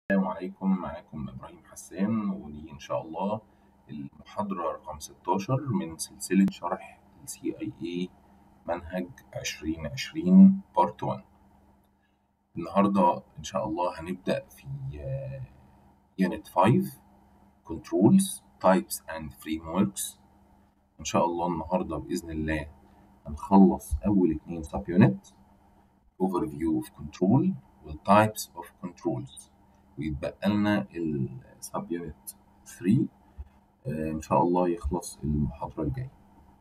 السلام عليكم معاكم إبراهيم حسان ودي إن شاء الله المحاضرة رقم 16 من سلسلة شرح ال CIA منهج 2020 بارت 1 النهاردة إن شاء الله هنبدأ في يونت 5 Controls Types and Frameworks إن شاء الله النهاردة بإذن الله هنخلص أول اتنين سب يونت Overview of Control وال Types of Controls ويتبقى لنا السب يونت 3 آه، ان شاء الله يخلص المحاضره الجايه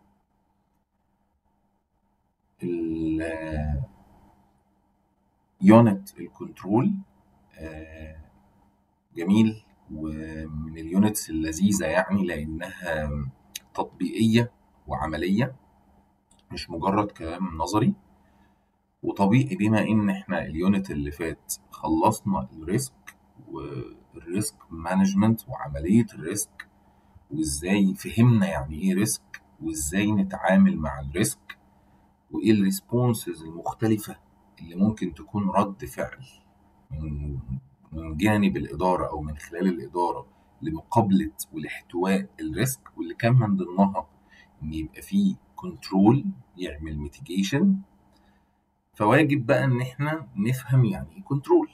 يونت الكنترول آه، جميل ومن اليونتس اللذيذه يعني لانها تطبيقيه وعمليه مش مجرد كلام نظري وطبيعي بما ان احنا اليونت اللي فات خلصنا الريسك والريسك مانجمنت وعمليه الريسك وازاي فهمنا يعني ايه ريسك وازاي نتعامل مع الريسك وايه الريسبونسز المختلفه اللي ممكن تكون رد فعل من من جانب الاداره او من خلال الاداره لمقابله والاحتواء الريسك واللي كان من ضمنها ان يبقى فيه كنترول يعمل ميتيجيشن فواجب بقى ان احنا نفهم يعني ايه كنترول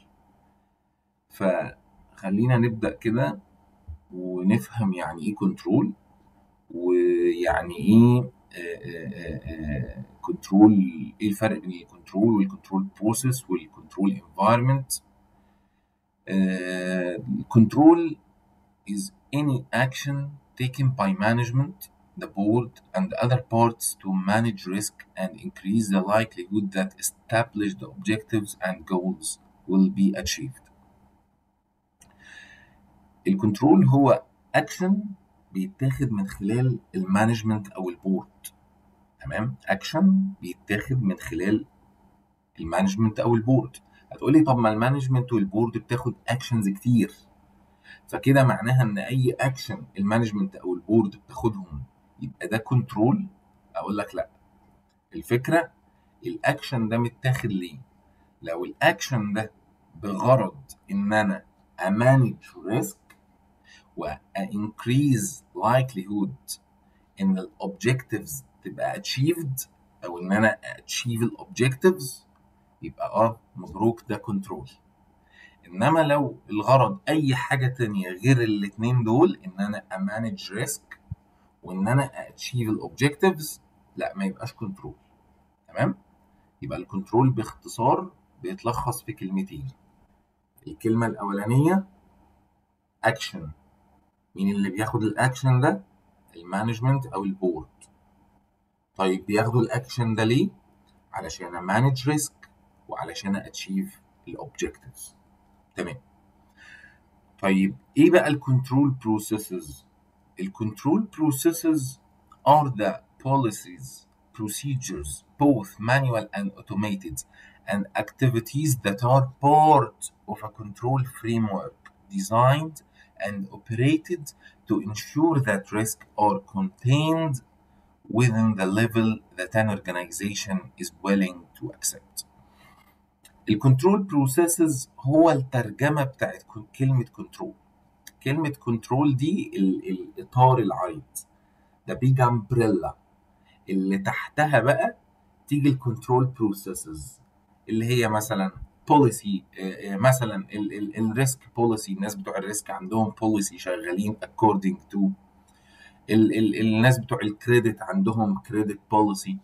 فخلينا نبدا كده ونفهم يعني ايه كنترول ويعني ايه كنترول ايه الفرق بين الكنترول والكنترول بروسيس والكنترول انفايرمنت control is any action taken by management the board and other parts to manage risk and increase the likelihood that established objectives and goals will be achieved الكنترول هو اكشن بيتاخد من خلال المانجمنت او البورد تمام اكشن بيتاخد من خلال المانجمنت او البورد هتقولي طب ما المانجمنت والبورد بتاخد اكشنز كتير فكده معناها ان اي اكشن المانجمنت او البورد بتاخدهم يبقى ده كنترول اقول لك لا الفكره الاكشن ده متاخد ليه لو الاكشن ده بغرض ان انا امانج ريسك و increase likelihood ان ال objectives تبقى achieved او ان انا achieve ال objectives يبقى اه مبروك ده كنترول انما لو الغرض اي حاجة تانية غير الاتنين دول ان انا امانج ريسك وان انا achieve ال objectives لا ما يبقاش كنترول تمام يبقى الكنترول باختصار بيتلخص في كلمتين الكلمة الأولانية أكشن مين اللي بياخد الأكشن ده؟ المانجمنت أو البورد طيب بياخدوا الأكشن ده ليه؟ علشان أمانج ريسك وعلشان أتشيف الأوبجيكتيفز تمام طيب إيه بقى الكنترول بروسيسز؟ الكنترول بروسيسز are the policies, procedures, both manual and automated, and activities that are part of a control framework designed and operated to ensure that risks are contained within the level that an organization is willing to accept. الكنترول بروسيسز هو الترجمة بتاعت كلمة كنترول كلمة كنترول دي ال- الإطار العريض ده بيج امبريلا اللي تحتها بقى تيجي الكنترول بروسيسز اللي هي مثلا بوليسي مثلا الريسك بوليسي الناس بتوع الريسك عندهم بوليسي شغالين according to ال ال الناس بتوع الكريدت عندهم كريدت بوليسي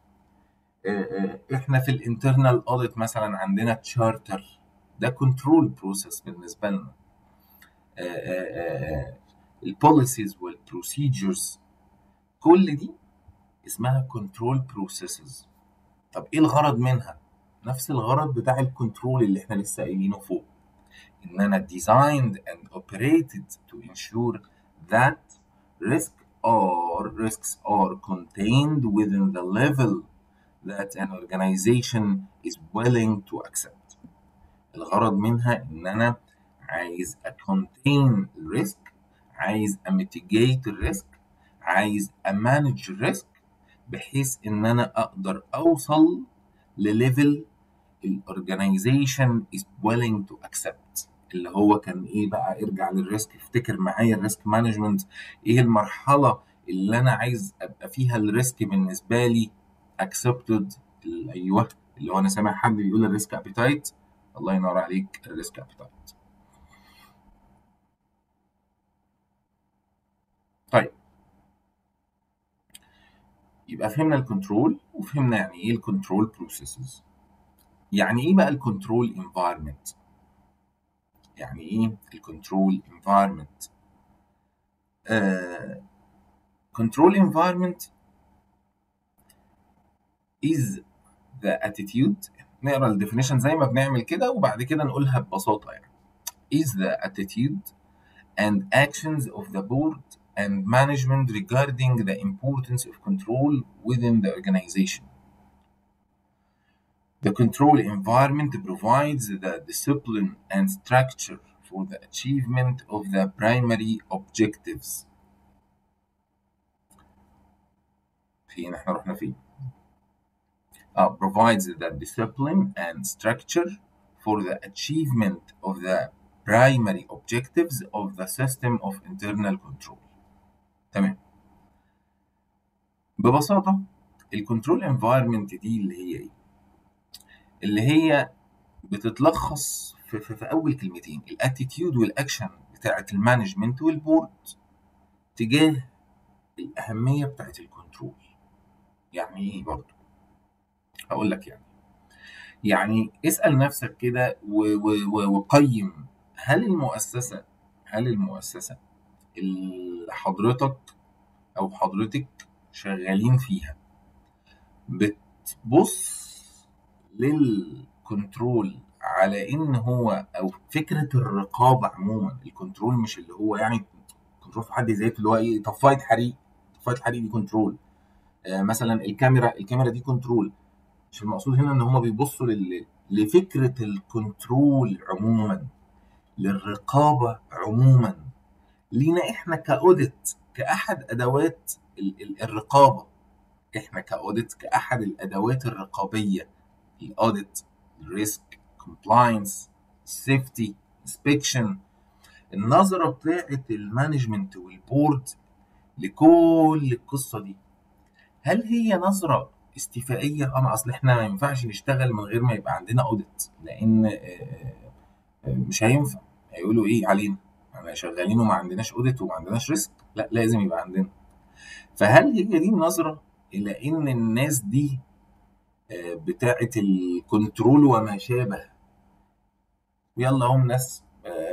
احنا في الانترنال اوديت مثلا عندنا تشارتر ده كنترول بروسيس بالنسبه لنا البوليسيز والبروسيجرز كل دي اسمها كنترول بروسيسز طب ايه الغرض منها نفس الغرض بتاع الكنترول اللي احنا لسه قايلينه فوق ان انا designed and operated to ensure that risk or risks are contained within the level that an organization is willing to accept الغرض منها ان انا عايز contain الريسك عايز mitigate الريسك عايز امانج الريسك بحيث ان انا اقدر اوصل لليفل الاورجنايزيشن is willing to accept اللي هو كان ايه بقى ارجع للريسك افتكر معايا الريسك مانجمنت ايه المرحله اللي انا عايز ابقى فيها الريسك بالنسبه لي اكسبتد ايوه اللي هو انا سامع حد بيقول الريسك ابيتايت الله ينور عليك الريسك ابيتايت طيب يبقى فهمنا الكنترول وفهمنا يعني ايه الكنترول بروسيسز يعني ايه بقى الكنترول انفايرمنت يعني ايه الكنترول انفايرمنت control environment is the attitude نقرا الديفينيشن زي ما بنعمل كده وبعد كده نقولها ببساطه يعني is the attitude and actions of the board and management regarding the importance of control within the organization. The control environment provides the discipline and structure for the achievement of the primary objectives. فين احنا رحنا فين؟ uh, provides the discipline and structure for the achievement of the primary objectives of the system of internal control. تمام. ببساطة الكنترول انفايرمنت دي اللي هي ايه؟ اللي هي بتتلخص في, في, في اول كلمتين الاتيتيود والاكشن بتاعت المانجمنت والبورد تجاه الاهمية بتاعت الكنترول. يعني ايه برضه؟ هقول لك يعني يعني اسأل نفسك كده وقيم هل المؤسسة هل المؤسسة اللي حضرتك أو حضرتك شغالين فيها بتبص للكنترول على إن هو أو فكرة الرقابة عموما الكنترول مش اللي هو يعني كنترول في حد ذاته اللي هو إيه طفاية حريق طفاية حريق دي كنترول آه مثلا الكاميرا الكاميرا دي كنترول مش المقصود هنا ان هم بيبصوا لل... لفكره الكنترول عموما للرقابه عموما لينا احنا كاوديت كاحد ادوات ال... ال... الرقابه احنا كاوديت كاحد الادوات الرقابيه الاوديت الريسك كومبلاينس سيفتي انسبكشن النظره بتاعه المانجمنت والبورد لكل القصه دي هل هي نظره استيفائيه اه اصل احنا ما ينفعش نشتغل من غير ما يبقى عندنا اوديت لان مش هينفع هيقولوا ايه علينا احنا شغالين وما عندناش اوديت وما عندناش ريسك لا لازم يبقى عندنا فهل هي دي النظره الى ان الناس دي بتاعه الكنترول وما شابه يلا هم ناس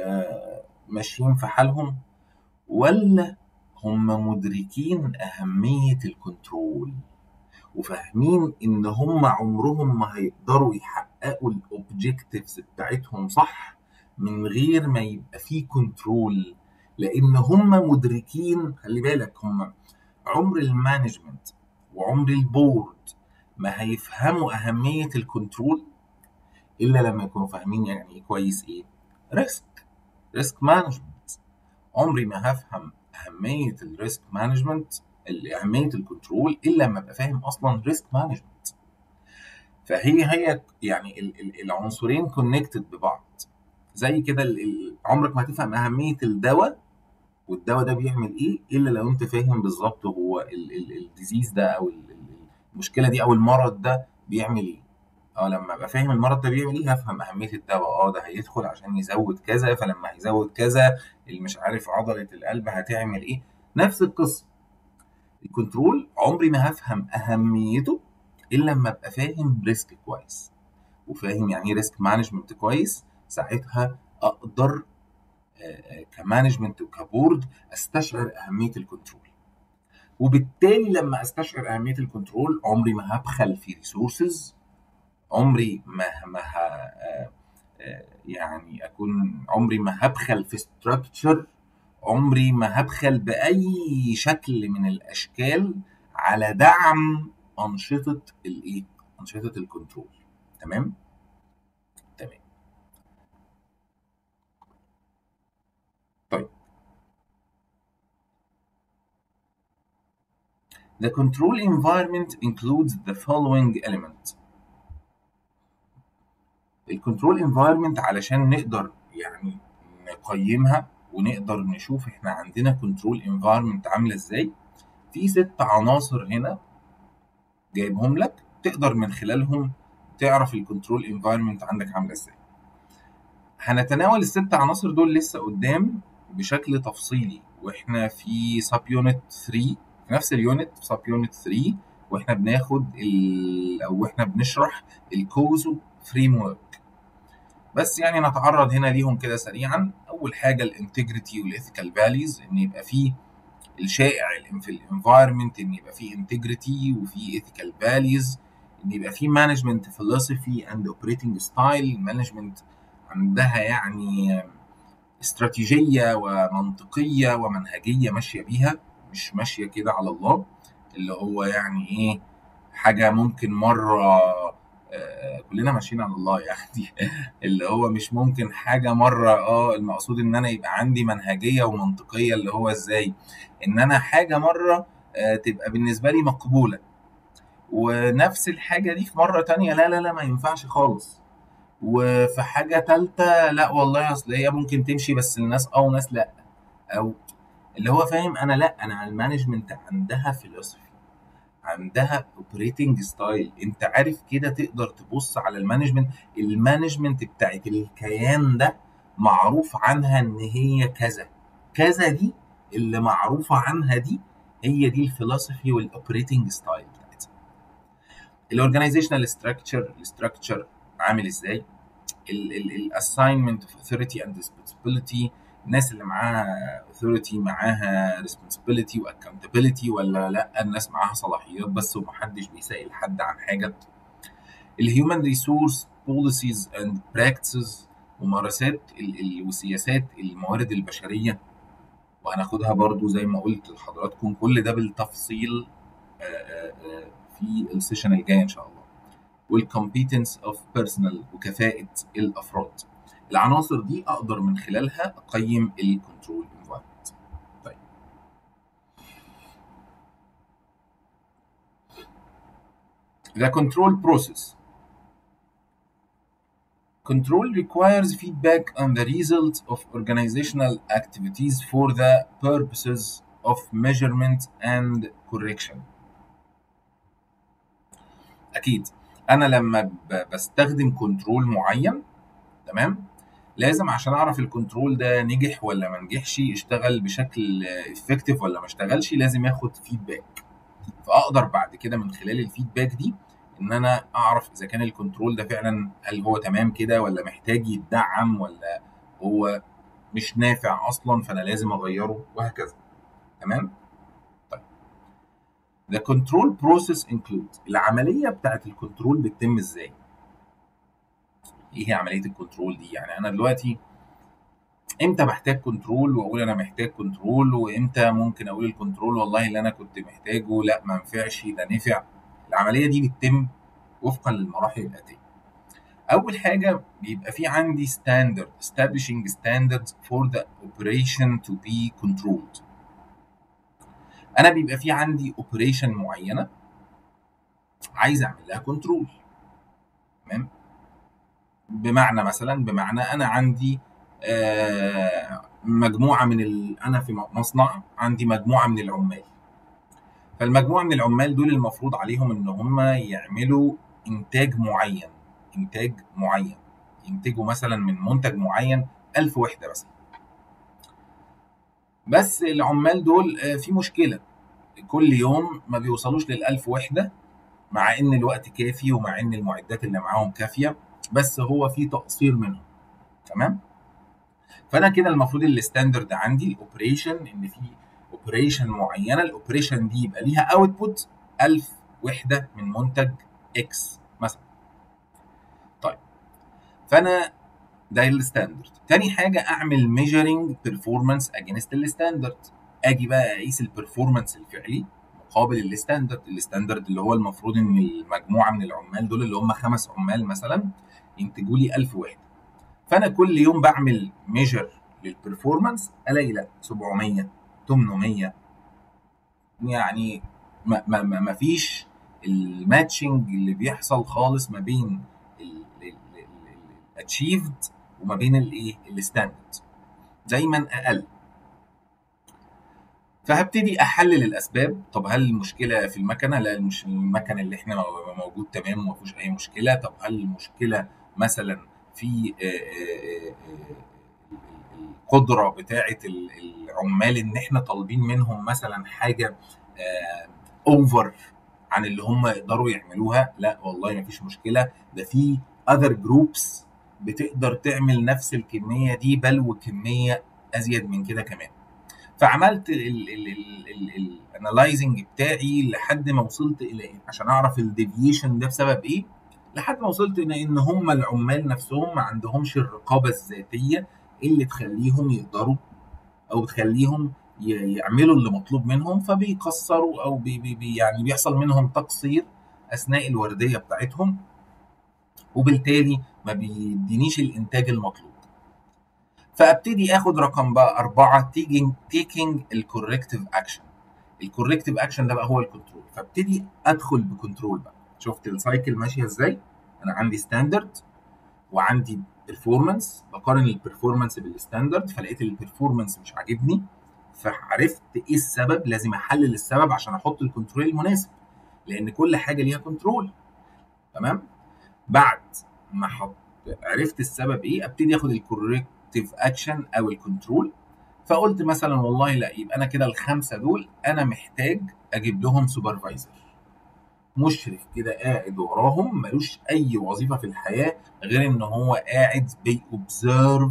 ماشيين في حالهم ولا هم مدركين اهميه الكنترول وفاهمين ان هم عمرهم ما هيقدروا يحققوا الاوبجكتيفز بتاعتهم صح من غير ما يبقى فيه كنترول لان هم مدركين خلي بالك هم عمر المانجمنت وعمر البورد ما هيفهموا اهميه الكنترول الا لما يكونوا فاهمين يعني ايه كويس ايه ريسك ريسك مانجمنت عمري ما هفهم اهميه الريسك مانجمنت اهميه الكنترول الا لما ابقى فاهم اصلا ريسك مانجمنت فهي هي يعني العنصرين كونكتد ببعض زي كده عمرك ما هتفهم اهميه الدواء والدواء ده بيعمل ايه الا لو انت فاهم بالظبط هو الديزيز ده او المشكله دي او المرض ده بيعمل ايه اه لما ابقى فاهم المرض ده بيعمل ايه هفهم اهميه الدواء اه ده هيدخل عشان يزود كذا فلما هيزود كذا اللي مش عارف عضله القلب هتعمل ايه نفس القصه الكنترول عمري ما هفهم اهميته الا لما ابقى فاهم ريسك كويس وفاهم يعني ايه ريسك مانجمنت كويس ساعتها اقدر كمانجمنت وكبورد استشعر اهميه الكنترول وبالتالي لما استشعر اهميه الكنترول عمري ما هبخل في ريسورسز عمري ما ما يعني اكون عمري ما هبخل في ستراكشر عمري ما هبخل باي شكل من الاشكال على دعم انشطه الايه انشطه الكنترول تمام تمام طيب The control environment includes the following element. الكنترول environment علشان نقدر يعني نقيمها ونقدر نشوف احنا عندنا كنترول انفايرمنت عامله ازاي في ست عناصر هنا جايبهم لك تقدر من خلالهم تعرف الكنترول انفايرمنت عندك عامله ازاي هنتناول الست عناصر دول لسه قدام بشكل تفصيلي واحنا في سب يونت 3 في نفس اليونت في سب يونت 3 واحنا بناخد ال... او احنا بنشرح الكوزو فريم ورك بس يعني نتعرض هنا ليهم كده سريعا اول حاجه الانتجريتي والايثيكال فاليوز ان يبقى فيه الشائع في الانفايرمنت ان يبقى فيه انتجريتي وفي ايثيكال فاليوز ان يبقى فيه مانجمنت فيلوسفي اند اوبريتنج ستايل مانجمنت عندها يعني استراتيجيه ومنطقيه ومنهجيه ماشيه بيها مش ماشيه كده على الله اللي هو يعني ايه حاجه ممكن مره آه كلنا ماشيين على الله يعني اللي هو مش ممكن حاجه مره اه المقصود ان انا يبقى عندي منهجيه ومنطقيه اللي هو ازاي ان انا حاجه مره آه تبقى بالنسبه لي مقبوله ونفس الحاجه دي في مره تانية لا لا لا ما ينفعش خالص وفي حاجه تالتة لا والله اصل هي ممكن تمشي بس الناس اه وناس لا او اللي هو فاهم انا لا انا المانجمنت عندها فيلوسفي عندها اوبريتنج ستايل انت عارف كده تقدر تبص على المانجمنت المانجمنت بتاعت الكيان ده معروف عنها ان هي كذا كذا دي اللي معروفه عنها دي هي دي الفلسفي والاوبريتنج ستايل بتاعتها الاورجنايزيشنال ستراكشر الاستراكشر عامل ازاي الاساينمنت اوف authority and responsibility الناس اللي معاها authority معاها responsibility واكونتابيلتي ولا لا الناس معاها صلاحيات بس ومحدش بيسائل حد عن حاجه الهيومن ريسورس بوليسيز اند براكتسز ممارسات وسياسات الموارد البشريه وهناخدها برضو زي ما قلت لحضراتكم كل ده بالتفصيل في السيشن الجاي ان شاء الله والكومبيتنس اوف بيرسونال وكفاءه الافراد العناصر دي اقدر من خلالها اقيم الكنترول انفايرمنت طيب The control process Control requires feedback on the results of organizational activities for the purposes of measurement and correction. أكيد أنا لما بستخدم كنترول معين تمام لازم عشان اعرف الكنترول ده نجح ولا ما نجحش اشتغل بشكل افكتيف ولا ما اشتغلش لازم ياخد فيدباك فاقدر بعد كده من خلال الفيدباك دي ان انا اعرف اذا كان الكنترول ده فعلا هل هو تمام كده ولا محتاج يتدعم ولا هو مش نافع اصلا فانا لازم اغيره وهكذا تمام طيب The control process includes العملية بتاعت الكنترول بتتم ازاي؟ ايه هي عمليه الكنترول دي يعني انا دلوقتي امتى بحتاج كنترول واقول انا محتاج كنترول وامتى ممكن اقول الكنترول والله اللي انا كنت محتاجه لا ما نفعش ده نفع العمليه دي بتتم وفقا للمراحل الاتيه اول حاجه بيبقى في عندي ستاندرد establishing standards for the operation to be controlled انا بيبقى في عندي اوبريشن معينه عايز اعمل لها كنترول تمام بمعنى مثلا بمعنى انا عندي مجموعه من ال... انا في مصنع عندي مجموعه من العمال فالمجموعه من العمال دول المفروض عليهم ان هم يعملوا انتاج معين انتاج معين ينتجوا مثلا من منتج معين ألف وحده مثلا بس العمال دول في مشكله كل يوم ما بيوصلوش للألف وحده مع ان الوقت كافي ومع ان المعدات اللي معاهم كافيه بس هو في تقصير منهم تمام فانا كده المفروض الستاندرد عندي الاوبريشن ان في اوبريشن معينه الاوبريشن دي يبقى ليها اوتبوت 1000 وحده من منتج اكس مثلا طيب فانا ده الستاندرد تاني حاجه اعمل ميجرنج بيرفورمانس اجينست الستاندرد اجي بقى اقيس البرفورمانس الفعلي مقابل الستاندرد الستاندرد اللي هو المفروض ان المجموعه من العمال دول اللي هم خمس عمال مثلا ينتجوا لي 1000 وحده فانا كل يوم بعمل ميجر للبرفورمانس الاقي لا 700 800 يعني ما, ما, ما, ما فيش الماتشنج اللي بيحصل خالص ما بين الاتشيفد وما بين الايه الستاندرد دايما اقل فهبتدي احلل الاسباب طب هل المشكله في المكنه لا مش المكن اللي احنا موجود تمام وما فيهوش اي مشكله طب هل المشكله مثلا في القدره بتاعه العمال ان احنا طالبين منهم مثلا حاجه اوفر عن اللي هم يقدروا يعملوها لا والله ما فيش مشكله ده في اذر جروبس بتقدر تعمل نفس الكميه دي بل وكميه ازيد من كده كمان فعملت الانالايزنج بتاعي لحد ما وصلت الى ايه عشان اعرف الديفيشن ده بسبب ايه لحد ما وصلت الى ان هم العمال نفسهم ما عندهمش الرقابه الذاتيه اللي تخليهم يقدروا او تخليهم يعملوا اللي مطلوب منهم فبيكسروا او بي بي يعني بيحصل منهم تقصير اثناء الورديه بتاعتهم وبالتالي ما بيدينيش الانتاج المطلوب فابتدي اخد رقم بقى أربعة تيكينج تيكينج الكوركتيف اكشن الكوركتيف اكشن ده بقى هو الكنترول فابتدي ادخل بكنترول بقى شفت السايكل ماشيه ازاي انا عندي ستاندرد وعندي بيرفورمانس بقارن البرفورمانس بالستاندرد فلقيت البرفورمانس مش عاجبني فعرفت ايه السبب لازم احلل السبب عشان احط الكنترول المناسب لان كل حاجه ليها كنترول تمام بعد ما حط عرفت السبب ايه ابتدي اخد الكوركتيف اكشن او الكنترول فقلت مثلا والله لا يبقى انا كده الخمسه دول انا محتاج اجيب لهم سوبرفايزر مشرف كده قاعد وراهم ملوش اي وظيفه في الحياه غير ان هو قاعد بيوبزرف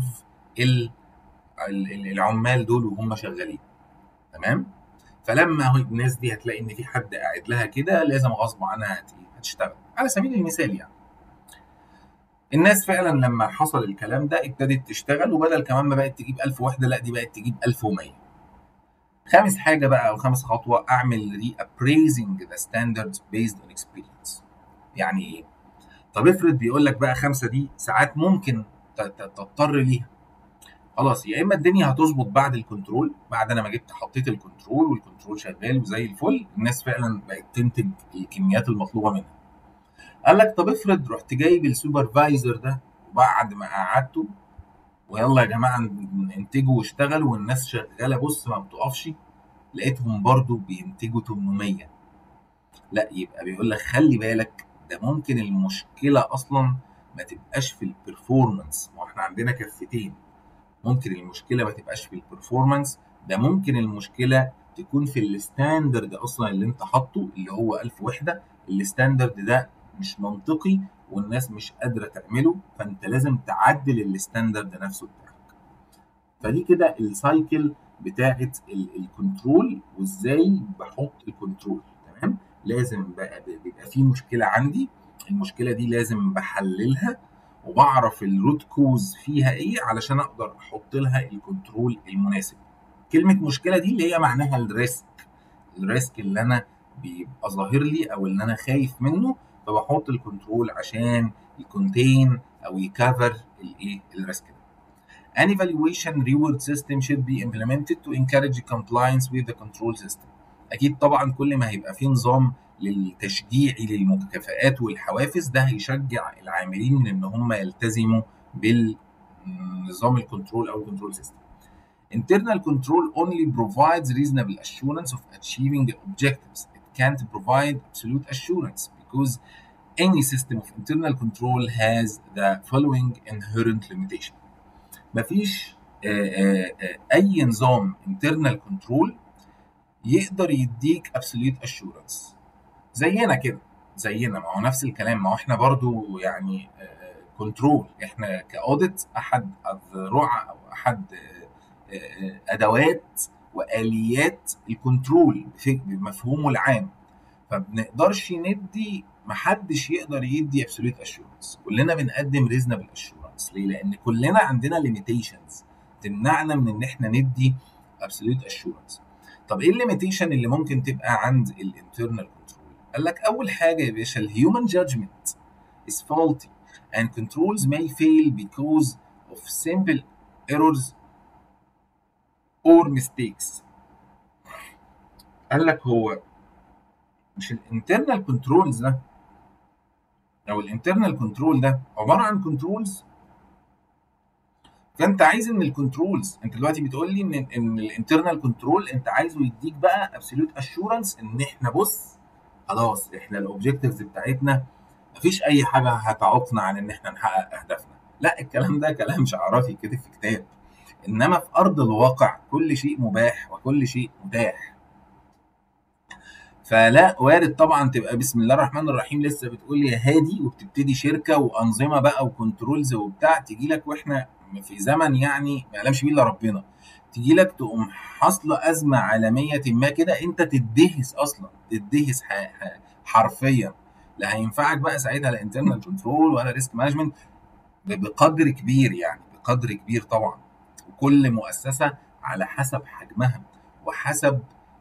العمال دول وهم شغالين تمام فلما الناس دي هتلاقي ان في حد قاعد لها كده لازم غصب عنها هتشتغل على سبيل المثال يعني الناس فعلا لما حصل الكلام ده ابتدت تشتغل وبدل كمان ما بقت تجيب 1000 وحده لا دي بقت تجيب 1100 خامس حاجه بقى او خامس خطوه اعمل ري ابريزنج ذا ستاندردز بيزد اون اكسبيرينس يعني ايه طب افرض بيقول لك بقى خمسه دي ساعات ممكن تضطر ليها خلاص يا اما الدنيا هتظبط بعد الكنترول بعد انا ما جبت حطيت الكنترول والكنترول شغال وزي الفل الناس فعلا بقت تنتج الكميات المطلوبه منها قال لك طب افرض رحت جايب السوبرفايزر ده وبعد ما قعدته ويلا يا جماعه انتجوا واشتغلوا والناس شغاله بص ما بتقفش لقيتهم برضو بينتجوا 800 لا يبقى بيقول لك خلي بالك ده ممكن المشكله اصلا ما تبقاش في البرفورمانس ما احنا عندنا كفتين ممكن المشكله ما تبقاش في البرفورمانس ده ممكن المشكله تكون في الستاندرد اصلا اللي انت حاطه اللي هو 1000 وحده الستاندرد ده مش منطقي والناس مش قادره تعمله فانت لازم تعدل الستاندرد نفسه بتاعك فدي كده السايكل بتاعه الكنترول وازاي بحط الكنترول تمام لازم بقى بيبقى في مشكله عندي المشكله دي لازم بحللها وبعرف الروت كوز فيها ايه علشان اقدر احط لها الكنترول المناسب كلمه مشكله دي اللي هي معناها الريسك الريسك اللي انا بيبقى ظاهر لي او اللي انا خايف منه فبحط الكنترول عشان يكونتين او يكفر الايه الريسك ده An evaluation reward system should be implemented to encourage compliance with the control system. أكيد طبعا كل ما هيبقى في نظام للتشجيع للمكافآت والحوافز ده هيشجع العاملين من ان هم يلتزموا بالنظام الكنترول او الكنترول سيستم. Internal control only provides reasonable assurance of achieving the objectives. It can't provide absolute assurance because any system of internal control has the following inherent limitation. مفيش اي نظام internal control يقدر يديك absolute assurance زينا كده زينا ما هو نفس الكلام ما هو احنا برضو يعني كنترول احنا كاوديت احد الذروع او احد ادوات واليات الكنترول بمفهومه العام فبنقدرش ندي محدش يقدر يدي ابسوليت اشورنس كلنا بنقدم ريزنبل اشورنس ليه لان كلنا عندنا ليميتيشنز تمنعنا من ان احنا ندي ابسوليت اشورنس طب ايه الليميتيشن اللي ممكن تبقى عند الانترنال كنترول قال لك اول حاجه يا باشا الهيومن جادجمنت is faulty and controls may fail because of simple errors or mistakes قال لك هو مش الانترنال كنترولز ده او الانترنال كنترول ده عباره عن كنترولز فانت عايز ان الكنترولز انت دلوقتي بتقول لي ان ان الانترنال كنترول انت عايزه يديك بقى ابسوليوت اشورنس ان احنا بص خلاص احنا الاوبجكتيفز بتاعتنا مفيش اي حاجه هتعوقنا عن ان احنا نحقق اهدافنا لا الكلام ده كلام شعاراتي كده في كتاب انما في ارض الواقع كل شيء مباح وكل شيء متاح فلا وارد طبعا تبقى بسم الله الرحمن الرحيم لسه بتقول يا هادي وبتبتدي شركه وانظمه بقى وكنترولز وبتاع تيجي لك واحنا في زمن يعني ما يعلمش بيه الا ربنا تيجي لك تقوم حاصله ازمه عالميه ما كده انت تدهس اصلا تدهس حرفيا لا هينفعك بقى ساعتها لا انترنال كنترول ولا ريسك مانجمنت بقدر كبير يعني بقدر كبير طبعا وكل مؤسسه على حسب حجمها وحسب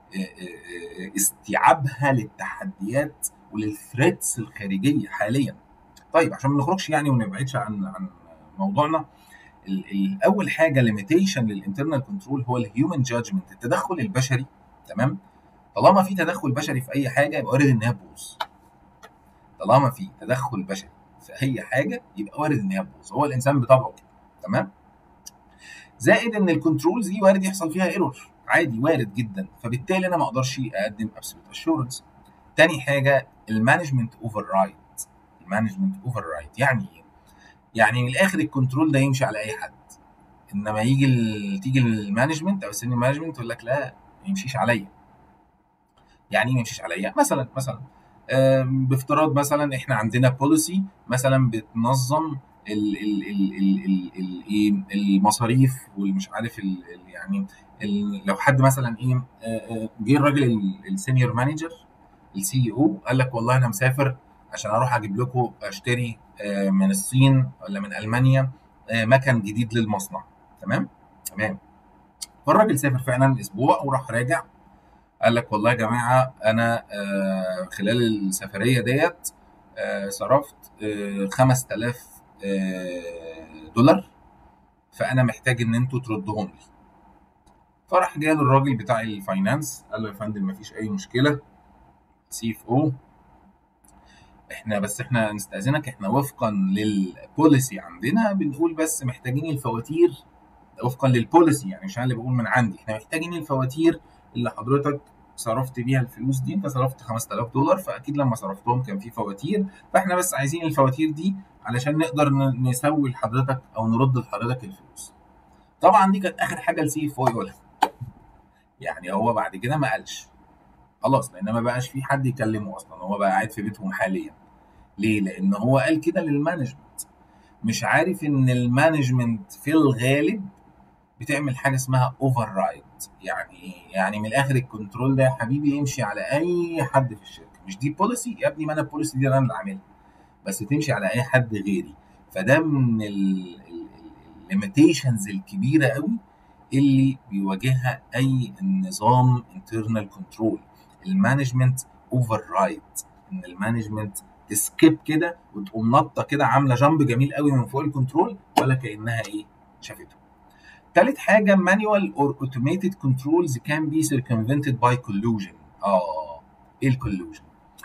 استيعابها للتحديات وللثريتس الخارجيه حاليا طيب عشان ما نخرجش يعني وما نبعدش عن عن موضوعنا الاول حاجه ليميتيشن للانترنال كنترول هو الهيومن جادجمنت التدخل البشري تمام طالما في تدخل بشري في اي حاجه يبقى وارد انها تبوظ طالما في تدخل بشري في اي حاجه يبقى وارد انها تبوظ هو الانسان بطبعه كده تمام زائد ان الكنترولز دي وارد يحصل فيها ايرور عادي وارد جدا فبالتالي انا ما اقدرش اقدم ابسولوت اشورنس تاني حاجه المانجمنت اوفر رايت المانجمنت اوفر رايت يعني ايه يعني من الاخر الكنترول ده يمشي على اي حد انما يجي ال... تيجي المانجمنت او السينيور مانجمنت يقول لك لا ما يمشيش عليا يعني ما يمشيش عليا مثلا مثلا بافتراض مثلا احنا عندنا بوليسي مثلا بتنظم ال ال ال ال ال ال ايه المصاريف والمش عارف ال ال يعني ال لو حد مثلا ايه جه الراجل السينيور مانجر السي او قال لك والله انا مسافر عشان اروح اجيب لكم اشتري من الصين ولا من المانيا مكن جديد للمصنع تمام تمام فالراجل سافر فعلا اسبوع وراح راجع قال لك والله يا جماعه انا خلال السفريه ديت صرفت 5000 دولار فانا محتاج ان انتوا تردهم لي فراح جاي الراجل بتاع الفاينانس قال له يا فندم مفيش اي مشكله سي اف او احنا بس احنا نستاذنك احنا وفقا للبوليسي عندنا بنقول بس محتاجين الفواتير وفقا للبوليسي يعني مش انا اللي بقول من عندي احنا محتاجين الفواتير اللي حضرتك صرفت بيها الفلوس دي انت صرفت 5000 دولار فاكيد لما صرفتهم كان في فواتير فاحنا بس عايزين الفواتير دي علشان نقدر نسوي لحضرتك او نرد لحضرتك الفلوس طبعا دي كانت اخر حاجه السي اف او يقولها يعني هو بعد كده ما قالش خلاص لان ما بقاش في حد يكلمه اصلا هو بقى قاعد في بيتهم حاليا ليه لان هو قال كده للمانجمنت مش عارف ان المانجمنت في الغالب بتعمل حاجه اسمها اوفر رايد يعني يعني من الاخر الكنترول ده يا حبيبي يمشي على اي حد في الشركه مش دي بوليسي يا ابني ما انا البوليسي دي انا اللي عاملها بس تمشي على اي حد غيري فده من الليميتيشنز الكبيره قوي اللي بيواجهها اي نظام انترنال كنترول المانجمنت اوفر رايد ان المانجمنت تسكيب كده وتقوم نطه كده عامله جامب جميل قوي من فوق الكنترول ولا كانها ايه شافته تالت حاجه manual or automated controls can be circumvented by collusion اه ايه الكولوجن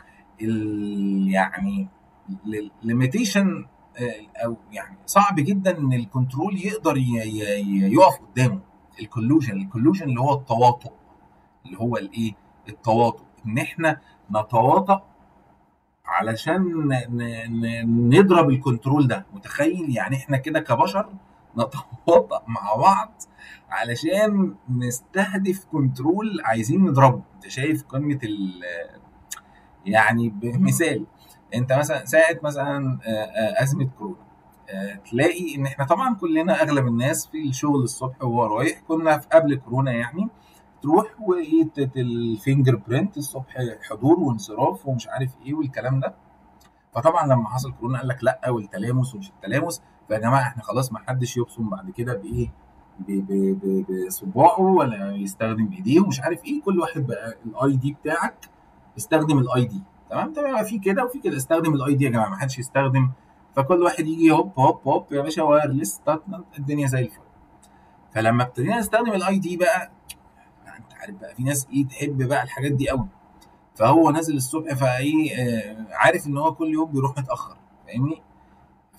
يعني ليميتيشن او يعني صعب جدا ان الكنترول يقدر يقف قدامه الكولوجن الكولوجن اللي هو التواطؤ اللي هو الايه التواطؤ ان احنا نتواطأ علشان نضرب الكنترول ده متخيل يعني احنا كده كبشر نتواطأ مع بعض علشان نستهدف كنترول عايزين نضربه انت شايف قمه ال يعني بمثال انت مثلا ساعه مثلا ازمه كورونا تلاقي ان احنا طبعا كلنا اغلب الناس في الشغل الصبح وهو رايح كنا في قبل كورونا يعني تروح الفينجر برنت الصبح حضور وانصراف ومش عارف ايه والكلام ده فطبعا لما حصل كورونا قال لك لا والتلامس ومش التلامس فيا جماعه احنا خلاص ما حدش يبصم بعد كده بايه بصباعه ولا يستخدم ايديه ومش عارف ايه كل واحد بقى الاي دي بتاعك استخدم الاي دي تمام تمام في كده وفي كده استخدم الاي دي يا جماعه ما حدش يستخدم فكل واحد يجي هوب هوب هوب يا باشا وايرلس الدنيا زي الفل فلما ابتدينا نستخدم الاي دي بقى انت عارف بقى في ناس ايه تحب بقى الحاجات دي قوي فهو نازل الصبح فايه آه عارف ان هو كل يوم بيروح متاخر فاهمني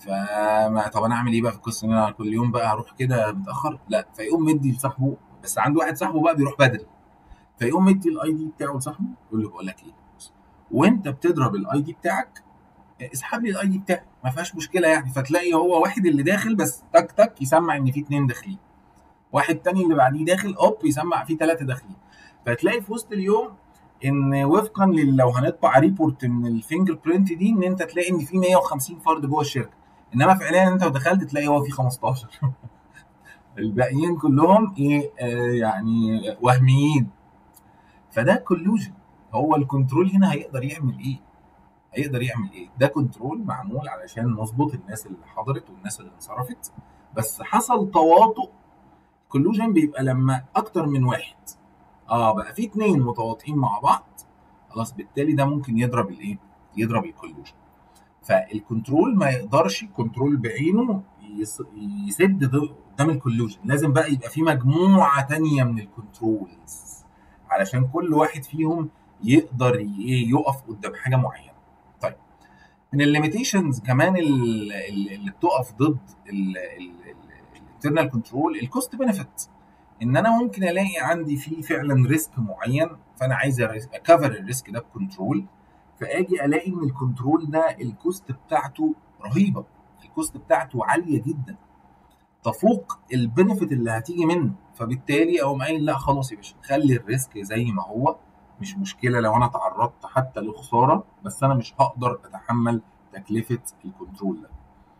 فما طب انا اعمل ايه بقى في القصه ان انا كل يوم بقى هروح كده متاخر لا فيقوم مدي لصاحبه بس عنده واحد صاحبه بقى بيروح بدري فيقوم مدي الاي دي بتاعه لصاحبه يقول له بقول لك ايه وانت بتضرب الاي دي بتاعك اسحب لي الاي دي بتاعي ما فيهاش مشكله يعني فتلاقي هو واحد اللي داخل بس تك تك يسمع ان في اتنين داخلين واحد تاني اللي بعديه داخل اوب يسمع في ثلاثه داخلين فتلاقي في وسط اليوم ان وفقا لو هنطبع ريبورت من الفينجر برينت دي ان انت تلاقي ان في 150 فرد جوه الشركه انما فعليا انت لو دخلت تلاقي هو في 15 الباقيين كلهم ايه آه يعني وهميين فده كولوجن هو الكنترول هنا هيقدر يعمل ايه؟ هيقدر يعمل ايه؟ ده كنترول معمول علشان نظبط الناس اللي حضرت والناس اللي انصرفت بس حصل تواطؤ كولوجن بيبقى لما اكتر من واحد اه بقى في اتنين متواطئين مع بعض خلاص بالتالي ده ممكن يضرب الايه؟ يضرب الكولوجن فالكنترول ما يقدرش كنترول بعينه يسد قدام الكولوجن لازم بقى يبقى في مجموعه تانية من الكنترولز علشان كل واحد فيهم يقدر يقف قدام حاجه معينه طيب من الليميتيشنز كمان اللي بتقف ضد الانترنال كنترول الكوست بنفيت ان انا ممكن الاقي عندي فيه فعلا ريسك معين فانا عايز اكفر الريسك ده بكنترول فاجي الاقي ان الكنترول ده الكوست بتاعته رهيبه الكوست بتاعته عاليه جدا تفوق البنفيت اللي هتيجي منه فبالتالي اقوم قايل لا خلاص يا باشا خلي الريسك زي ما هو مش مشكله لو انا تعرضت حتى لخساره بس انا مش هقدر اتحمل تكلفه الكنترول ده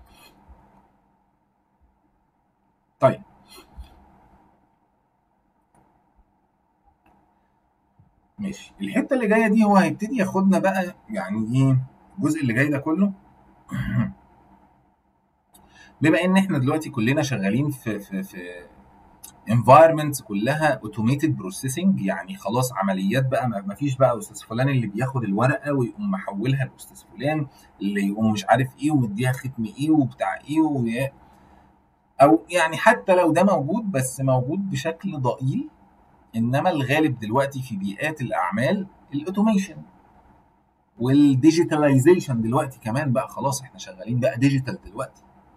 طيب ماشي الحته اللي جايه دي هو هيبتدي ياخدنا بقى يعني ايه الجزء اللي جاي ده كله بما ان احنا دلوقتي كلنا شغالين في في في انفايرمنتس كلها اوتوميتد بروسيسنج يعني خلاص عمليات بقى ما فيش بقى استاذ فلان اللي بياخد الورقه ويقوم محولها لاستاذ فلان اللي يقوم مش عارف ايه ومديها ختم ايه وبتاع ايه و... او يعني حتى لو ده موجود بس موجود بشكل ضئيل انما الغالب دلوقتي في بيئات الاعمال الاوتوميشن والديجيتاليزيشن دلوقتي كمان بقى خلاص احنا شغالين بقى ديجيتال دلوقتي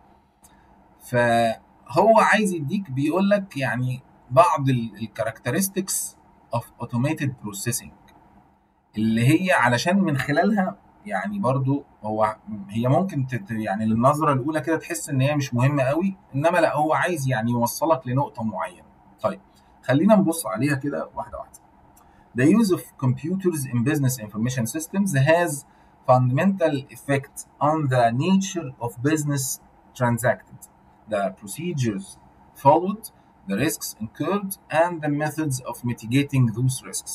فهو عايز يديك بيقول لك يعني بعض الكاركترستكس اوف اوتوميتد بروسيسنج اللي هي علشان من خلالها يعني برضو هو هي ممكن تت يعني للنظره الاولى كده تحس ان هي مش مهمه قوي انما لا هو عايز يعني يوصلك لنقطه معينه طيب خلينا نبص عليها كده واحده واحده The use of computers in business information systems has fundamental effect on the nature of business transacted, the procedures followed, the risks incurred, and the methods of mitigating those risks.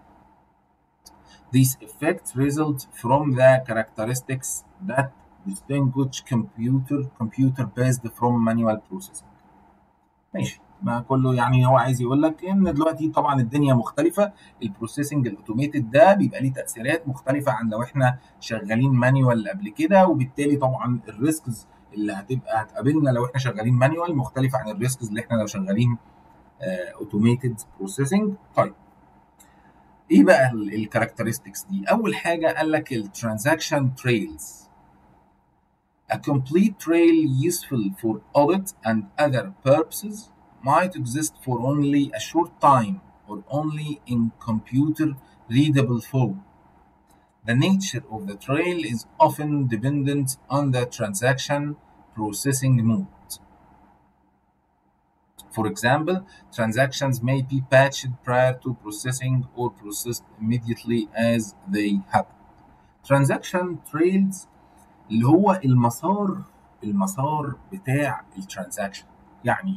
These effects result from the characteristics that distinguish computer computer based from manual processing. ماشي ما كله يعني هو عايز يقول لك ان دلوقتي طبعا الدنيا مختلفه البروسيسنج الاوتوميتد ده بيبقى ليه تاثيرات مختلفه عن لو احنا شغالين مانيوال قبل كده وبالتالي طبعا الريسكز اللي هتبقى هتقابلنا لو احنا شغالين مانيوال مختلفه عن الريسكز اللي احنا لو شغالين اوتوميتد بروسيسنج طيب ايه بقى الكاركترستكس دي اول حاجه قال لك الترانزاكشن تريلز A complete trail useful for audit and other purposes might exist for only a short time or only in computer readable form. The nature of the trail is often dependent on the transaction processing mode. For example, transactions may be patched prior to processing or processed immediately as they happen. Transaction trails اللي هو المسار المسار بتاع الترانزاكشن يعني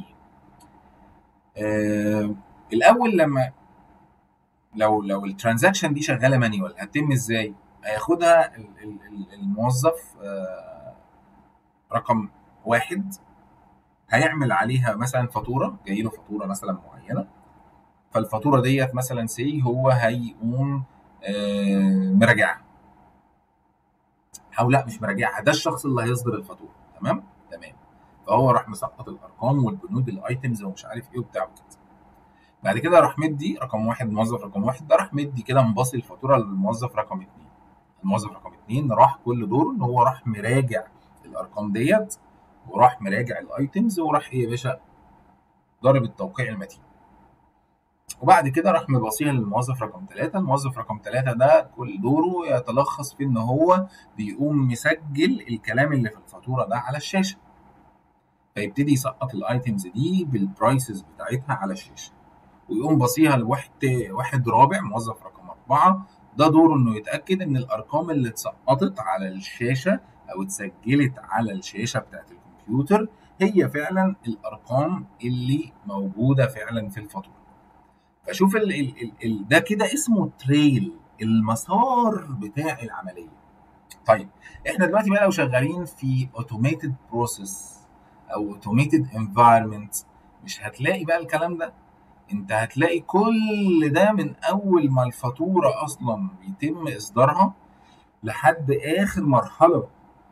آه الاول لما لو لو الترانزاكشن دي شغاله مانيوال هتتم ازاي هياخدها الموظف آه رقم واحد هيعمل عليها مثلا فاتوره جاي له فاتوره مثلا معينه فالفاتوره ديت مثلا سي هو هيقوم آه مراجعها او لا مش مراجعها ده الشخص اللي هيصدر الفاتوره تمام تمام فهو راح مسقط الارقام والبنود الايتمز ومش عارف ايه وبتاع وكده بعد كده راح مدي رقم واحد موظف رقم واحد ده راح مدي كده مباصي الفاتوره للموظف رقم اثنين الموظف رقم اثنين راح كل دوره ان هو راح مراجع الارقام ديت وراح مراجع الايتمز وراح ايه يا باشا ضارب التوقيع المتين وبعد كده راح مباصيها للموظف رقم ثلاثة الموظف رقم ثلاثة ده كل دوره يتلخص في ان هو بيقوم مسجل الكلام اللي في الفاتورة ده على الشاشة فيبتدي يسقط الايتمز دي بالبرايسز بتاعتها على الشاشة ويقوم باصيها لواحد واحد رابع موظف رقم أربعة ده دوره انه يتأكد ان الارقام اللي اتسقطت على الشاشة او اتسجلت على الشاشة بتاعت الكمبيوتر هي فعلا الارقام اللي موجودة فعلا في الفاتورة فشوف ال ال ال ال ده كده اسمه تريل المسار بتاع العمليه طيب احنا دلوقتي بقى لو شغالين في اوتوميتد بروسيس او اوتوميتد انفايرمنت مش هتلاقي بقى الكلام ده انت هتلاقي كل ده من اول ما الفاتوره اصلا بيتم اصدارها لحد اخر مرحله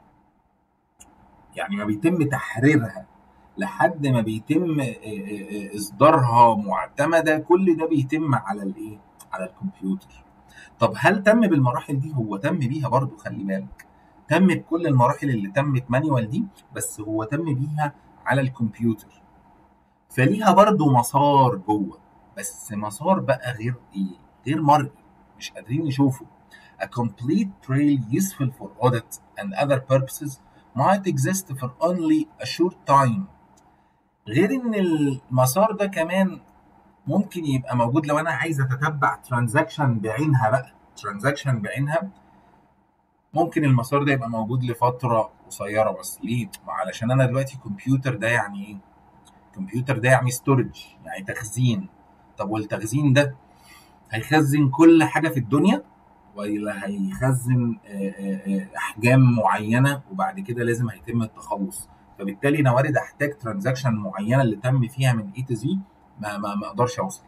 يعني ما بيتم تحريرها لحد ما بيتم اصدارها معتمده كل ده بيتم على الايه على الكمبيوتر طب هل تم بالمراحل دي هو تم بيها برضو خلي بالك تم بكل المراحل اللي تمت مانيوال دي بس هو تم بيها على الكمبيوتر فليها برضو مسار جوه بس مسار بقى غير ايه غير مرئي مش قادرين نشوفه A complete trail useful for audit and other purposes might exist for only a short time غير ان المسار ده كمان ممكن يبقى موجود لو انا عايز اتتبع ترانزاكشن بعينها بقى ترانزاكشن بعينها ممكن المسار ده يبقى موجود لفتره قصيره بس ليه علشان انا دلوقتي كمبيوتر ده يعني ايه كمبيوتر ده يعني ستورج يعني تخزين طب والتخزين ده هيخزن كل حاجه في الدنيا ولا هيخزن احجام معينه وبعد كده لازم هيتم التخلص فبالتالي انا وارد احتاج ترانزاكشن معينه اللي تم فيها من اي تو زي ما ما ما اقدرش اوصل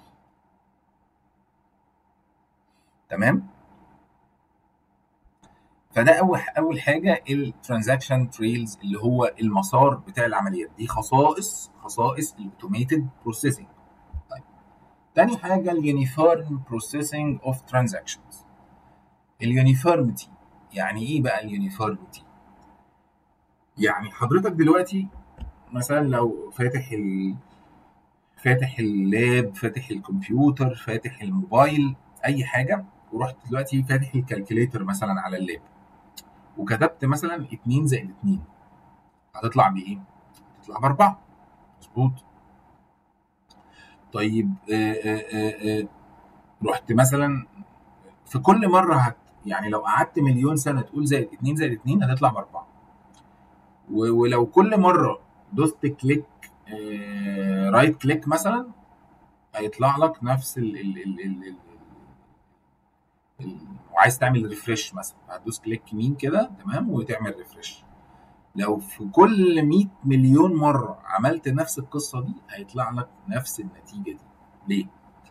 تمام فده اول اول حاجه الترانزاكشن تريلز اللي هو المسار بتاع العمليات دي خصائص خصائص الاوتوميتد بروسيسنج طيب تاني حاجه اليونيفورم بروسيسنج اوف ترانزاكشنز اليونيفورميتي يعني ايه بقى اليونيفورميتي يعني حضرتك دلوقتي مثلا لو فاتح ال... فاتح اللاب فاتح الكمبيوتر فاتح الموبايل اي حاجه ورحت دلوقتي فاتح الكالكوليتر مثلا على اللاب وكتبت مثلا 2 زائد 2 هتطلع بايه؟ هتطلع باربعه مظبوط طيب آآ آآ آآ رحت مثلا في كل مره هت يعني لو قعدت مليون سنه تقول زائد 2 زائد 2 هتطلع باربعه ولو كل مره دوست كليك آه رايت كليك مثلا هيطلع لك نفس ال ال ال ال ال ال وعايز تعمل ريفرش مثلا هتدوس كليك يمين كده تمام وتعمل ريفرش لو في كل 100 مليون مره عملت نفس القصه دي هيطلع لك نفس النتيجه دي ليه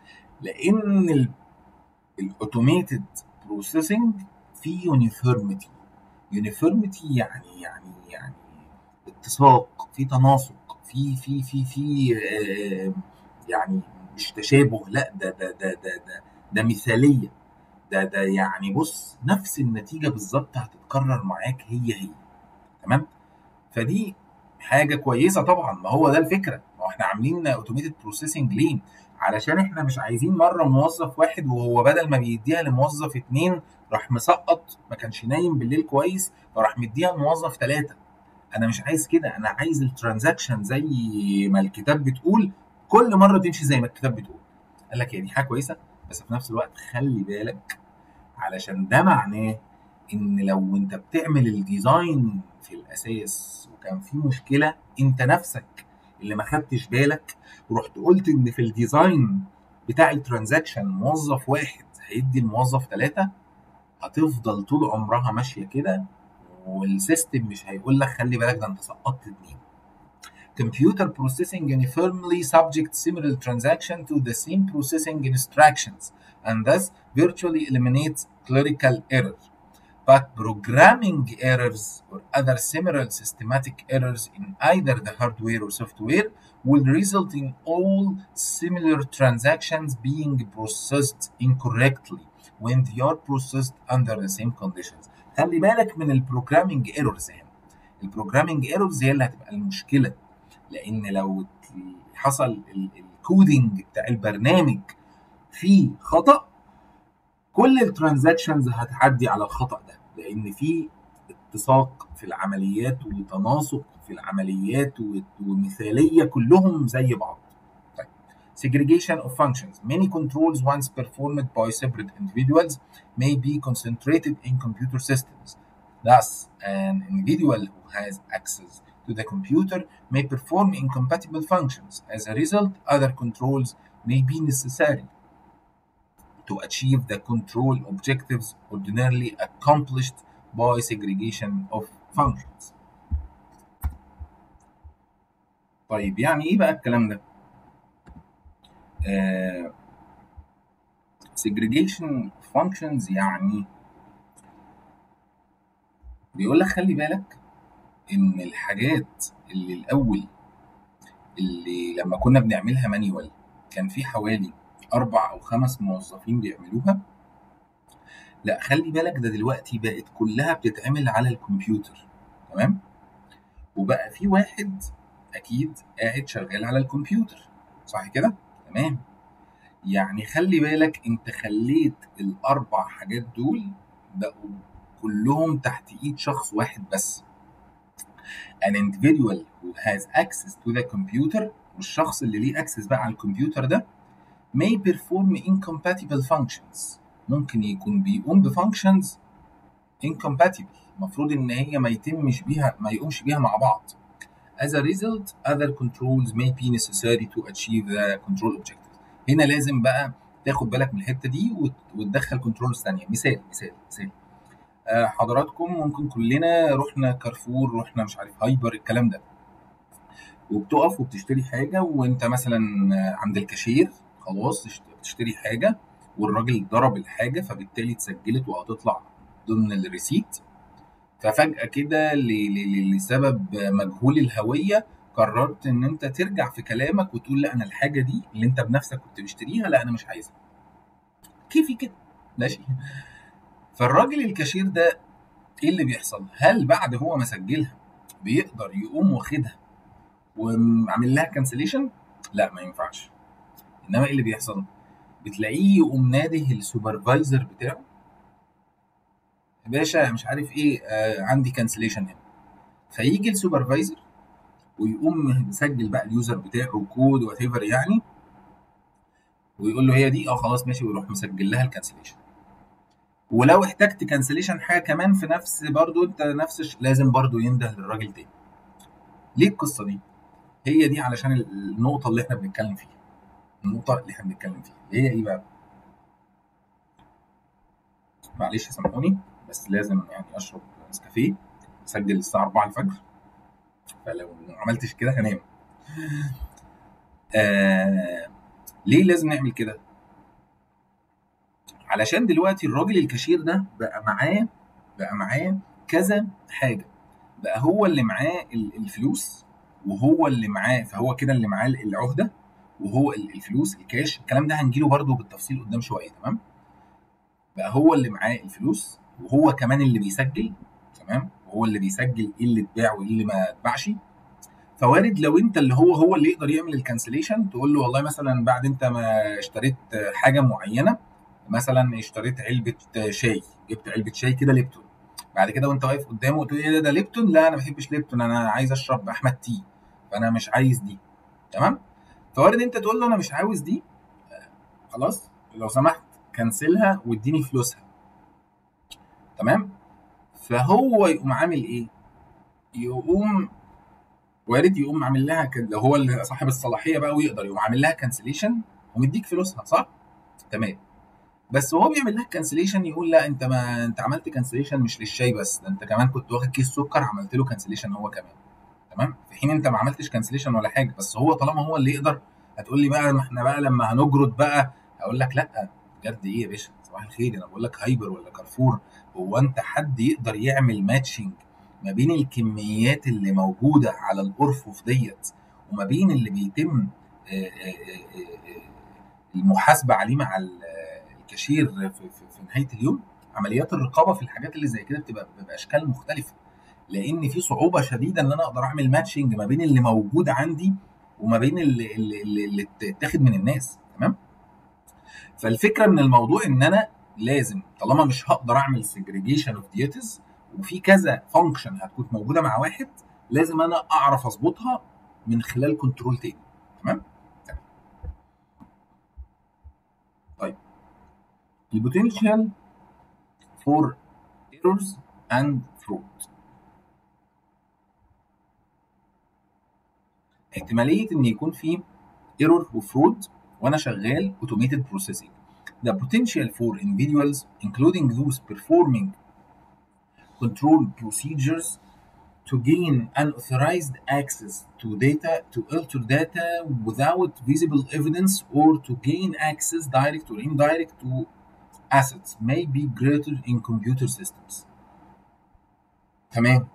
لان الاوتوميتد بروسيسنج فيه يونيفورميتي يونيفورميتي يعني يعني يعني اتساق في تناسق في في في في آه يعني مش تشابه لا ده ده ده ده ده, ده مثاليه ده ده يعني بص نفس النتيجه بالظبط هتتكرر معاك هي هي تمام فدي حاجه كويسه طبعا ما هو ده الفكره ما هو احنا عاملين اوتوميتد بروسيسنج ليه علشان احنا مش عايزين مره موظف واحد وهو بدل ما بيديها لموظف اتنين راح مسقط ما كانش نايم بالليل كويس فراح مديها لموظف ثلاثه انا مش عايز كده انا عايز الترانزاكشن زي ما الكتاب بتقول كل مره تمشي زي ما الكتاب بتقول قال لك هي دي حاجه كويسه بس في نفس الوقت خلي بالك علشان ده معناه ان لو انت بتعمل الديزاين في الاساس وكان في مشكله انت نفسك اللي ما خدتش بالك ورحت قلت ان في الديزاين بتاع الترانزاكشن موظف واحد هيدي الموظف ثلاثه هتفضل طول عمرها ماشيه كده والسيستم مش هيقول لك خلي بالك ده انت سقطت اتنين Computer processing uniformly subject similar transaction to the same processing instructions and thus virtually eliminates clerical error. But programming errors or other similar systematic errors in either the hardware or software will result in all similar transactions being processed incorrectly when they are processed under the same conditions. خلي بالك من البروجرامينج ايرورز هنا البروجرامينج ايرورز هي اللي هتبقى المشكله لان لو حصل الكودينج بتاع البرنامج فيه خطا كل الترانزاكشنز هتعدي على الخطا ده لان في اتساق في العمليات وتناسق في العمليات ومثاليه كلهم زي بعض طيب segregation of functions many controls once performed by separate individuals may be concentrated in computer systems thus an individual who has access to the computer may perform incompatible functions as a result other controls may be necessary to achieve the control objectives ordinarily accomplished by segregation of functions. طيب يعني ايه بقى الكلام ده؟ آه segregation functions يعني بيقول لك خلي بالك ان الحاجات اللي الاول اللي لما كنا بنعملها مانيوال كان في حوالي اربع او خمس موظفين بيعملوها لا خلي بالك ده دلوقتي بقت كلها بتتعمل على الكمبيوتر تمام وبقى في واحد اكيد قاعد شغال على الكمبيوتر صح كده تمام يعني خلي بالك انت خليت الاربع حاجات دول بقوا كلهم تحت ايد شخص واحد بس an individual who has access to the computer والشخص اللي ليه access بقى على الكمبيوتر ده may perform incompatible functions ممكن يكون بيقوم بفانكشنز incompatible المفروض ان هي ما يتمش بيها ما يقومش بيها مع بعض as a result other controls may be necessary to achieve the control objectives هنا لازم بقى تاخد بالك من الحته دي وتدخل كنترولز ثانيه مثال مثال مثال آه حضراتكم ممكن كلنا رحنا كارفور رحنا مش عارف هايبر الكلام ده وبتقف وبتشتري حاجه وانت مثلا عند الكاشير خلاص بتشتري حاجه والراجل ضرب الحاجه فبالتالي اتسجلت وهتطلع ضمن الريسيت ففجاه كده لسبب مجهول الهويه قررت ان انت ترجع في كلامك وتقول لا انا الحاجه دي اللي انت بنفسك كنت مشتريها لا انا مش عايزها كيفي كده ماشي فالراجل الكاشير ده ايه اللي بيحصل هل بعد هو ما سجلها بيقدر يقوم واخدها وعامل لها كانسليشن لا ما ينفعش انما ايه اللي بيحصل بتلاقيه يقوم ناده السوبرفايزر بتاعه يا باشا مش عارف ايه آه عندي كانسليشن هنا فيجي السوبرفايزر ويقوم مسجل بقى اليوزر بتاعه كود وات ايفر يعني ويقول له هي دي اه خلاص ماشي ويروح مسجل لها الكانسليشن ولو احتجت كانسليشن حاجه كمان في نفس برضو انت نفس لازم برضو ينده للراجل تاني ليه القصه دي هي دي علشان النقطه اللي احنا بنتكلم فيها النقطه اللي احنا بنتكلم فيها هي ايه بقى معلش سامحوني بس لازم يعني اشرب نسكافيه اسجل الساعه 4 الفجر فلو ما عملتش كده هنام آه ليه لازم نعمل كده علشان دلوقتي الراجل الكاشير ده بقى معاه بقى معاه كذا حاجه بقى هو اللي معاه الفلوس وهو اللي معاه فهو كده اللي معاه العهده وهو الفلوس الكاش الكلام ده هنجيله برده بالتفصيل قدام شويه تمام بقى هو اللي معاه الفلوس وهو كمان اللي بيسجل تمام وهو اللي بيسجل ايه اللي اتباع وايه اللي ما اتباعش فوارد لو انت اللي هو هو اللي يقدر يعمل الكانسليشن تقول له والله مثلا بعد انت ما اشتريت حاجه معينه مثلا اشتريت علبه شاي جبت علبه شاي كده ليبتون بعد كده وانت واقف قدامه تقول ايه ده, ده ليبتون لا انا ما بحبش ليبتون انا عايز اشرب احمد تي فانا مش عايز دي تمام فوارد انت تقول له انا مش عاوز دي خلاص لو سمحت كنسلها واديني فلوسها تمام فهو يقوم عامل ايه يقوم وارد يقوم عامل لها كان لو هو اللي صاحب الصلاحيه بقى ويقدر يقوم عامل لها كانسليشن ومديك فلوسها صح تمام بس وهو بيعمل لها كانسليشن يقول لا انت ما انت عملت كانسليشن مش للشاي بس ده انت كمان كنت واخد كيس سكر عملت له كانسليشن هو كمان تمام في حين انت ما عملتش كانسليشن ولا حاجه بس هو طالما هو اللي يقدر هتقول لي بقى ما احنا بقى لما هنجرد بقى هقول لك لا بجد ايه يا باشا صباح الخير انا بقول لك هايبر ولا كارفور هو انت حد يقدر يعمل ماتشنج ما بين الكميات اللي موجوده على الارفف ديت وما بين اللي بيتم المحاسبه عليه مع الكاشير في, في, في نهايه اليوم عمليات الرقابه في الحاجات اللي زي كده بتبقى باشكال مختلفه لان في صعوبه شديده ان انا اقدر اعمل ماتشنج ما بين اللي موجود عندي وما بين اللي اللي, اللي, اللي اتاخد من الناس تمام فالفكره من الموضوع ان انا لازم طالما مش هقدر اعمل سيجريجيشن اوف ديوتيز وفي كذا فانكشن هتكون موجوده مع واحد لازم انا اعرف اظبطها من خلال كنترول تاني تمام طيب البوتنشال فور ايرورز اند fraud احتماليه ان يكون في ايرور وفرود وانا شغال automated processing the potential for individuals including those performing control procedures to gain unauthorized access to data to alter data without visible evidence or to gain access direct or indirect to assets may be greater in computer systems تمام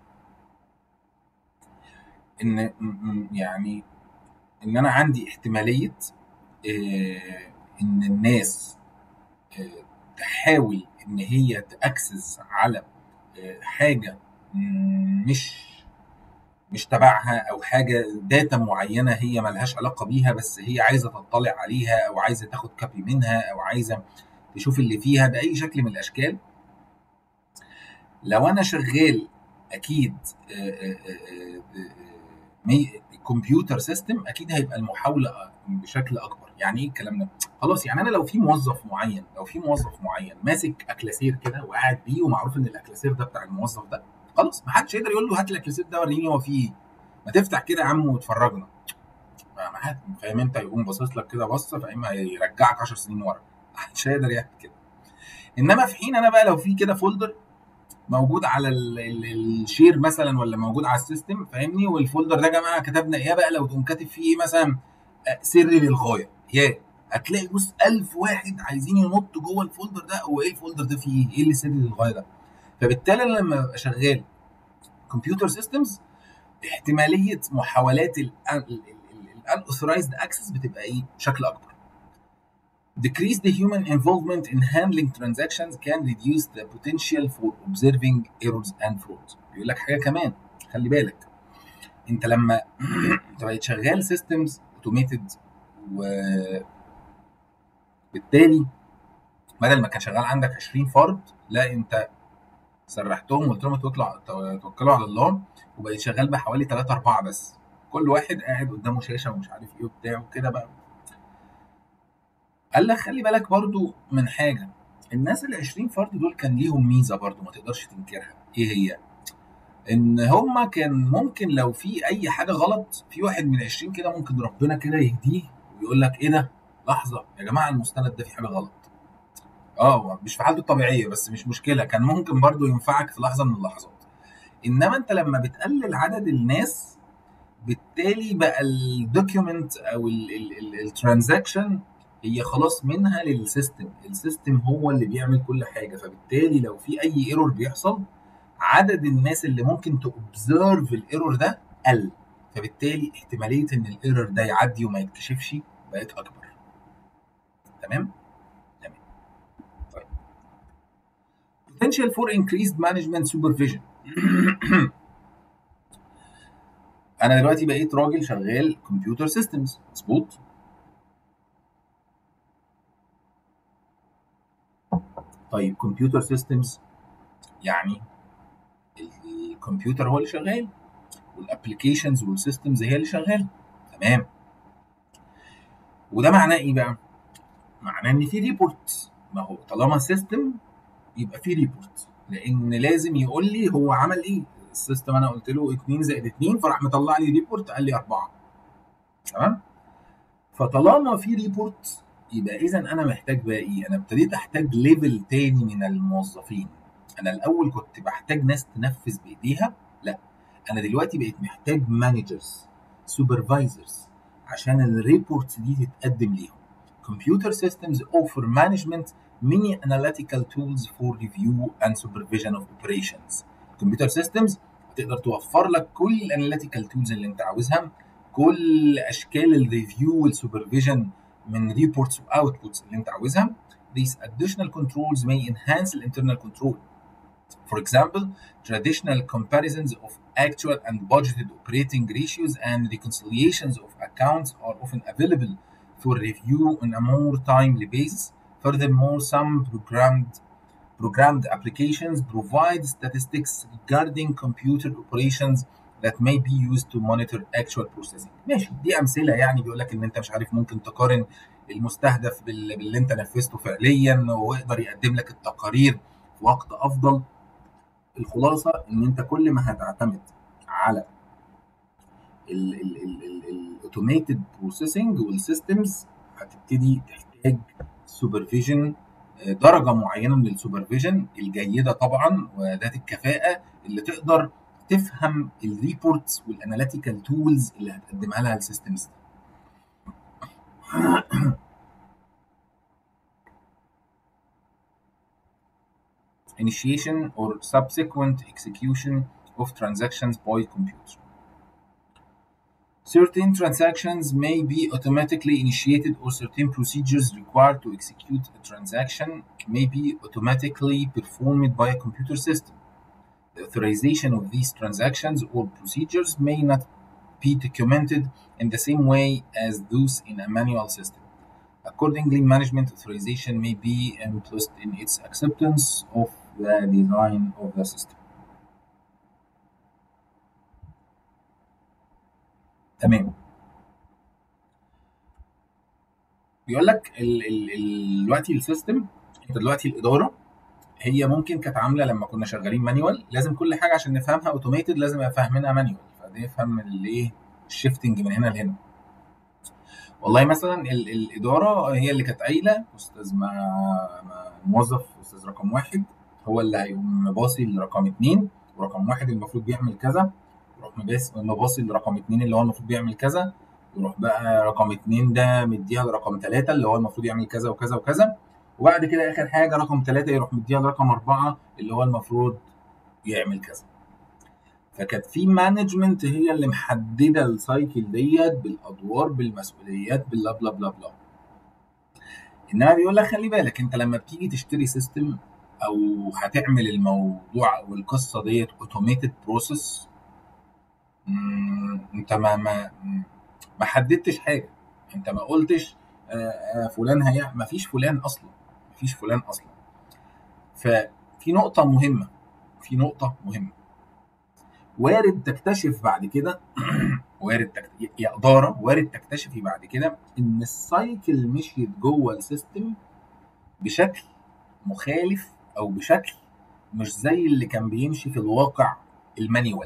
ان يعني ان انا عندي احتماليه آه ان الناس آه تحاول ان هي تاكسس على آه حاجه مش مش تبعها او حاجه داتا معينه هي ملهاش علاقه بيها بس هي عايزه تطلع عليها او عايزه تاخد كابي منها او عايزه تشوف اللي فيها باي شكل من الاشكال لو انا شغال اكيد كمبيوتر سيستم اكيد هيبقى المحاوله بشكل اكبر يعني ايه الكلام ده خلاص يعني انا لو في موظف معين لو في موظف معين ماسك اكلاسير كده وقاعد بيه ومعروف ان الاكلاسير ده بتاع الموظف ده خلاص ما حدش يقدر يقول له هات الاكلاسير ده وريني هو فيه ايه ما تفتح كده يا عم وتفرجنا فاهم انت يقوم باصص لك كده بصه فاهم هيرجعك 10 سنين ورا محدش هيقدر يعمل كده انما في حين انا بقى لو في كده فولدر موجود على الشير مثلا ولا موجود على السيستم فاهمني والفولدر ده يا جماعه كتبنا ايه بقى لو تقوم كاتب فيه مثلا سر للغايه يا هتلاقي بص 1000 واحد عايزين ينطوا جوه الفولدر ده هو ايه الفولدر ده فيه ايه اللي سر للغايه ده فبالتالي انا لما ابقى شغال كمبيوتر سيستمز احتماليه محاولات الاوثرايزد اكسس بتبقى ايه بشكل اكبر Decrease the human involvement in handling transactions can reduce the potential for observing errors and fraud. بيقول لك حاجه كمان خلي بالك انت لما انت بقيت شغال سيستمز اوتوميتد و بالتالي بدل ما كان شغال عندك 20 فرد لا انت سرحتهم وقلت لهم توكلوا توكلوا على الله وبقيت شغال بحوالي 3 4 بس كل واحد قاعد قدامه شاشه ومش عارف ايه وبتاع وكده بقى قال لك خلي بالك برضو من حاجه الناس ال 20 فرد دول كان ليهم ميزه برضو ما تقدرش تنكرها ايه هي ان هما كان ممكن لو في اي حاجه غلط في واحد من 20 كده ممكن ربنا كده يهديه ويقول لك ايه ده لحظه يا جماعه المستند ده في حاجه غلط اه مش في حالته الطبيعيه بس مش مشكله كان ممكن برضو ينفعك في لحظه من اللحظات انما انت لما بتقلل عدد الناس بالتالي بقى الدوكيومنت او الترانزاكشن هي خلاص منها للسيستم السيستم هو اللي بيعمل كل حاجه فبالتالي لو في اي ايرور بيحصل عدد الناس اللي ممكن تobserve الايرور ده قل فبالتالي احتماليه ان الايرور ده يعدي وما يتكشفش بقت اكبر تمام تمام طيب potential for increased management supervision انا دلوقتي بقيت راجل شغال كمبيوتر سيستمز مظبوط طيب كمبيوتر سيستمز يعني الكمبيوتر هو اللي شغال والابلكيشنز والسيستمز هي اللي شغاله تمام وده معناه ايه بقى؟ معناه ان في ريبورت ما هو طالما سيستم يبقى في ريبورت لان لازم يقول لي هو عمل ايه السيستم انا قلت له 2 زائد 2 فراح مطلع لي ريبورت قال لي 4 تمام فطالما في ريبورت يبقى اذا انا محتاج بقى ايه انا ابتديت احتاج ليفل تاني من الموظفين انا الاول كنت بحتاج ناس تنفذ بايديها لا انا دلوقتي بقيت محتاج مانجرز سوبرفايزرز عشان الريبورتس دي تتقدم ليهم computer systems offer management many analytical tools for review and supervision of operations computer systems تقدر توفر لك كل الاناليتيكال تولز اللي انت عاوزها كل اشكال الريفيو والسوبرفيجن من ريبورتس واوتبوتس اللي انت عاوزها these additional controls may enhance the internal control For example, traditional comparisons of actual and budgeted operating ratios and reconciliations of accounts are often available for review on a more timely basis. Furthermore, some programmed programmed applications provide statistics regarding computer operations that may be used to monitor actual processing. ماشي دي امثله يعني بيقول لك ان انت مش عارف ممكن تقارن المستهدف بال- باللي انت نفذته فعليا ويقدر يقدم لك التقارير في وقت افضل. الخلاصه ان انت كل ما هتعتمد على الاوتوميتد بروسيسنج والسيستمز هتبتدي تحتاج سوبرفيجن درجه معينه من السوبرفيجن الجيده طبعا وذات الكفاءه اللي تقدر تفهم الريبورتس والاناليتيكال تولز اللي هتقدمها لها السيستمز initiation or subsequent execution of transactions by computer. Certain transactions may be automatically initiated or certain procedures required to execute a transaction may be automatically performed by a computer system. The authorization of these transactions or procedures may not be documented in the same way as those in a manual system. Accordingly, management authorization may be implicit in its acceptance of the design of the system. تمام بيقول لك ال ال ال دلوقتي السيستم انت دلوقتي الاداره هي ممكن كانت عامله لما كنا شغالين مانيوال لازم كل حاجه عشان نفهمها اوتوميتد لازم ابقى فاهمينها مانيوال فنفهم الايه الشيفتنج من هنا لهنا والله مثلا ال الاداره هي اللي كانت قايله استاذ ما ما موظف استاذ رقم واحد هو اللي هيقوم باصي لرقم اتنين ورقم واحد المفروض بيعمل كذا يروح مباس مباصي لرقم اتنين اللي هو المفروض بيعمل كذا يروح بقى رقم اتنين ده مديها لرقم تلاتة اللي هو المفروض يعمل كذا وكذا وكذا وبعد كده اخر حاجه رقم تلاتة يروح مديها لرقم اربعة اللي هو المفروض يعمل كذا فكانت في مانجمنت هي اللي محدده السايكل ديت بالادوار بالمسؤوليات بلا بلا بلا بلا انما بيقول لك خلي بالك انت لما بتيجي تشتري سيستم او هتعمل الموضوع والقصه ديت اوتوميتد بروسيس انت ما ما ما حددتش حاجه انت ما قلتش آه، آه، فلان هي ما فيش فلان اصلا ما فيش فلان اصلا ففي نقطه مهمه في نقطه مهمه وارد تكتشف بعد كده وارد تكت... يا اداره وارد تكتشفي بعد كده ان السايكل مشيت جوه السيستم بشكل مخالف او بشكل مش زي اللي كان بيمشي في الواقع المانيوال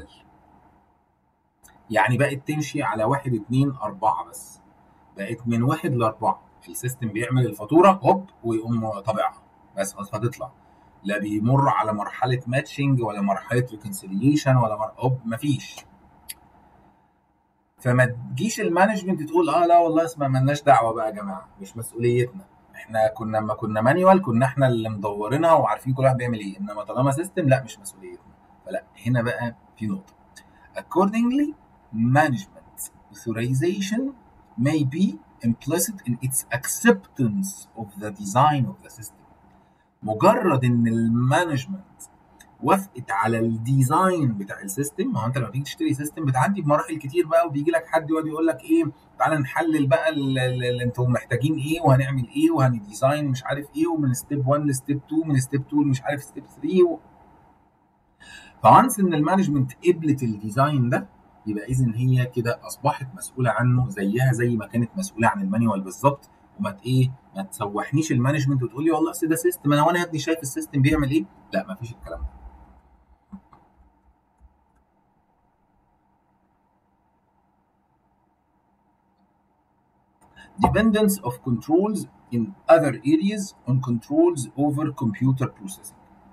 يعني بقت تمشي على واحد اتنين اربعة بس بقت من واحد لاربعة السيستم بيعمل الفاتورة هوب ويقوم طابعها بس خلاص هتطلع لا بيمر على مرحلة ماتشنج ولا مرحلة ريكونسيليشن ولا مر... هوب مفيش فما تجيش المانجمنت تقول اه لا والله اسمع مالناش دعوة بقى يا جماعة مش مسؤوليتنا احنا كنا لما كنا مانيوال كنا احنا اللي مدورينها وعارفين كل واحد بيعمل ايه انما طالما سيستم لا مش مسؤوليتنا فلا هنا بقى في نقطة accordingly management authorization may be implicit in its acceptance of the design of the system مجرد ان المانجمنت وافقت على الديزاين بتاع السيستم ما هو انت لما تيجي تشتري سيستم بتعدي بمراحل كتير بقى وبيجي لك حد يقعد يقول لك ايه تعالى نحلل بقى اللي انتم محتاجين ايه وهنعمل ايه وهنديزاين مش عارف ايه ومن ستيب 1 لستيب 2 من ستيب 2 مش عارف ستيب 3 و... فعنس ان المانجمنت قبلت الديزاين ده يبقى اذا هي كده اصبحت مسؤوله عنه زيها زي ما كانت مسؤوله عن المانيوال بالظبط وما ت- ايه ما تسوحنيش المانجمنت وتقول لي والله أصل ده سيستم انا وانا يا ابني شايف السيستم بيعمل ايه لا ما فيش الكلام ده dependence of controls in other areas on controls over computer processing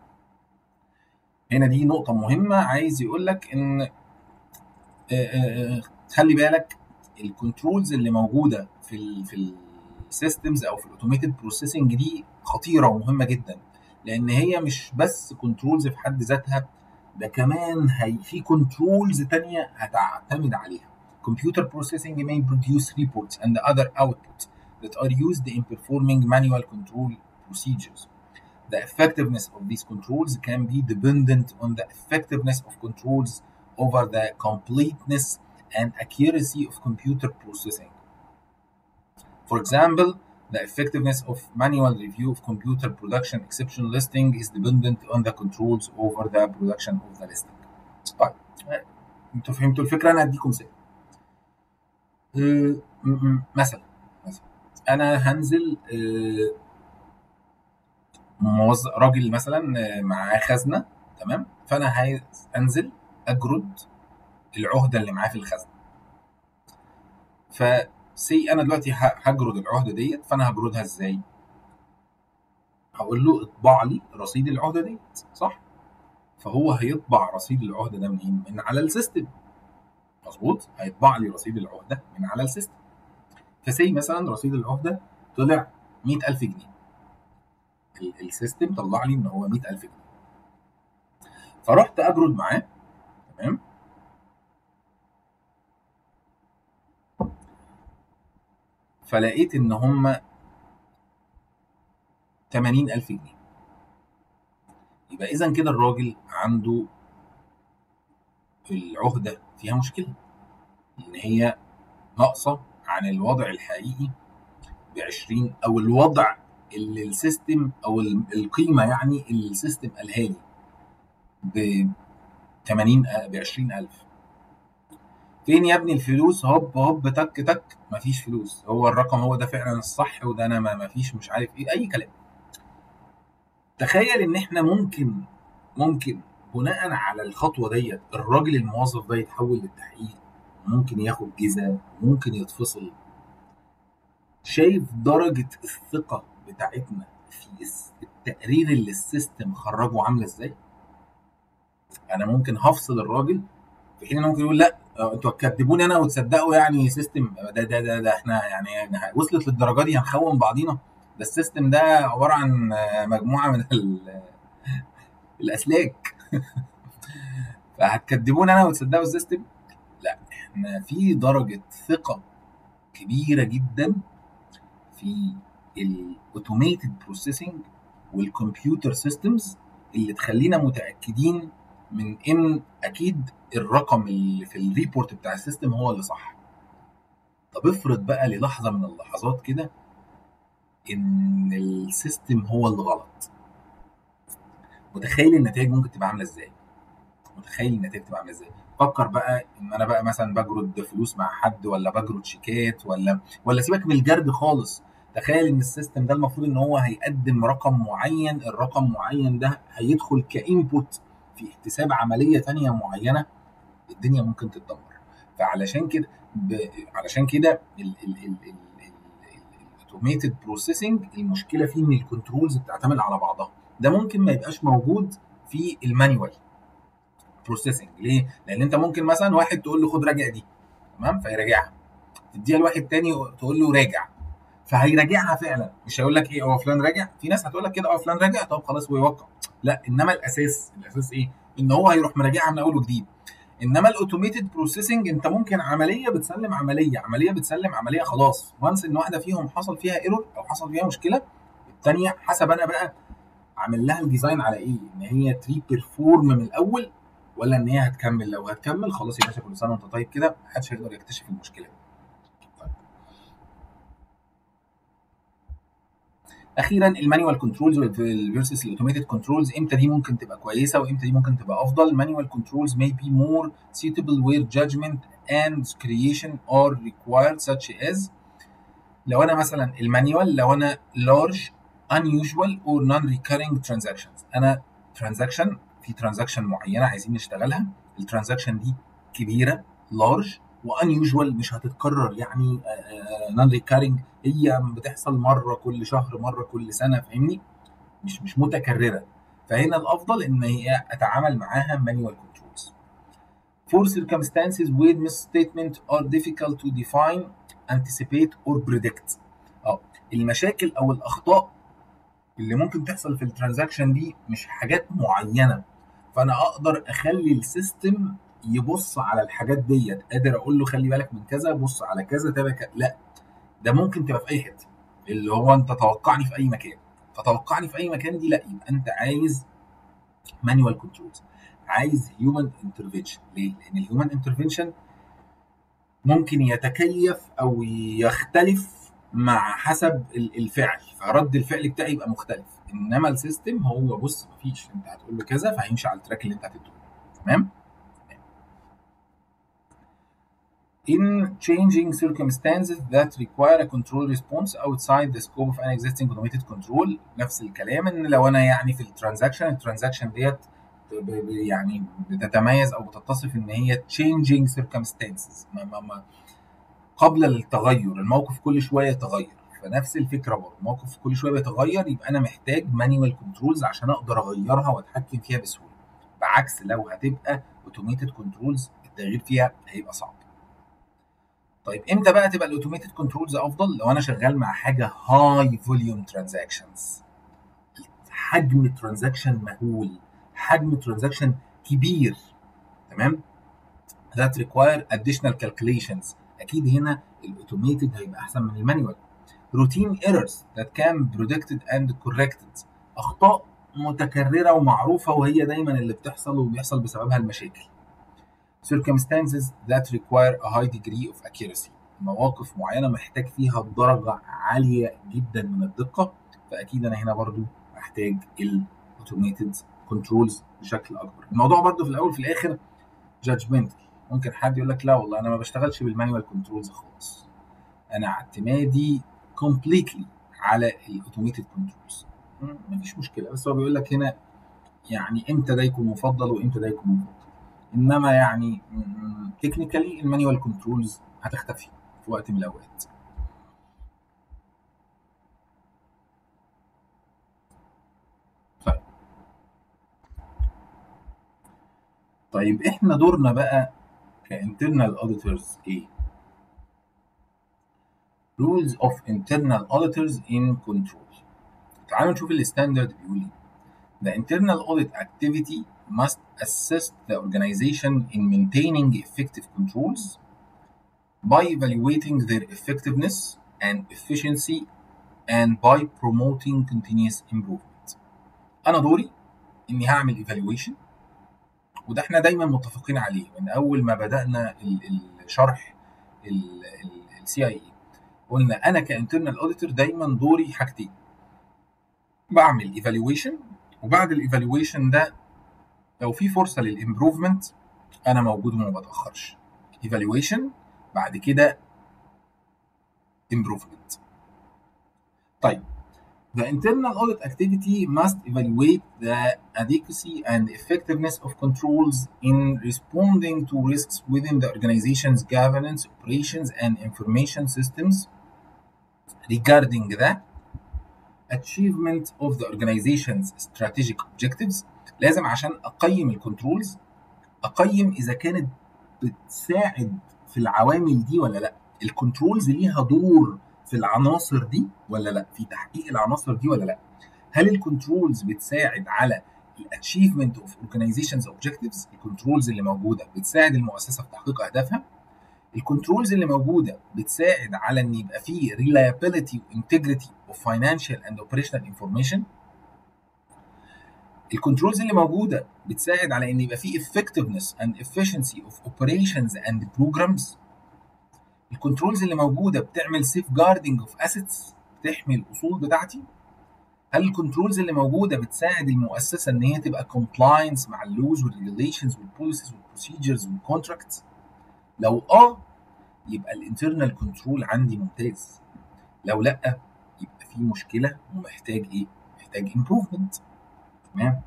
هنا دي نقطة مهمة عايز يقول لك إن آه، آه، آه، خلي بالك الكنترولز اللي موجودة في ال في السيستمز أو في الأوتوميتد بروسيسنج دي خطيرة ومهمة جدا لأن هي مش بس كنترولز في حد ذاتها ده كمان هي في كنترولز تانية هتعتمد عليها Computer processing may produce reports and other outputs that are used in performing manual control procedures. the effectiveness of these controls can be dependent on the effectiveness of controls over the completeness and accuracy of computer processing. For example, the effectiveness of manual review of computer production exception listing is dependent on the controls over the production of the listing. طيب انتوا فهمتوا الفكره انا هديكم مثال. أه، م- م- مثلا مثلا انا هنزل أه، موظف راجل مثلا أه، معاه خزنه تمام فانا عايز انزل اجرد العهده اللي معاه في الخزنه. فسي انا دلوقتي ه- هجرد العهده ديت فانا هجردها ازاي؟ هقول له اطبع لي رصيد العهده ديت صح؟ فهو هيطبع رصيد العهده ده منين؟ من على السيستم مظبوط؟ هيطبع لي رصيد العهده من على السيستم فسي مثلا رصيد العهده طلع 100000 جنيه ال- السيستم طلع لي ان هو 100000 جنيه فرحت اجرد معاه تمام فلقيت ان هم 80000 جنيه يبقى اذا كده الراجل عنده العهده فيها مشكله ان هي ناقصه عن الوضع الحقيقي ب 20 او الوضع اللي السيستم او ال- القيمه يعني اللي السيستم قالها لي ب 80 ب 20000 فين يا ابني الفلوس هوب هوب تك تك مفيش فلوس هو الرقم هو ده فعلا الصح وده انا ما مفيش مش عارف ايه اي كلام تخيل ان احنا ممكن ممكن بناء على الخطوه ديت الراجل الموظف ده يتحول للتحقيق ممكن ياخد جزاء ممكن يتفصل شايف درجه الثقه بتاعتنا في الس- التقرير اللي السيستم خرجه عامله ازاي انا ممكن هفصل الراجل في حين انه ممكن يقول لا آه، انتوا هتكذبوني انا وتصدقوا يعني سيستم ده ده ده, ده احنا يعني يعني وصلت للدرجه دي هنخون بعضينا ده السيستم ده عباره عن آه، مجموعه من ال- الاسلاك فهتكذبوني انا وتصدقوا السيستم لا احنا في درجه ثقه كبيره جدا في الاوتوميتد بروسيسنج والكمبيوتر سيستمز اللي تخلينا متاكدين من ان اكيد الرقم اللي في الريبورت بتاع السيستم هو اللي صح طب افرض بقى للحظه من اللحظات كده ان السيستم هو اللي غلط متخيل النتائج ممكن تبقى عامله ازاي متخيل النتائج تبقى عامله ازاي فكر بقى ان انا بقى مثلا بجرد فلوس مع حد ولا بجرد شيكات ولا ولا سيبك من الجرد خالص تخيل ان السيستم ده المفروض ان هو هيقدم رقم معين الرقم معين ده هيدخل كانبوت في احتساب عمليه تانية معينه الدنيا ممكن تتدمر فعلشان كده ب... علشان كده الاوتوميتد بروسيسنج المشكله فيه ان الكنترولز بتعتمد على بعضها ده ممكن ما يبقاش موجود في المانيوال بروسيسنج ليه؟ لان انت ممكن مثلا واحد تقول له خد راجع دي تمام فيراجعها تديها لواحد تاني تقول له راجع فهيراجعها فعلا مش هيقول لك ايه هو فلان راجع في ناس هتقول لك كده اه فلان راجع طب خلاص ويوقع لا انما الاساس الاساس ايه ان هو هيروح مراجعها من اول وجديد انما الاوتوميتد بروسيسنج انت ممكن عمليه بتسلم عمليه عمليه بتسلم عمليه خلاص وانس ان واحده فيهم حصل فيها ايرور او حصل فيها مشكله الثانيه حسب انا بقى عامل لها الديزاين على ايه ان هي تري بيرفورم من الاول ولا ان هي هتكمل لو هتكمل خلاص يا باشا كل سنه وانت طيب كده محدش هيقدر يكتشف المشكله طيب. اخيرا المانيوال كنترولز فيرسس الاوتوميتد كنترولز امتى دي ممكن تبقى كويسه وامتى دي ممكن تبقى افضل المانيوال كنترولز may be more suitable where judgment and creation are required such as لو انا مثلا المانيوال لو انا large unusual or non-recurring transactions انا transaction في ترانزاكشن معينه عايزين نشتغلها الترانزاكشن دي كبيره لارج وانيوجوال مش هتتكرر يعني نون ريكارنج هي بتحصل مره كل شهر مره كل سنه فاهمني مش مش متكرره فهنا الافضل ان هي اتعامل معاها مانيوال كنترولز For circumstances where misstatements are difficult to define, anticipate or predict. اه المشاكل او الاخطاء اللي ممكن تحصل في الترانزاكشن دي مش حاجات معينه فانا اقدر اخلي السيستم يبص على الحاجات ديت قادر اقول له خلي بالك من كذا بص على كذا تابع لا ده ممكن تبقى في اي حته اللي هو انت توقعني في اي مكان فتوقعني في اي مكان دي لا يبقى انت عايز مانوال كنترولز عايز هيومن انترفنشن ليه؟ لان الهيومن انترفنشن ممكن يتكيف او يختلف مع حسب الفعل فرد الفعل بتاعي يبقى مختلف انما السيستم هو بص مفيش انت هتقول له كذا فهيمشي على التراك اللي انت هتديه تمام in changing circumstances that require a control response outside the scope of an existing automated control نفس الكلام ان لو انا يعني في الترانزاكشن الترانزاكشن ديت يعني بتتميز او بتتصف ان هي changing circumstances ما ما ما قبل التغير الموقف كل شويه يتغير فنفس الفكره برضه الموقف كل شويه بيتغير يبقى انا محتاج مانيوال كنترولز عشان اقدر اغيرها واتحكم فيها بسهوله بعكس لو هتبقى اوتوميتد كنترولز التغيير فيها هيبقى صعب طيب امتى بقى تبقى الاوتوميتد كنترولز افضل لو انا شغال مع حاجه هاي فوليوم ترانزاكشنز حجم ترانزاكشن مهول حجم ترانزاكشن كبير تمام that require additional calculations اكيد هنا الاوتوميتد هيبقى احسن من المانيوال routine errors that can predicted and corrected اخطاء متكرره ومعروفه وهي دايما اللي بتحصل وبيحصل بسببها المشاكل circumstances that require a high degree of accuracy مواقف معينه محتاج فيها درجه عاليه جدا من الدقه فاكيد انا هنا برضو محتاج الاوتوميتد كنترولز بشكل اكبر الموضوع برضو في الاول في الاخر جادجمنتال ممكن حد يقول لك لا والله انا ما بشتغلش بالمانيوال كنترولز خالص انا اعتمادي كومبليتلي على الاوتوميتد كنترولز مفيش مشكله بس هو بيقول لك هنا يعني امتى ده يكون مفضل وامتى ده يكون مفضل انما يعني تكنيكالي المانيوال كنترولز هتختفي في وقت من الاوقات طيب طيب احنا دورنا بقى كانترنال اوديتورز ايه rules of internal auditors in control تعالوا نشوف الستاندرد بيقول ايه The internal audit activity must assist the organization in maintaining effective controls by evaluating their effectiveness and efficiency and by promoting continuous improvement. أنا دوري إني هعمل evaluation وده إحنا دايما متفقين عليه من أول ما بدأنا الشرح ال CIA قلنا أنا كانترنال أوديتور دايما دوري حاجتين بعمل ايفالويشن وبعد الايفالويشن ده لو في فرصه للامبروفمنت انا موجود وما بتاخرش ايفالويشن بعد كده improvement طيب The internal audit activity must evaluate the adequacy and effectiveness of controls in responding to risks within the organization's governance, operations, and information systems regarding the achievement of the organization's strategic objectives لازم عشان اقيم الكنترولز اقيم اذا كانت بتساعد في العوامل دي ولا لا الكنترولز ليها دور في العناصر دي ولا لا في تحقيق العناصر دي ولا لا هل الكنترولز بتساعد على الاتشيفمنت اوف اورجانيزيشنز اوبجكتيفز الكنترولز اللي موجوده بتساعد المؤسسه في تحقيق اهدافها الكنترولز اللي موجوده بتساعد على ان يبقى فيه reliability وانتجريتي of financial and operational information الكنترولز اللي موجوده بتساعد على ان يبقى فيه effectiveness and efficiency of operations and programs الكنترولز اللي موجوده بتعمل سيف جاردنج اوف اسيتس بتحمي الاصول بتاعتي هل الكنترولز اللي موجوده بتساعد المؤسسه ان هي تبقى كومبلاينس مع اللوز والريجوليشنز والبوليسيز والبروسيجرز والكونتراكتس لو اه يبقى الانترنال كنترول عندي ممتاز لو لا يبقى في مشكله ومحتاج ايه محتاج امبروفمنت تمام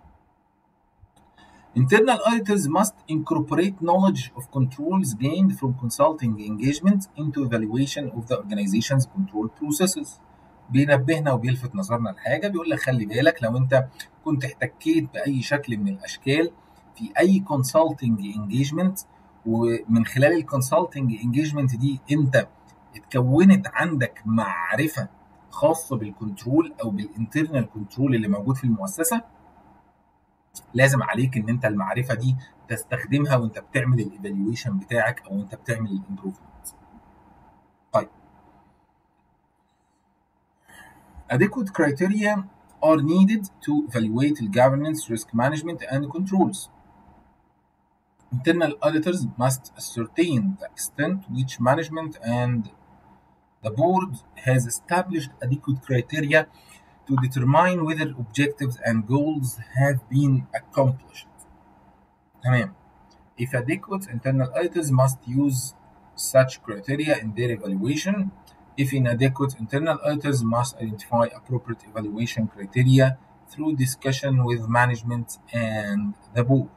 Internal auditors must incorporate knowledge of controls gained from consulting engagement into evaluation of the organization's control processes. بينبهنا وبيلفت نظرنا لحاجة بيقول لك خلي بالك لو أنت كنت احتكيت بأي شكل من الأشكال في أي consulting engagement ومن خلال الكونسلتنج انجيجمنت دي أنت اتكونت عندك معرفة خاصة بالكنترول أو بالانترنال كنترول اللي موجود في المؤسسة لازم عليك ان انت المعرفه دي تستخدمها وانت بتعمل الايفالويشن بتاعك او انت بتعمل الامبروفمنت طيب adequate criteria are needed to evaluate the governance, risk management, and controls. Internal auditors must ascertain the extent to which management and the board has established adequate criteria to determine whether objectives and goals have been accomplished. تمام. If adequate, internal auditors must use such criteria in their evaluation. If inadequate, internal auditors must identify appropriate evaluation criteria through discussion with management and the board.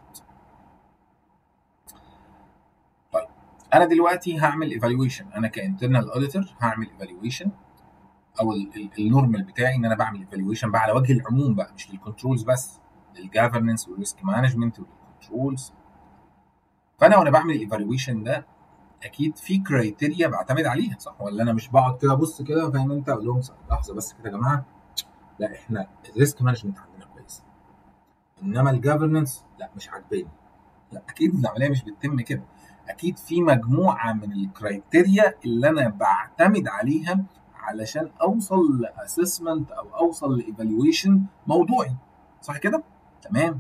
طيب انا دلوقتي هعمل ايفالويشن انا كانترنال اوديتور هعمل ايفالويشن او النورمال بتاعي ان انا بعمل ايفالويشن بقى على وجه العموم بقى مش للكنترولز بس للجفرنس والريسك مانجمنت والكنترولز فانا وانا بعمل الايفالويشن ده اكيد في كرايتيريا بعتمد عليها صح ولا انا مش بقعد كده ابص كده فاهم انت اقول لهم لحظه بس كده يا جماعه لا احنا الريسك مانجمنت عندنا كويس انما الجفرنس لا مش عاجباني لا اكيد العمليه مش بتتم كده اكيد في مجموعه من الكرايتيريا اللي انا بعتمد عليها علشان اوصل لاسسمنت او اوصل لايفالويشن موضوعي صح كده تمام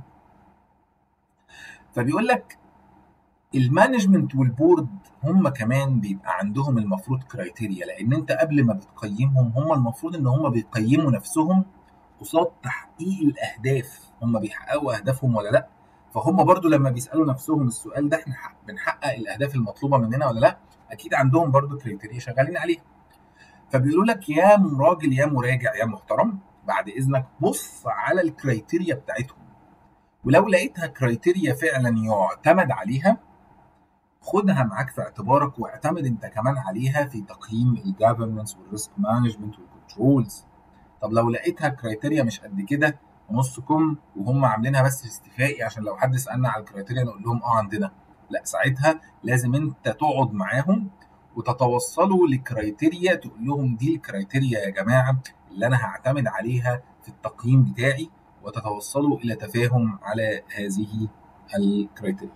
فبيقول لك المانجمنت والبورد هم كمان بيبقى عندهم المفروض كرايتيريا لان انت قبل ما بتقيمهم هم المفروض ان هم بيقيموا نفسهم قصاد تحقيق الاهداف هم بيحققوا اهدافهم ولا لا فهم برضو لما بيسالوا نفسهم السؤال ده احنا بنحقق الاهداف المطلوبه مننا ولا لا اكيد عندهم برضو كرايتيريا شغالين عليها فبيقولوا لك يا راجل يا مراجع يا محترم بعد اذنك بص على الكرايتيريا بتاعتهم ولو لقيتها كرايتيريا فعلا يعتمد عليها خدها معاك في اعتبارك واعتمد انت كمان عليها في تقييم الجفرنس والريسك مانجمنت والكنترولز طب لو لقيتها كرايتيريا مش قد كده ونص كم وهم عاملينها بس استفائي عشان لو حد سالنا على الكرايتيريا نقول لهم اه عندنا لا ساعتها لازم انت تقعد معاهم وتتوصلوا لكرايتيريا تقول لهم دي الكرايتيريا يا جماعه اللي انا هعتمد عليها في التقييم بتاعي وتتوصلوا الى تفاهم على هذه الكرايتيريا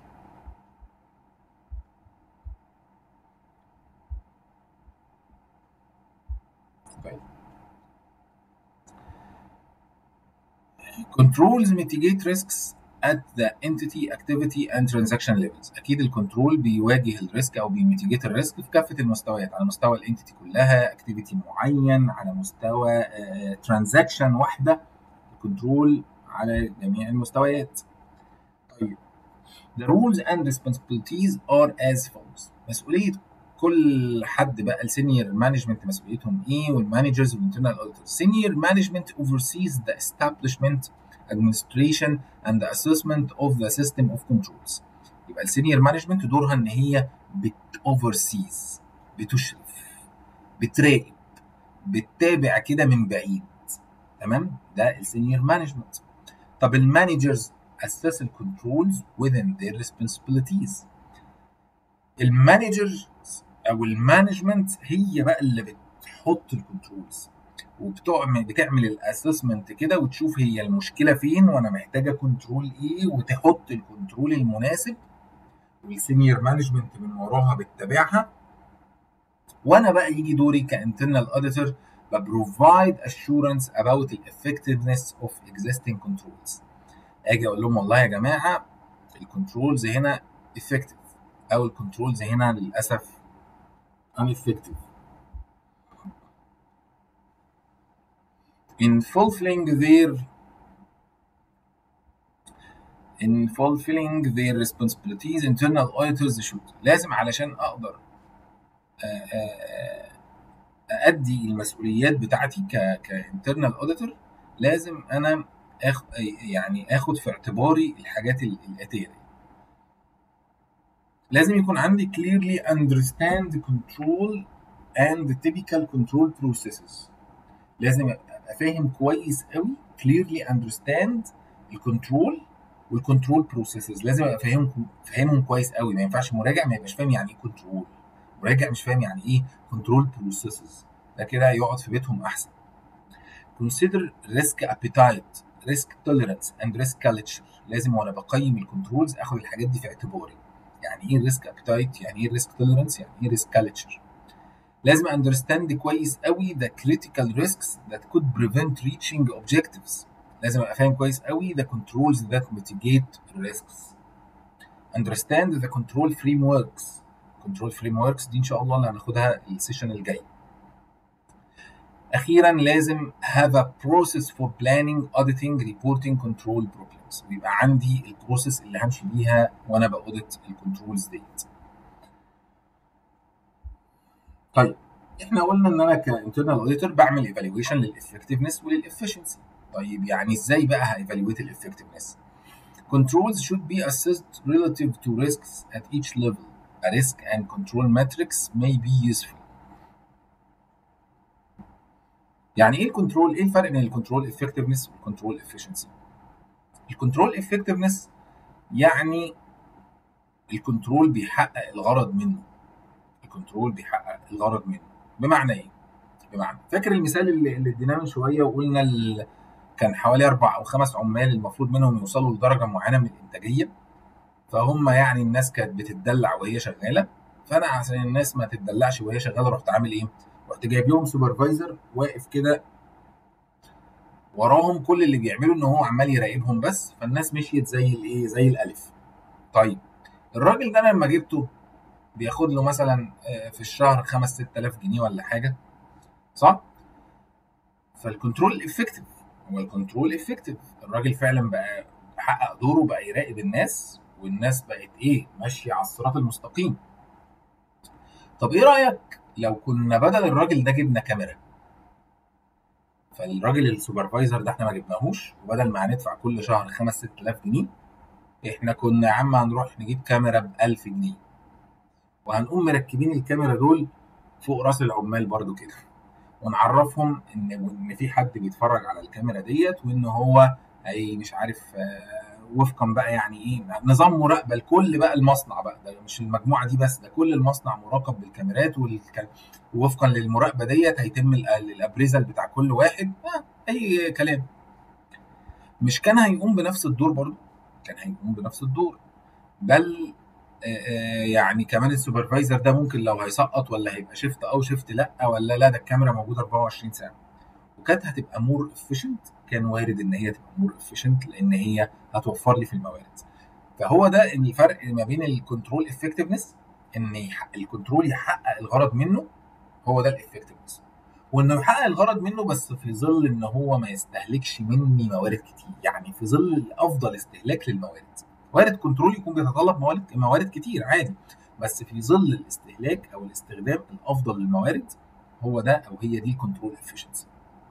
Controls mitigate risks at the entity activity and transaction levels. اكيد الكنترول بيواجه الريسك او بيميتيجيت الريسك في كافه المستويات على مستوى الانتيتي كلها اكتيفيتي معين على مستوى ترانزاكشن uh, واحده الكنترول على جميع المستويات. طيب The rules and responsibilities are as follows. مسؤوليه كل حد بقى السينيور مانجمنت مسؤوليتهم ايه والمانجرز والانترنال اوديتور سينيور مانجمنت oversees the establishment administration and the assessment of the system of controls يبقى السينيور مانجمنت دورها ان هي بت oversees بتشرف بتراقب بتتابع كده من بعيد تمام ده السينيور مانجمنت طب المانجرز assess الكنترولز within their responsibilities المانجر او المانجمنت هي بقى اللي بتحط الكنترولز وبتعمل بتعمل الاسسمنت كده وتشوف هي المشكله فين وانا محتاجه كنترول ايه وتحط الكنترول المناسب والسينيور مانجمنت من وراها بتتابعها وانا بقى يجي دوري كانترنال اوديتور ببروفايد اشورنس اباوت الافكتفنس اوف اكزيستنج كنترولز اجي اقول لهم والله يا جماعه الكنترولز هنا افكتيف او الكنترولز هنا للاسف ineffective in fulfilling their in fulfilling their responsibilities internal auditors should لازم علشان اقدر أأدي المسؤوليات بتاعتي ك كانترنال اوديتور لازم انا اخد يعني اخد في اعتباري الحاجات الاتيه دي لازم يكون عندي clearly understand the control and the typical control processes لازم ابقى فاهم كويس قوي clearly understand الكنترول والكنترول بروسيسز لازم ابقى فاهمهم فاهمهم كويس قوي ما ينفعش مراجع ما يبقاش فاهم يعني ايه كنترول مراجع مش فاهم يعني ايه كنترول بروسيسز ده كده يقعد في بيتهم احسن consider risk appetite risk tolerance and risk culture لازم وانا بقيم الكنترولز اخد الحاجات دي في اعتباري يعني ايه ريسك ابيتايت يعني ايه ريسك توليرنس يعني ايه ريسك كالتشر لازم understand كويس قوي the critical risks that could prevent reaching objectives لازم ابقى فاهم كويس قوي the controls that mitigate risks understand the control frameworks control frameworks دي ان شاء الله اللي هناخدها السيشن الجاي اخيرا لازم have a process for planning auditing reporting control problems ويبقى عندي البروسيس اللي همشي بيها وانا باوديت الكنترولز ديت طيب احنا قلنا ان انا كانترنال اوديتور بعمل ايفالويشن للافكتفنس وللافشنسي طيب يعني ازاي بقى هايفالويت الافكتفنس Controls should be assessed relative to risks at each level. A risk and control metrics may be useful. يعني ايه الكنترول؟ ايه الفرق بين الكنترول افكتفنس والكنترول افشنسي؟ الكنترول افكتفنس يعني الكنترول بيحقق الغرض منه. الكنترول بيحقق الغرض منه. بمعنى ايه؟ بمعنى فاكر المثال اللي اللي اديناه من شويه وقلنا ال... كان حوالي اربع او خمس عمال المفروض منهم يوصلوا لدرجه معينه من الانتاجيه فهم يعني الناس كانت بتدلع وهي شغاله فانا عشان الناس ما تدلعش وهي شغاله رحت عامل ايه؟ رحت جايب لهم سوبرفايزر واقف كده وراهم كل اللي بيعملوا ان هو عمال يراقبهم بس فالناس مشيت زي الايه؟ زي الالف. طيب الراجل ده لما جبته بياخد له مثلا في الشهر 5 6000 جنيه ولا حاجه صح؟ فالكنترول افكتيف هو الكنترول افكتيف الراجل فعلا بقى حقق دوره بقى يراقب الناس والناس بقت ايه ماشيه على الصراط المستقيم طب ايه رايك لو كنا بدل الراجل ده جبنا كاميرا فالراجل السوبرفايزر ده احنا ما جبناهوش وبدل ما هندفع كل شهر 5 6000 جنيه احنا كنا يا عم هنروح نجيب كاميرا ب 1000 جنيه وهنقوم مركبين الكاميرا دول فوق راس العمال برضو كده ونعرفهم ان ان في حد بيتفرج على الكاميرا ديت وان هو هي مش عارف وفقا بقى يعني ايه نظام مراقبه لكل بقى المصنع بقى ده مش المجموعه دي بس ده كل المصنع مراقب بالكاميرات والك... ووفقا للمراقبه ديت هيتم الابريزل بتاع كل واحد آه اي كلام مش كان هيقوم بنفس الدور برضه كان هيقوم بنفس الدور بل يعني كمان السوبرفايزر ده ممكن لو هيسقط ولا هيبقى شيفت او شيفت لا ولا لا ده الكاميرا موجوده 24 ساعه وكانت هتبقى مور افيشنت كان وارد ان هي تبقى مور افيشنت لان هي هتوفر لي في الموارد فهو ده الفرق ما بين الكنترول افكتفنس ان الكنترول يحقق الغرض منه هو ده الافكتفنس وانه يحقق الغرض منه بس في ظل ان هو ما يستهلكش مني موارد كتير يعني في ظل افضل استهلاك للموارد وارد كنترول يكون بيتطلب موارد موارد كتير عادي بس في ظل الاستهلاك او الاستخدام الافضل للموارد هو ده او هي دي الكنترول افشنسي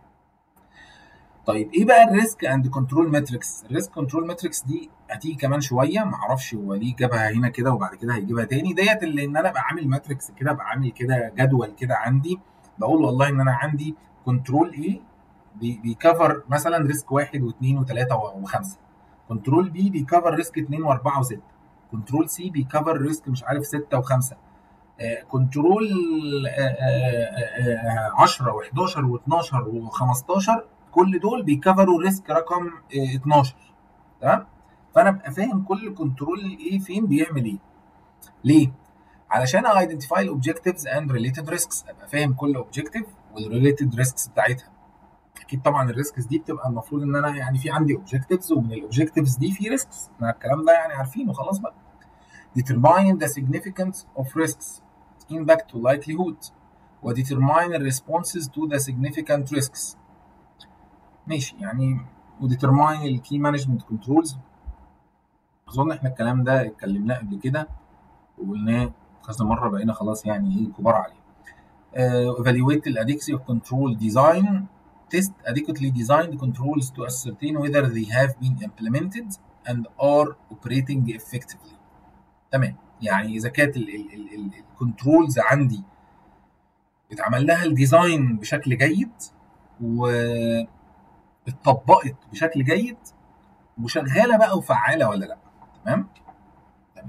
طيب ايه بقى الريسك اند كنترول ماتريكس الريسك كنترول ماتريكس دي هتيجي كمان شويه معرفش هو ليه جابها هنا كده وبعد كده هيجيبها تاني ديت اللي ان انا ابقى عامل ماتريكس كده ابقى عامل كده جدول كده عندي بقول والله ان انا عندي كنترول ايه بيكفر مثلا ريسك واحد واثنين وثلاثه وخمسه كنترول بي بيكفر ريسك 2 و4 و6 كنترول سي بيكفر ريسك مش عارف 6 و5 كنترول 10 و11 و12 و15 كل دول بيكفروا ريسك رقم 12 تمام فانا ابقى فاهم كل كنترول ايه فين بيعمل ايه ليه علشان ايدنتيفاي الاوبجكتيفز اند ريليتد ريسكس ابقى فاهم كل اوبجكتيف والريليتد ريسكس بتاعتها اكيد طبعا الريسكس دي بتبقى المفروض ان انا يعني في عندي اوبجكتيفز ومن الاوبجكتيفز دي في ريسكس احنا الكلام ده يعني عارفينه خلاص بقى determine the significance of risks impact to likelihood و determine the responses to the significant risks ماشي يعني و determine ال key management controls اظن احنا الكلام ده اتكلمناه قبل كده وقلناه كذا مره بقينا خلاص يعني ايه كبار عليه uh, evaluate the adequacy of control design test adequately designed controls to ascertain whether they have been implemented and are operating effectively. تمام يعني اذا كانت الكنترولز عندي اتعمل لها الديزاين بشكل جيد واتطبقت بشكل جيد وشغاله بقى وفعاله ولا لا تمام تمام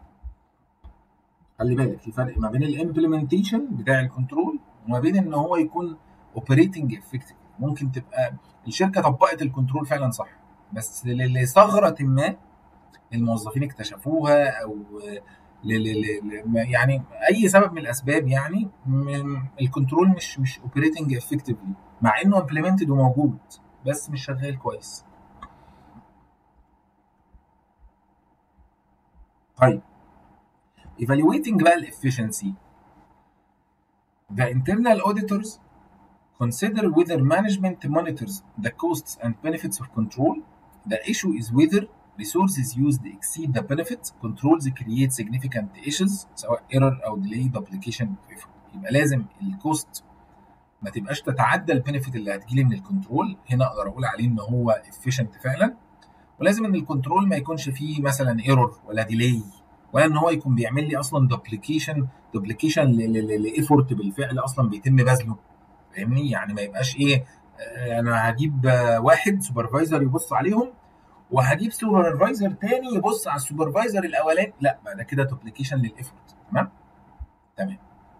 خلي بالك في فرق ما بين الامبلمنتيشن بتاع الكنترول وما بين ان هو يكون اوبريتنج افكتيف ممكن تبقى الشركه طبقت الكنترول فعلا صح بس لثغره ما الموظفين اكتشفوها او ل ل ل ل يعني اي سبب من الاسباب يعني م- الكنترول مش مش اوبريتنج افكتفلي مع انه امبلمنتد وموجود بس مش شغال كويس طيب evaluating بقى الافشنسي The internal auditors consider whether management monitors the costs and benefits of control. The issue is whether resources used exceed the benefits. Controls create significant issues سواء error أو delay duplication of effort. يبقى لازم الكوست ما تبقاش تتعدى البنفيت اللي هتجيلي من الكنترول هنا اقدر اقول عليه ان هو efficient فعلا ولازم ان الكنترول ما يكونش فيه مثلا ايرور ولا ديلي ولا ان هو يكون بيعمل لي اصلا دوبليكيشن دوبليكيشن لايفورت بالفعل اصلا بيتم بذله فاهمني يعني ما يبقاش ايه آه، انا هجيب آه، واحد سوبرفايزر يبص عليهم وهجيب سوبرفايزر تاني يبص على السوبرفايزر الاولاني لا بقى ده كده دوبليكيشن للايفورت تمام تمام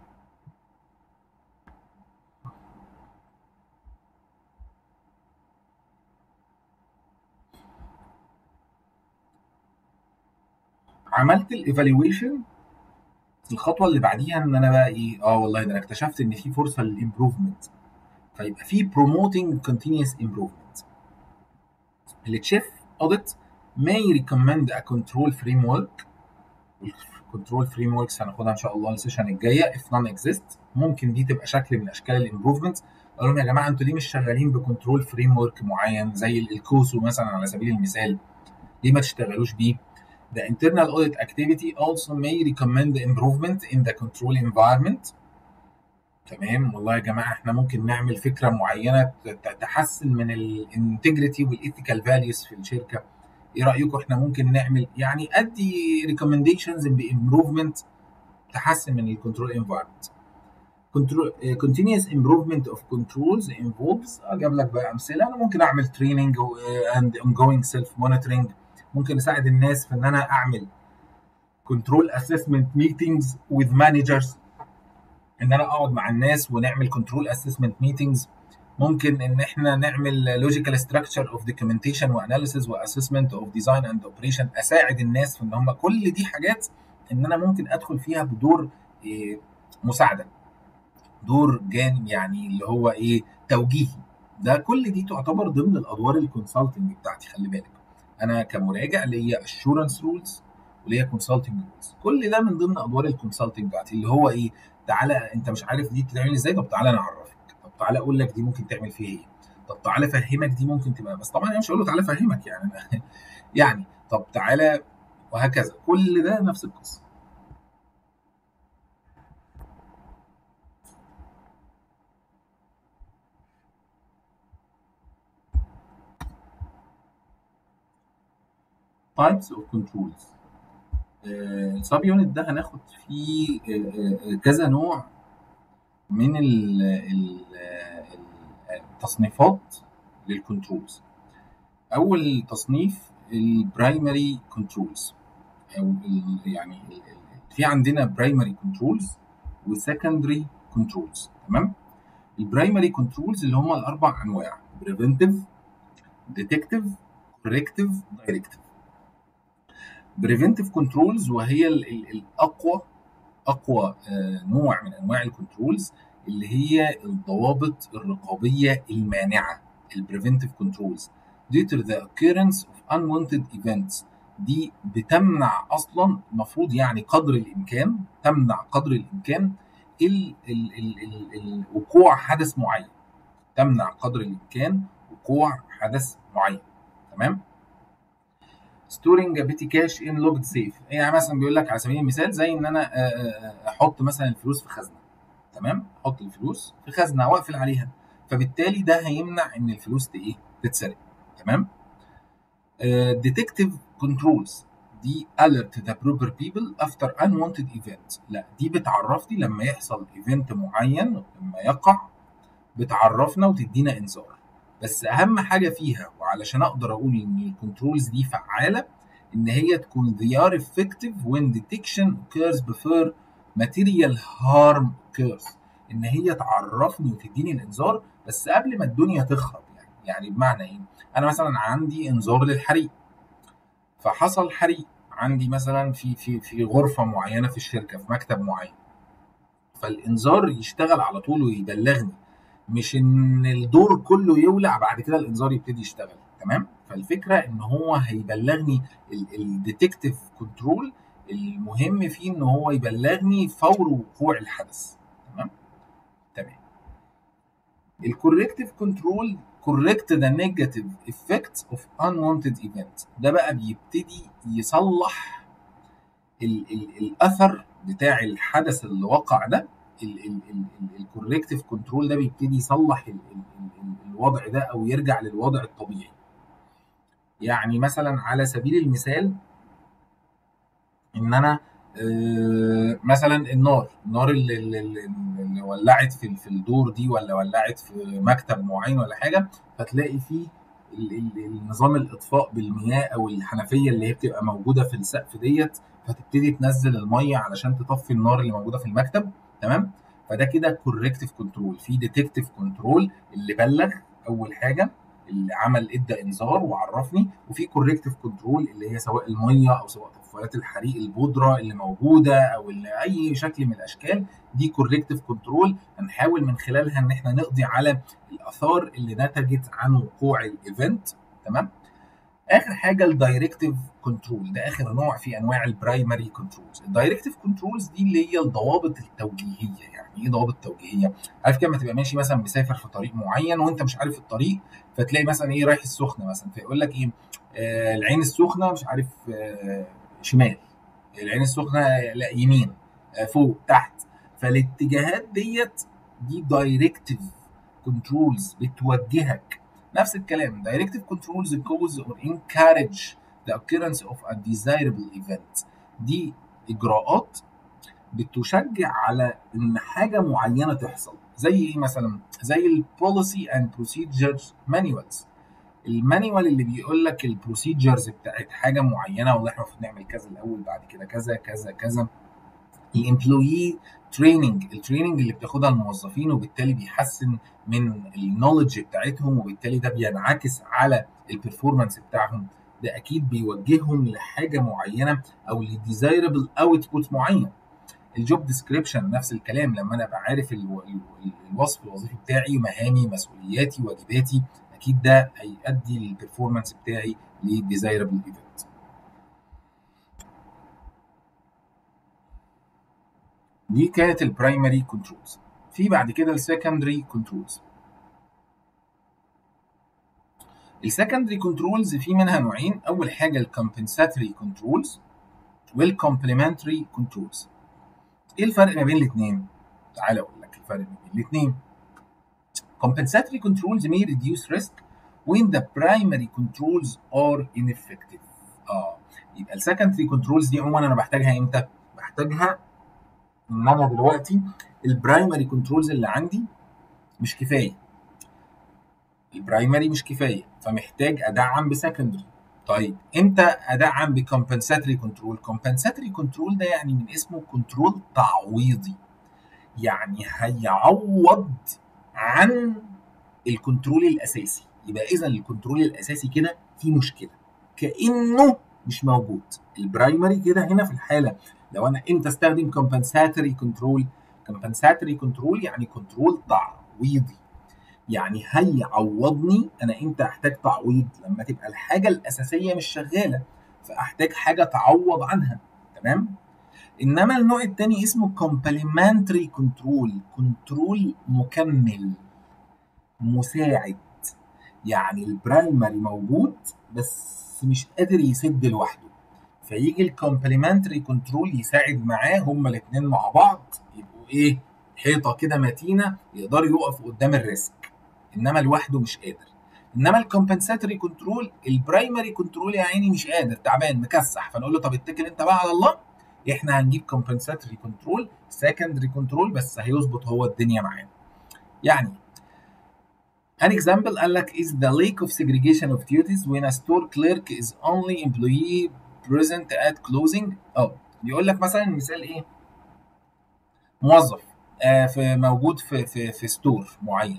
عملت الايفالويشن الخطوه اللي بعديها ان انا بقى ايه اه والله ده انا اكتشفت ان في فرصه للامبروفمنت فيبقى في promoting continuous improvement التشيف audit may recommend a control framework الكنترول فريم وركس هناخدها ان شاء الله السيشن الجايه if none exist ممكن دي تبقى شكل من اشكال الامبروفمنت اقول لهم يا جماعه انتوا ليه مش شغالين بكنترول فريم ورك معين زي الكوسو مثلا على سبيل المثال ليه ما تشتغلوش بيه The internal audit activity also may recommend improvement in the control environment. تمام والله يا جماعه احنا ممكن نعمل فكره معينه ت- تحسن من الانتجريتي والايثيكال فاليوز في الشركه. ايه رايكم احنا ممكن نعمل يعني ادي recommendations بامبروفمنت تحسن من الكنترول environment. Control, uh, continuous improvement of controls involves اجيب لك بقى امثله انا ممكن اعمل training uh, and ongoing self monitoring ممكن اساعد الناس في ان انا اعمل كنترول اسسمنت ميتينجز with managers ان انا اقعد مع الناس ونعمل كنترول اسسمنت ميتينجز ممكن ان احنا نعمل لوجيكال ستراكشر اوف دوكيومنتيشن واناليسيز واسسمنت اوف ديزاين اند اوبريشن اساعد الناس في ان هم كل دي حاجات ان انا ممكن ادخل فيها بدور إيه مساعده دور جان يعني اللي هو ايه توجيهي ده كل دي تعتبر ضمن الادوار الكونسلتنج بتاعتي خلي بالك انا كمراجع ليا اشورنس رولز وليا كونسلتنج رولز كل ده من ضمن ادوار الكونسلتنج بتاعتي اللي هو ايه تعالى انت مش عارف دي بتتعمل ازاي طب تعالى انا اعرفك طب تعالى اقول لك دي ممكن تعمل فيها ايه طب تعالى افهمك دي ممكن تبقى بس طبعا انا مش هقول له تعالى افهمك يعني يعني طب تعالى وهكذا كل ده نفس القصه types of controls السب يونت ده هناخد فيه آه، آه، كذا نوع من ال- ال- ال- التصنيفات للكنترولز اول تصنيف البرايمري كنترولز او ال- يعني ال- ال- في عندنا برايمري كنترولز وسكندري كنترولز تمام البرايمري كنترولز اللي هم الاربع انواع بريفنتيف ديتكتيف كوركتيف دايركتيف بريفنتيف كنترولز وهي ال- ال- الاقوى اقوى آه، نوع من انواع الكنترولز اللي هي الضوابط الرقابيه المانعه البريفنتيف كنترولز due to the occurrence of unwanted events دي بتمنع اصلا المفروض يعني قدر الامكان تمنع قدر الامكان ال ال ال ال ال وقوع حدث معين تمنع قدر الامكان وقوع حدث معين تمام ستورنج بيتي كاش ان لوجد سيف يعني مثلا بيقول لك على سبيل المثال زي ان انا آه، آه، احط مثلا الفلوس في خزنه تمام احط الفلوس في خزنه واقفل عليها فبالتالي ده هيمنع ان الفلوس ت- ايه تتسرق تمام ديتكتيف كنترولز دي alert the proper people after unwanted event لا دي بتعرفني لما يحصل ايفنت معين لما يقع بتعرفنا وتدينا انذار بس اهم حاجه فيها وعلشان اقدر اقول ان الكنترولز دي فعاله ان هي تكون they are effective when detection occurs before material harm occurs ان هي تعرفني وتديني الانذار بس قبل ما الدنيا تخرب يعني يعني بمعنى ايه انا مثلا عندي انذار للحريق فحصل حريق عندي مثلا في في في غرفه معينه في الشركه في مكتب معين فالانذار يشتغل على طول ويبلغني مش ان الدور كله يولع بعد كده الانذار يبتدي يشتغل تمام فالفكره ان هو هيبلغني الديتكتيف كنترول المهم فيه ان هو يبلغني فور وقوع الحدث تمام تمام الكوركتيف كنترول correct the negative effects of unwanted event ده بقى بيبتدي يصلح ال ال الاثر بتاع الحدث اللي وقع ده الكوركتيف كنترول ده بيبتدي يصلح ال ال ال الوضع ده او يرجع للوضع الطبيعي يعني مثلا على سبيل المثال ان انا آه مثلا النار النار اللي, اللي, اللي ولعت في في الدور دي ولا ولعت في مكتب معين ولا حاجه فتلاقي فيه النظام الاطفاء بالمياه او الحنفيه اللي هي بتبقى موجوده في السقف ديت فتبتدي تنزل الميه علشان تطفي النار اللي موجوده في المكتب تمام فده كده كوركتيف كنترول في ديتكتيف كنترول اللي بلغ اول حاجه اللي عمل ادى انذار وعرفني وفي كوركتيف كنترول اللي هي سواء الميه او سواء طفايات الحريق البودره اللي موجوده او اللي اي شكل من الاشكال دي كوركتيف كنترول هنحاول من خلالها ان احنا نقضي على الاثار اللي نتجت عن وقوع الايفنت تمام اخر حاجه الدايركتيف كنترول ده اخر نوع في انواع البرايمري كنترولز الدايركتيف كنترولز دي اللي هي الضوابط التوجيهيه يعني ايه ضوابط توجيهيه عارف كده لما تبقى ماشي مثلا مسافر في طريق معين وانت مش عارف الطريق فتلاقي مثلا ايه رايح السخنه مثلا فيقول لك ايه آه العين السخنه مش عارف آه شمال العين السخنه لا يمين آه فوق تحت فالاتجاهات ديت دي دايركتيف كنترولز بتوجهك نفس الكلام directive controls cause or encourage the occurrence of undesirable event دي إجراءات بتشجع على إن حاجة معينة تحصل زي إيه مثلا؟ زي البوليسي اند بروسيجرز مانيوالز المانيوال اللي بيقول لك البروسيجرز بتاعت حاجة معينة والله احنا المفروض نعمل كذا الأول بعد كده كذا كذا كذا الامبلوي تريننج التريننج اللي بتاخدها الموظفين وبالتالي بيحسن من النولج بتاعتهم وبالتالي ده بينعكس على البرفورمانس بتاعهم ده اكيد بيوجههم لحاجه معينه او لديزايربل اوتبوت معين الجوب ديسكريبشن نفس الكلام لما انا ابقى عارف الو... الوصف الوظيفي بتاعي مهامي مسؤولياتي واجباتي اكيد ده هيؤدي للبرفورمانس بتاعي لديزايربل ايفنت دي كانت البرايمري كنترولز في بعد كده السكندري كنترولز السكندري كنترولز في منها نوعين اول حاجه الكومبنساتوري كنترولز والكومبلمنتري كنترولز ايه الفرق ما بين الاثنين تعال اقول لك الفرق ما بين الاثنين compensatory controls may reduce risk when the primary controls are ineffective اه يبقى السكندري كنترولز دي عموما انا بحتاجها امتى بحتاجها ان انا دلوقتي البرايمري كنترولز اللي عندي مش كفايه البرايمري مش كفايه فمحتاج ادعم بسكندري طيب امتى ادعم بكمبنساتري كنترول كومبنساتري كنترول ده يعني من اسمه كنترول تعويضي يعني هيعوض عن الكنترول الاساسي يبقى اذا الكنترول الاساسي كده فيه مشكله كانه مش موجود البرايمري كده هنا في الحاله لو انا امتى استخدم كومبنساتري كنترول كومبنساتري كنترول يعني كنترول تعويضي يعني هيعوضني انا امتى احتاج تعويض لما تبقى الحاجه الاساسيه مش شغاله فاحتاج حاجه تعوض عنها تمام انما النوع الثاني اسمه كومبلمنتري كنترول كنترول مكمل مساعد يعني البرايمري موجود بس مش قادر يسد لوحده فيجي الكومبلمنتري كنترول يساعد معاه هما الاثنين مع بعض يبقوا ايه حيطه كده متينه يقدروا يقفوا قدام الريسك انما لوحده مش قادر انما الكومبنساتوري كنترول البرايمري كنترول يا عيني مش قادر تعبان مكسح فنقول له طب اتكل انت بقى على الله احنا هنجيب كومبنساتوري كنترول سكندري كنترول بس هيظبط هو الدنيا معانا يعني An example قال لك is the lack of segregation of duties when a store clerk is only employee present at closing اه بيقول لك مثلا مثال ايه موظف آه في موجود في في في ستور معين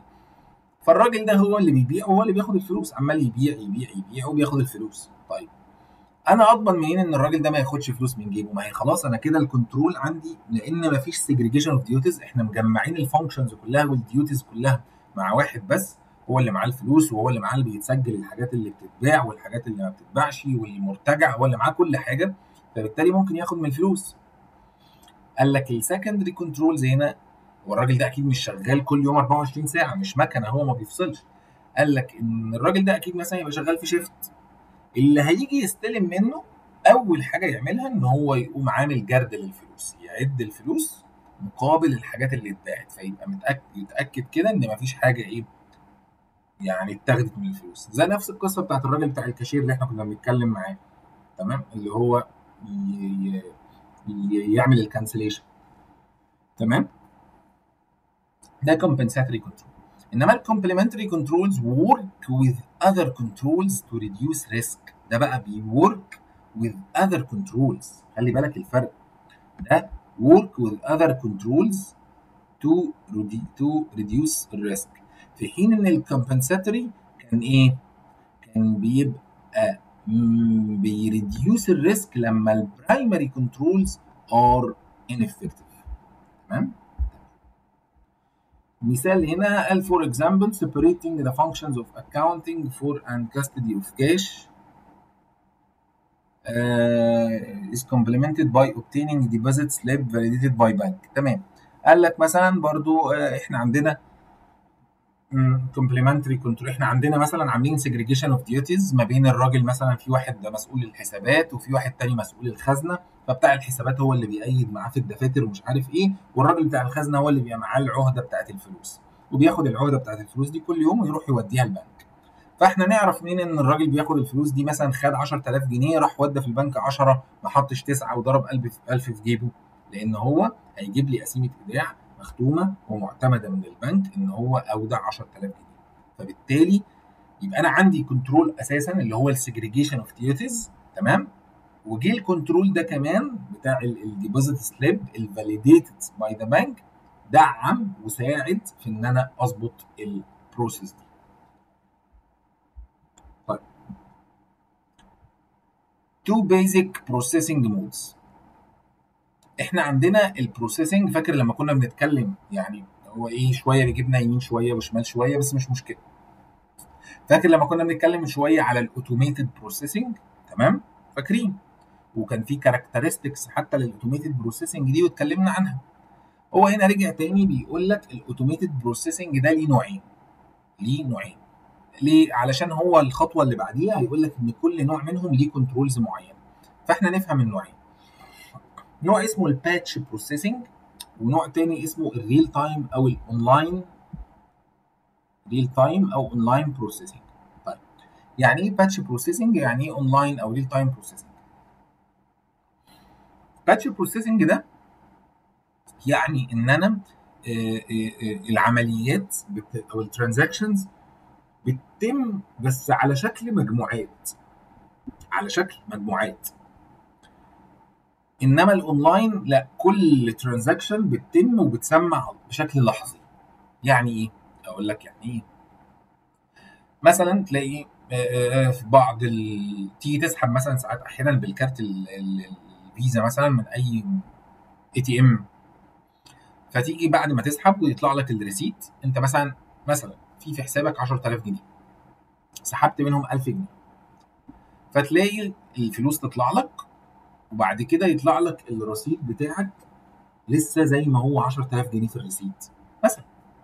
فالراجل ده هو اللي بيبيع وهو اللي بياخد الفلوس عمال يبيع يبيع يبيع وبياخد الفلوس طيب انا اضمن منين ان الراجل ده ما ياخدش فلوس من جيبه ما هي خلاص انا كده الكنترول عندي لان ما فيش سيجريجيشن اوف ديوتيز احنا مجمعين الفانكشنز كلها والديوتيز كلها مع واحد بس هو اللي معاه الفلوس وهو اللي معاه اللي بيتسجل الحاجات اللي بتتباع والحاجات اللي ما بتتباعش والمرتجع هو اللي معاه كل حاجه فبالتالي ممكن ياخد من الفلوس قال لك السكندري كنترولز هنا والراجل ده اكيد مش شغال كل يوم 24 ساعه مش مكنه هو ما بيفصلش قال لك ان الراجل ده اكيد مثلا يبقى شغال في شيفت اللي هيجي يستلم منه اول حاجه يعملها ان هو يقوم عامل جرد للفلوس يعد الفلوس مقابل الحاجات اللي اتباعت فيبقى متاكد يتاكد كده ان مفيش حاجه ايه يعني اتاخدت من الفلوس زي نفس القصه بتاعت الراجل بتاع الكاشير اللي احنا كنا بنتكلم معاه تمام اللي هو ي... ي... يعمل الكانسليشن تمام ده compensatory control انما الكومبلمنتري كنترولز work with other controls to reduce risk ده بقى بيورك with other controls خلي بالك الفرق ده work with other controls to to reduce الريسك في حين ان الكومبنساتوري كان ايه؟ كان بيبقى بيريديوس الريسك لما البرايمري كنترولز ار ineffective تمام؟ مثال هنا قال for example separating the functions of accounting for and custody of cash uh, is complemented by obtaining deposit slip validated by bank تمام قال لك مثلا برضو uh, احنا عندنا كومبلمنتري كنترول احنا عندنا مثلا عاملين سيجريجيشن اوف ديوتيز ما بين الراجل مثلا في واحد مسؤول الحسابات وفي واحد تاني مسؤول الخزنه فبتاع الحسابات هو اللي بيأيد معاه في الدفاتر ومش عارف ايه والراجل بتاع الخزنه هو اللي بيبقى معاه العهده بتاعت الفلوس وبياخد العهده بتاعت الفلوس دي كل يوم ويروح يوديها البنك فاحنا نعرف منين ان الراجل بياخد الفلوس دي مثلا خد 10000 جنيه راح ودى في البنك 10 ما حطش 9 وضرب 1000 في جيبه لان هو هيجيب لي قسيمه ايداع مختومه ومعتمده من البنك ان هو اودع 10000 جنيه فبالتالي يبقى انا عندي كنترول اساسا اللي هو السجريجيشن اوف ديوتيز تمام وجي الكنترول ده كمان بتاع الديبوزيت سليب الفاليديتد باي ذا بانك دعم وساعد في ان انا اظبط البروسيس دي طيب تو بيزك بروسيسنج مودز احنا عندنا البروسيسنج فاكر لما كنا بنتكلم يعني هو ايه شويه بيجيبنا يمين شويه وشمال شويه بس مش مشكله فاكر لما كنا بنتكلم من شويه على الاوتوميتد بروسيسنج تمام فاكرين وكان في كاركترستكس حتى للاوتوميتد بروسيسنج دي واتكلمنا عنها هو هنا رجع تاني بيقول لك الاوتوميتد بروسيسنج ده ليه نوعين ليه نوعين ليه علشان هو الخطوه اللي بعديها هيقول لك ان كل نوع منهم ليه كنترولز معينه فاحنا نفهم النوعين نوع اسمه الباتش بروسيسنج ونوع تاني اسمه الريل تايم او الاونلاين ريل تايم او اونلاين بروسيسنج طيب يعني ايه باتش بروسيسنج يعني ايه اونلاين او ريل تايم بروسيسنج باتش بروسيسنج ده يعني ان انا العمليات او الترانزاكشنز بتتم بس على شكل مجموعات على شكل مجموعات انما الاونلاين لا كل ترانزاكشن بتتم وبتسمع بشكل لحظي يعني ايه اقول لك يعني ايه مثلا تلاقي في بعض ال... تيجي تسحب مثلا ساعات احيانا بالكارت الفيزا مثلا من اي اي تي ام فتيجي بعد ما تسحب ويطلع لك الريسيت انت مثلا مثلا في في حسابك 10000 جنيه سحبت منهم 1000 جنيه فتلاقي الفلوس تطلع لك وبعد كده يطلع لك الرصيد بتاعك لسه زي ما هو 10000 جنيه في الريسيت مثلا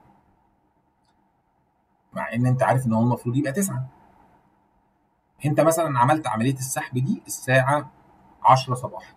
مع ان انت عارف ان هو المفروض يبقى 9 انت مثلا عملت عمليه السحب دي الساعه 10 صباحا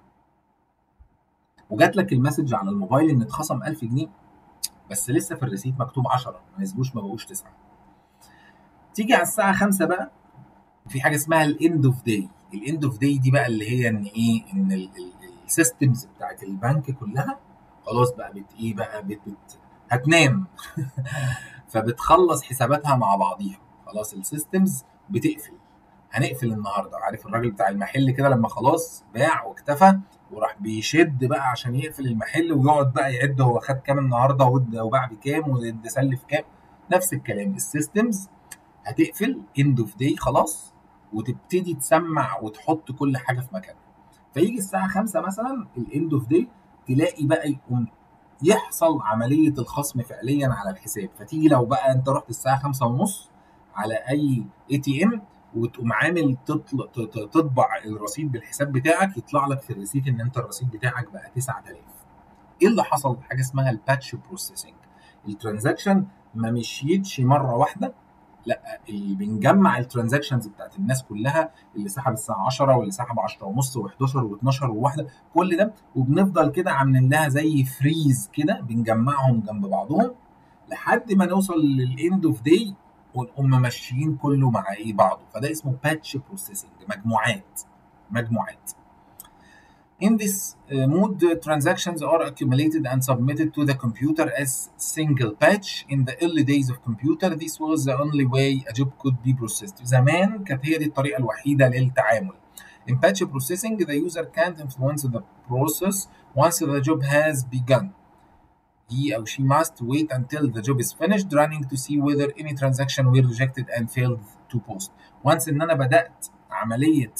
وجات لك المسج على الموبايل ان اتخصم 1000 جنيه بس لسه في الريسيت مكتوب 10 ما نزلوش ما بقوش 9 تيجي على الساعه 5 بقى في حاجه اسمها الاند اوف داي الاند اوف داي دي بقى اللي هي ان ايه ان السيستمز بتاعت البنك كلها خلاص بقى بت ايه بقى بت, بت هتنام فبتخلص حساباتها مع بعضيها خلاص السيستمز بتقفل هنقفل النهارده عارف الراجل بتاع المحل كده لما خلاص باع واكتفى وراح بيشد بقى عشان يقفل المحل ويقعد بقى يعد هو خد كام النهارده وباع بكام وسلف كام نفس الكلام السيستمز هتقفل اند اوف داي خلاص وتبتدي تسمع وتحط كل حاجه في مكانها فيجي الساعه 5 مثلا الاند اوف داي تلاقي بقى يقوم يحصل عمليه الخصم فعليا على الحساب فتيجي لو بقى انت رحت الساعه 5 ونص على اي اي تي ام وتقوم عامل تطل... تطبع الرصيد بالحساب بتاعك يطلع لك في الريسيت ان انت الرصيد بتاعك بقى 9000 ايه اللي حصل حاجه اسمها الباتش بروسيسنج الترانزاكشن ما مشيتش مره واحده لا اللي بنجمع الترانزاكشنز بتاعت الناس كلها اللي سحب الساعه 10 واللي سحب 10 ونص و11 و12 وواحده كل ده وبنفضل كده عاملين لها زي فريز كده بنجمعهم جنب بعضهم لحد ما نوصل للاند اوف داي ونقوم ماشيين كله مع ايه بعضه فده اسمه باتش بروسيسنج مجموعات مجموعات In this uh, mode, uh, transactions are accumulated and submitted to the computer as single patch. In the early days of computer, this was the only way a job could be processed. زمان كانت هي دي الطريقة الوحيدة للتعامل. In patch processing, the user can't influence the process once the job has begun. He or she must wait until the job is finished running to see whether any transaction were rejected and failed to post. Once ان انا بدأت عمليه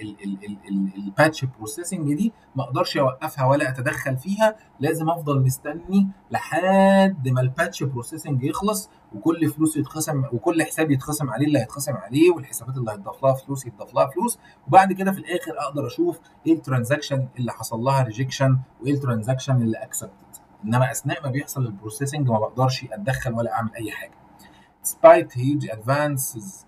الباتش بروسيسنج دي ما اقدرش اوقفها ولا اتدخل فيها لازم افضل مستني لحد ما الباتش بروسيسنج يخلص وكل فلوس يتخصم وكل حساب يتخصم عليه اللي هيتخصم عليه والحسابات اللي هيتضاف لها فلوس يتضاف لها فلوس وبعد كده في الاخر اقدر اشوف ايه الترانزاكشن اللي حصل لها ريجكشن وايه الترانزاكشن اللي اكسبتد انما اثناء ما بيحصل البروسيسنج ما بقدرش اتدخل ولا اعمل اي حاجه despite huge advances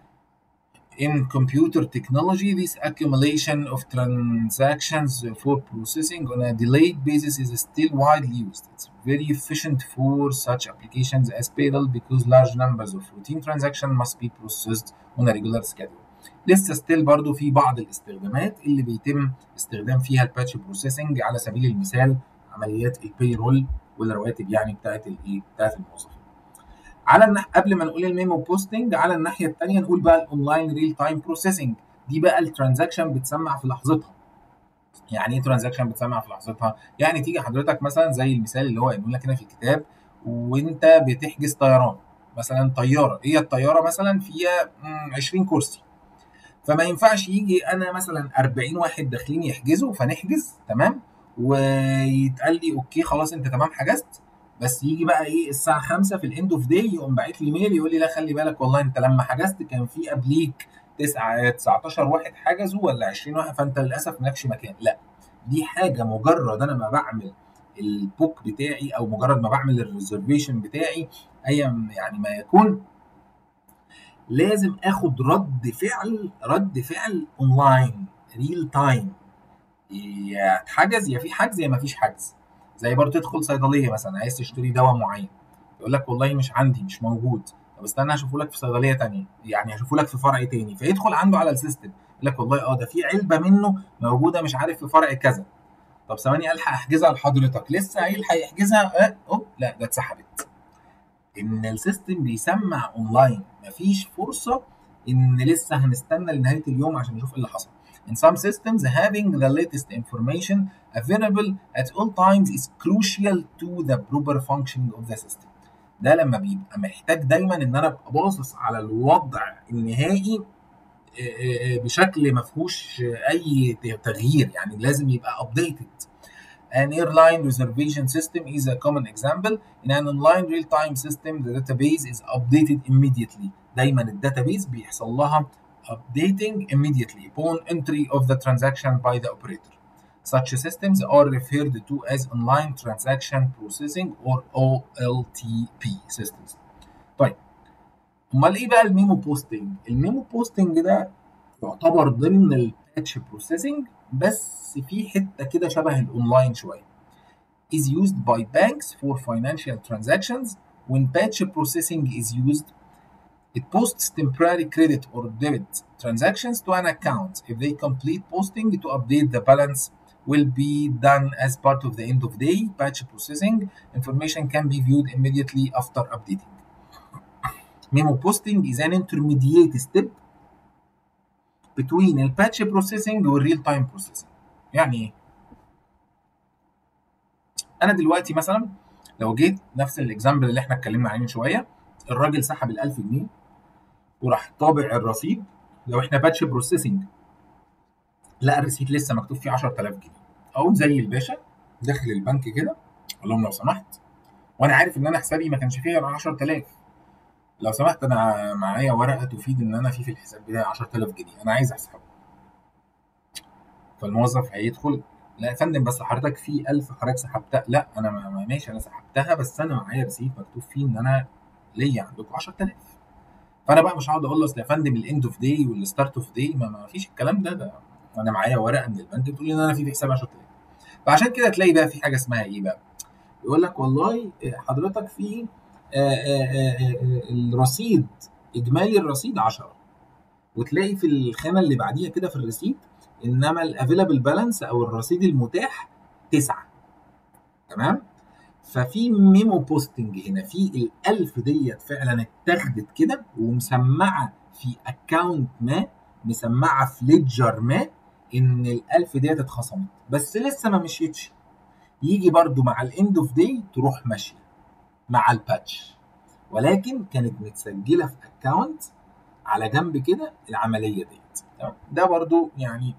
in computer technology, this accumulation of transactions for processing on a delayed basis is still widely used. It's very efficient for such applications as payroll because large numbers of routine transactions must be processed on a regular schedule. لسه ستيل برضو في بعض الاستخدامات اللي بيتم استخدام فيها الباتش بروسيسنج على سبيل المثال عمليات البيرول والرواتب يعني بتاعت الايه بتاعت الموظفين. على النح... قبل ما نقول الميمو بوستنج على الناحيه الثانيه نقول بقى الاونلاين ريل تايم بروسيسنج دي بقى الترانزاكشن بتسمع في لحظتها يعني ايه ترانزاكشن بتسمع في لحظتها يعني تيجي حضرتك مثلا زي المثال اللي هو قايل لك هنا في الكتاب وانت بتحجز طيران مثلا طياره هي الطياره مثلا فيها 20 كرسي فما ينفعش يجي انا مثلا 40 واحد داخلين يحجزوا فنحجز تمام ويتقال لي اوكي خلاص انت تمام حجزت بس يجي بقى ايه الساعه 5 في الاند اوف داي يقوم باعت لي ميل يقول لي لا خلي بالك والله انت لما حجزت كان في قبليك 9 19 واحد حجزوا ولا 20 واحد فانت للاسف مالكش مكان لا دي حاجه مجرد انا ما بعمل البوك بتاعي او مجرد ما بعمل الريزرفيشن بتاعي اي يعني ما يكون لازم اخد رد فعل رد فعل اونلاين ريل تايم يا اتحجز يا في حجز يا ما فيش حجز زي برضه تدخل صيدليه مثلا عايز تشتري دواء معين يقول لك والله مش عندي مش موجود طب استنى هشوفه لك في صيدليه تانية يعني هشوفه لك في فرع تاني فيدخل عنده على السيستم يقول لك والله اه ده في علبه منه موجوده مش عارف في فرع كذا طب ثواني الحق احجزها لحضرتك لسه هيلحق يحجزها اه اوه لا ده اتسحبت ان السيستم بيسمع اونلاين مفيش فرصه ان لسه هنستنى لنهايه اليوم عشان نشوف ايه اللي حصل In some systems, having the latest information available at all times is crucial to the proper functioning of the system. ده لما بيبقى محتاج دايما ان انا ابقى باصص على الوضع النهائي بشكل ما فيهوش اي تغيير يعني لازم يبقى updated. An airline reservation system is a common example. In an online real-time system, the database is updated immediately. دايما الداتابيز بيحصل لها updating immediately upon entry of the transaction by the operator. Such systems are referred to as online transaction processing or OLTP systems. طيب امال ايه بقى الميمو بوستنج؟ الميمو بوستنج ده يعتبر ضمن الباتش بروسيسنج بس في حته كده شبه الاونلاين شويه. is used by banks for financial transactions when batch processing is used It posts temporary credit or debit transactions to an account. If they complete posting to update the balance will be done as part of the end of day batch processing. Information can be viewed immediately after updating. Memo posting is an intermediate step between the patch processing or real time processing. يعني ايه؟ انا دلوقتي مثلا لو جيت نفس الاكزامبل اللي احنا اتكلمنا عليه من شويه الراجل سحب ال 1000 جنيه وراح طابع الرصيد لو احنا باتش بروسيسنج لا الريسيت لسه مكتوب فيه 10000 جنيه اقوم زي الباشا داخل البنك كده اقول لهم لو سمحت وانا عارف ان انا حسابي ما كانش فيه غير 10000 لو سمحت انا معايا ورقه تفيد ان انا في في الحساب بتاعي 10000 جنيه انا عايز اسحبه فالموظف هيدخل لا يا فندم بس حضرتك في 1000 حضرتك سحبتها لا انا ما ماشي انا سحبتها بس انا معايا ريسيت مكتوب فيه ان انا ليا عندكم 10000 فانا بقى مش هقعد اقول له اصل يا فندم الاند اوف داي والستارت اوف داي ما, ما فيش الكلام ده ده انا معايا ورقه من البنك بتقول لي ان انا في في حساب 10000 فعشان كده تلاقي بقى في حاجه اسمها ايه بقى يقول لك والله حضرتك في الرصيد اجمالي الرصيد 10 وتلاقي في الخانه اللي بعديها كده في الريسيت انما الافيلابل بالانس او الرصيد المتاح 9 تمام ففي ميمو بوستنج هنا في ال1000 ديت فعلا اتاخدت كده ومسمعه في اكونت ما مسمعه في ليدجر ما ان ال1000 ديت اتخصمت بس لسه ما مشيتش يجي برده مع الاند اوف داي تروح ماشيه مع الباتش ولكن كانت متسجله في اكونت على جنب كده العمليه ديت ده برضو يعني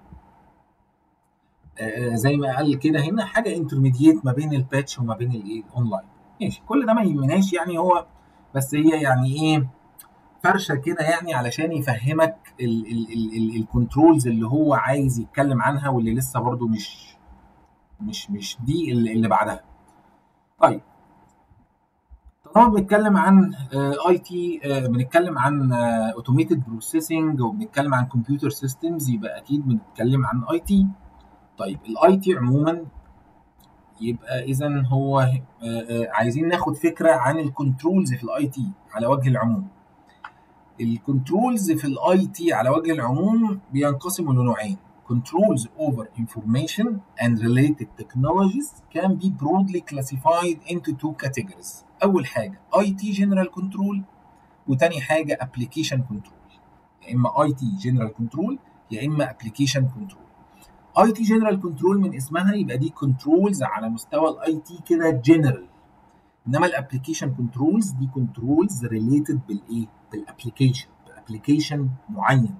آه زي ما قال كده هنا حاجه انترميديت ما بين الباتش وما بين الايه الاونلاين ماشي كل ده ما يهمناش يعني هو بس هي يعني ايه فرشه كده يعني علشان يفهمك الكنترولز اللي هو عايز يتكلم عنها واللي لسه برضو مش مش مش دي اللي بعدها طيب طالما بنتكلم عن اي تي بنتكلم عن اوتوميتد بروسيسنج وبنتكلم عن كمبيوتر سيستمز يبقى اكيد بنتكلم عن اي تي طيب الاي تي عموما يبقى اذا هو عايزين ناخد فكره عن الكنترولز في الاي تي على وجه العموم الكنترولز في الاي تي على وجه العموم بينقسموا لنوعين controls over information and related technologies can be broadly classified into two categories اول حاجه IT general control وتاني حاجه application control يا اما IT general control يا اما application control IT general control من اسمها يبقى دي controls على مستوى الاي تي كده general انما الابلكيشن كنترولز دي كنترولز ريليتد بالايه بالابلكيشن بابلكيشن معين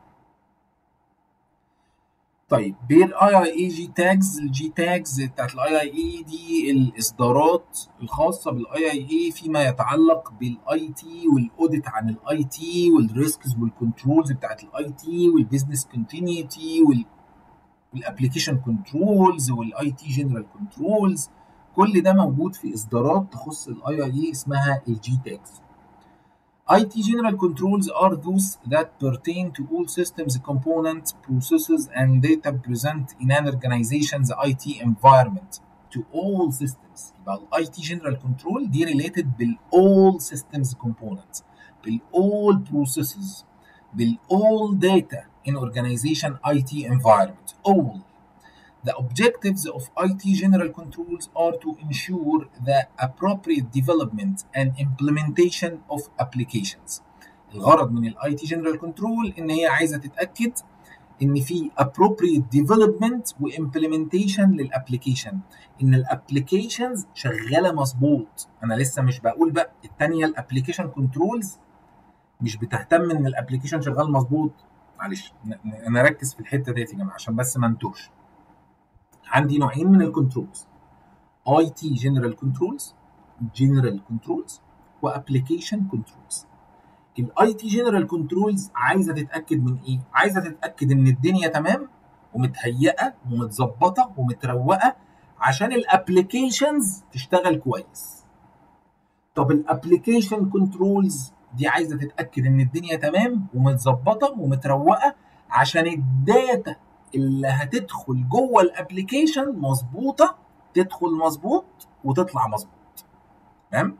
طيب بالاي اي اي جي تاجز الجي تاجز بتاعت الاي اي اي دي الاصدارات الخاصه بالاي اي اي فيما يتعلق بالاي تي والاوديت عن الاي تي والريسكس والكنترولز بتاعت الاي تي والبيزنس كونتينيوتي والابلكيشن كنترولز والاي تي جنرال كنترولز كل ده موجود في اصدارات تخص الاي اي اي اسمها الجي تاجز IT general controls are those that pertain to all systems, components, processes, and data present in an organization's IT environment. To all systems. يبقى ال IT general control دي related بال all systems components, بال all processes, بال all data in organization IT environment. All. The objectives of IT general controls are to ensure the appropriate development and implementation of applications. الغرض من الاي تي جنرال كنترول ان هي عايزه تتاكد ان في appropriate development وimplementation للابلكيشن ان الابلكيشنز شغاله مظبوط انا لسه مش بقول بقى الثانيه الابلكيشن كنترولز مش بتهتم ان الابلكيشن شغال مظبوط معلش انا اركز في الحته ديت يا جماعه عشان بس ما انتوش عندي نوعين من الكنترولز اي تي جنرال كنترولز جنرال كنترولز وابلكيشن كنترولز الاي تي جنرال كنترولز عايزه تتاكد من ايه عايزه تتاكد ان الدنيا تمام ومتهيئه ومتظبطه ومتروقه عشان الابلكيشنز تشتغل كويس طب الابلكيشن كنترولز دي عايزه تتاكد ان الدنيا تمام ومتظبطه ومتروقه عشان الداتا اللي هتدخل جوه الابلكيشن مظبوطه تدخل مظبوط وتطلع مظبوط تمام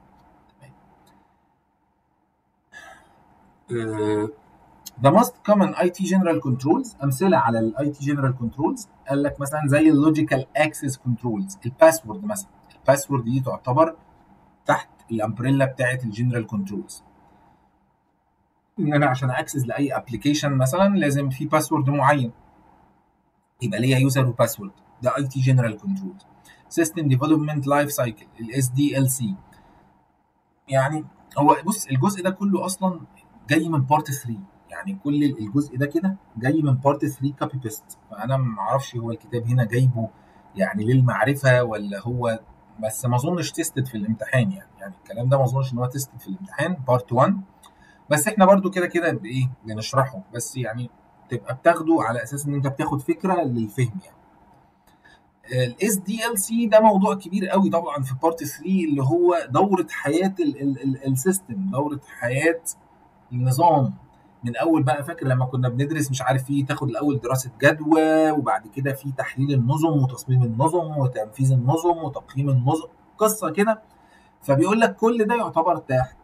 The most common IT general controls أمثلة على ال IT general controls قال لك مثلا زي اللوجيكال اكسس كنترولز الباسورد مثلا الباسورد دي تعتبر تحت الامبريلا بتاعت الجنرال كنترولز ان انا عشان اكسس لاي ابلكيشن مثلا لازم في باسورد معين يبقى ليا يوزر وباسورد ده اي تي جنرال كنترول سيستم ديفلوبمنت لايف سايكل الاس دي ال سي يعني هو بص الجزء ده كله اصلا جاي من بارت 3 يعني كل الجزء ده كده جاي من بارت 3 كوبي بيست فانا ما اعرفش هو الكتاب هنا جايبه يعني للمعرفه ولا هو بس ما اظنش تيستد في الامتحان يعني يعني الكلام ده ما اظنش ان هو تيستد في الامتحان بارت 1 بس احنا برضو كده كده بايه بنشرحه بس يعني تبقى بتاخده على اساس ان انت بتاخد فكره للفهم يعني الاس دي ال سي ده موضوع كبير قوي طبعا في بارت 3 اللي هو دوره حياه السيستم دوره حياه النظام من اول بقى فاكر لما كنا بندرس مش عارف ايه تاخد الاول دراسه جدوى وبعد كده في تحليل النظم وتصميم النظم وتنفيذ النظم وتقييم النظم قصه كده فبيقول لك كل ده يعتبر تحت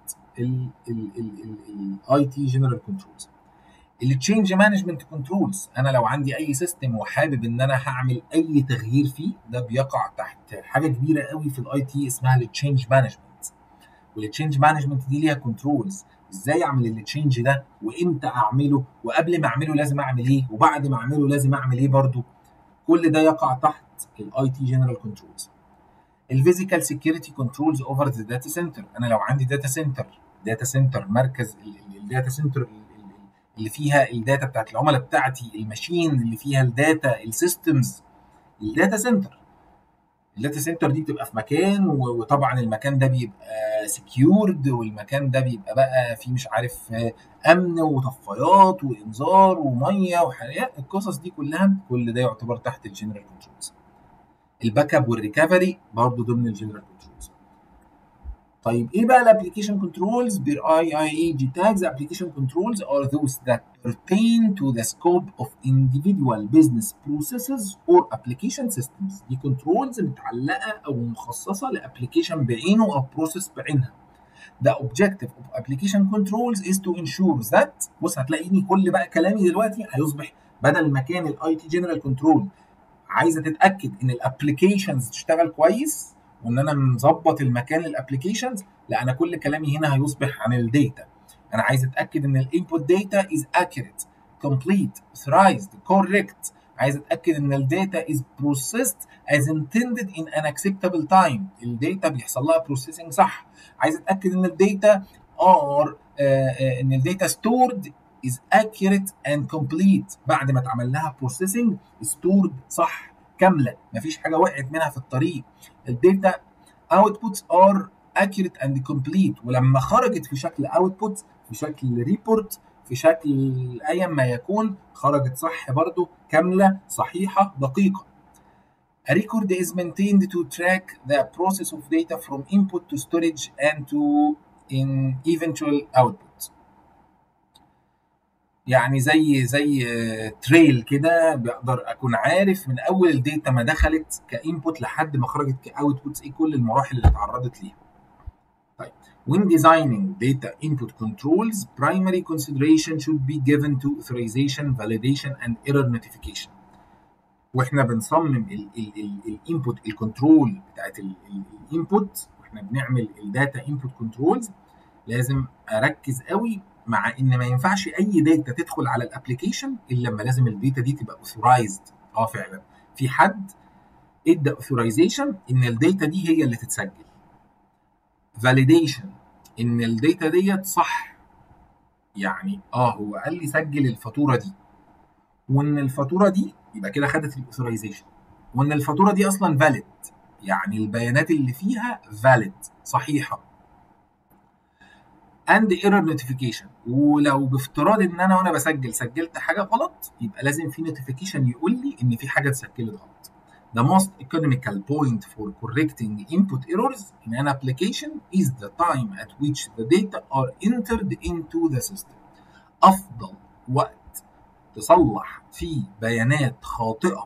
الاي تي جنرال كنترولز التشينج مانجمنت كنترولز انا لو عندي اي سيستم وحابب ان انا هعمل اي تغيير فيه ده بيقع تحت حاجه كبيره قوي في الاي تي اسمها التشينج مانجمنت والتشينج مانجمنت دي ليها كنترولز ازاي اعمل التشينج ده وامتى اعمله وقبل ما اعمله لازم اعمل ايه وبعد ما اعمله لازم اعمل ايه برضو كل ده يقع تحت الاي تي جنرال كنترولز الفيزيكال سكيورتي كنترولز اوفر ذا داتا سنتر انا لو عندي داتا سنتر داتا سنتر مركز الداتا سنتر اللي فيها الداتا بتاعت العملاء بتاعتي الماشين اللي فيها الداتا السيستمز الداتا سنتر الداتا سنتر دي بتبقى في مكان وطبعا المكان ده بيبقى سكيورد والمكان ده بيبقى بقى فيه مش عارف امن وطفايات وانذار وميه وحاجات القصص دي كلها كل ده يعتبر تحت الجنرال كنترولز الباك اب والريكفري برضه ضمن الجنرال كنترولز طيب ايه بقى الابلكيشن كنترولز بير اي اي اي جي تاجز application controls are those that pertain to the scope of individual business processes or application systems دي كنترولز متعلقه او مخصصه لابلكيشن بعينه او بروسيس بعينها The objective of application controls is to ensure that بص هتلاقيني كل بقى كلامي دلوقتي هيصبح بدل ما كان الاي تي جنرال كنترول عايزه تتاكد ان الابلكيشنز تشتغل كويس وان انا مظبط المكان للابلكيشنز لا انا كل كلامي هنا هيصبح عن الداتا انا عايز اتاكد ان الانبوت داتا از accurate complete authorized correct عايز اتاكد ان الداتا is processed as intended in an acceptable time الداتا بيحصل لها processing صح عايز اتاكد ان الداتا are uh, uh, ان الداتا stored is accurate and complete بعد ما اتعمل لها processing stored صح كامله مفيش حاجه وقعت منها في الطريق الداتا outputs are accurate and complete ولما خرجت في شكل output في شكل ريبورت في شكل ايا ما يكون خرجت صح برضو كامله صحيحه دقيقه A record is maintained to track the process of data from input to storage and to in eventual output. يعني زي زي تريل كده بقدر اكون عارف من اول الداتا ما دخلت كانبوت لحد ما خرجت كاوتبوت ايه كل المراحل اللي اتعرضت ليها. طيب when designing data input controls primary consideration should be given to authorization validation and error notification. واحنا بنصمم الانبوت الكنترول بتاعت الانبوت واحنا بنعمل الداتا انبوت كنترولز لازم اركز قوي مع ان ما ينفعش اي داتا تدخل على الابلكيشن الا لما لازم الداتا دي تبقى اوثورايزد اه فعلا في حد ادى اوثورايزيشن ان الداتا دي هي اللي تتسجل فاليديشن ان الداتا ديت صح يعني اه هو قال لي سجل الفاتوره دي وان الفاتوره دي يبقى كده خدت الاوثورايزيشن وان الفاتوره دي اصلا فاليد يعني البيانات اللي فيها فاليد صحيحه اند ايرور نوتيفيكيشن ولو بافتراض ان انا وانا بسجل سجلت حاجه غلط يبقى لازم في نوتيفيكيشن يقول لي ان في حاجه اتسجلت غلط The most economical point for correcting input errors in an application is the time at which the data are entered into the system. أفضل وقت تصلح فيه بيانات خاطئة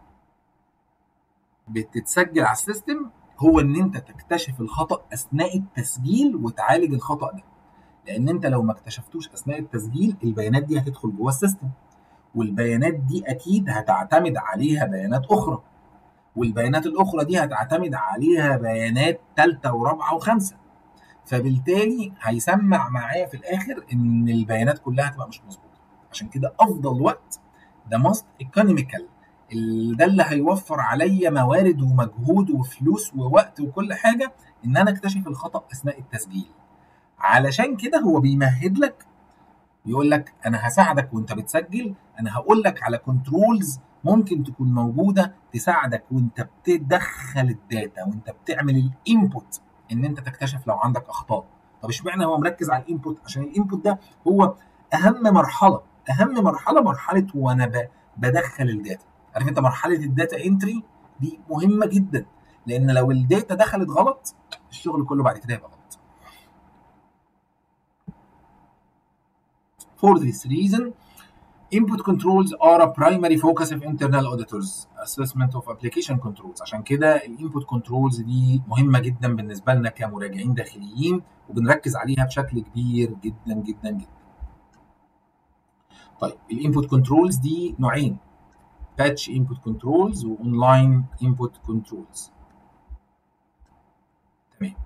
بتتسجل على السيستم هو ان انت تكتشف الخطأ اثناء التسجيل وتعالج الخطأ ده. لان انت لو ما اكتشفتوش اثناء التسجيل البيانات دي هتدخل جوه السيستم والبيانات دي اكيد هتعتمد عليها بيانات اخرى والبيانات الاخرى دي هتعتمد عليها بيانات ثالثه ورابعه وخامسه فبالتالي هيسمع معايا في الاخر ان البيانات كلها هتبقى مش مظبوطه عشان كده افضل وقت ده ماست ايكونوميكال ده اللي هيوفر عليا موارد ومجهود وفلوس ووقت وكل حاجه ان انا اكتشف الخطا اثناء التسجيل علشان كده هو بيمهد لك يقول لك انا هساعدك وانت بتسجل انا هقول لك على كنترولز ممكن تكون موجوده تساعدك وانت بتدخل الداتا وانت بتعمل الانبوت ان انت تكتشف لو عندك اخطاء طب اشمعنى هو مركز على الانبوت عشان الانبوت ده هو اهم مرحله اهم مرحله مرحله وانا بدخل الداتا عارف انت مرحله الداتا انتري دي مهمه جدا لان لو الداتا دخلت غلط الشغل كله بعد كده يبقى غلط For this reason, input controls are a primary focus of internal auditors assessment of application controls عشان كده الانبوت كنترولز دي مهمه جدا بالنسبه لنا كمراجعين داخليين وبنركز عليها بشكل كبير جدا جدا جدا. طيب الانبوت كنترولز دي نوعين باتش انبوت كنترولز واونلاين انبوت كنترولز. تمام.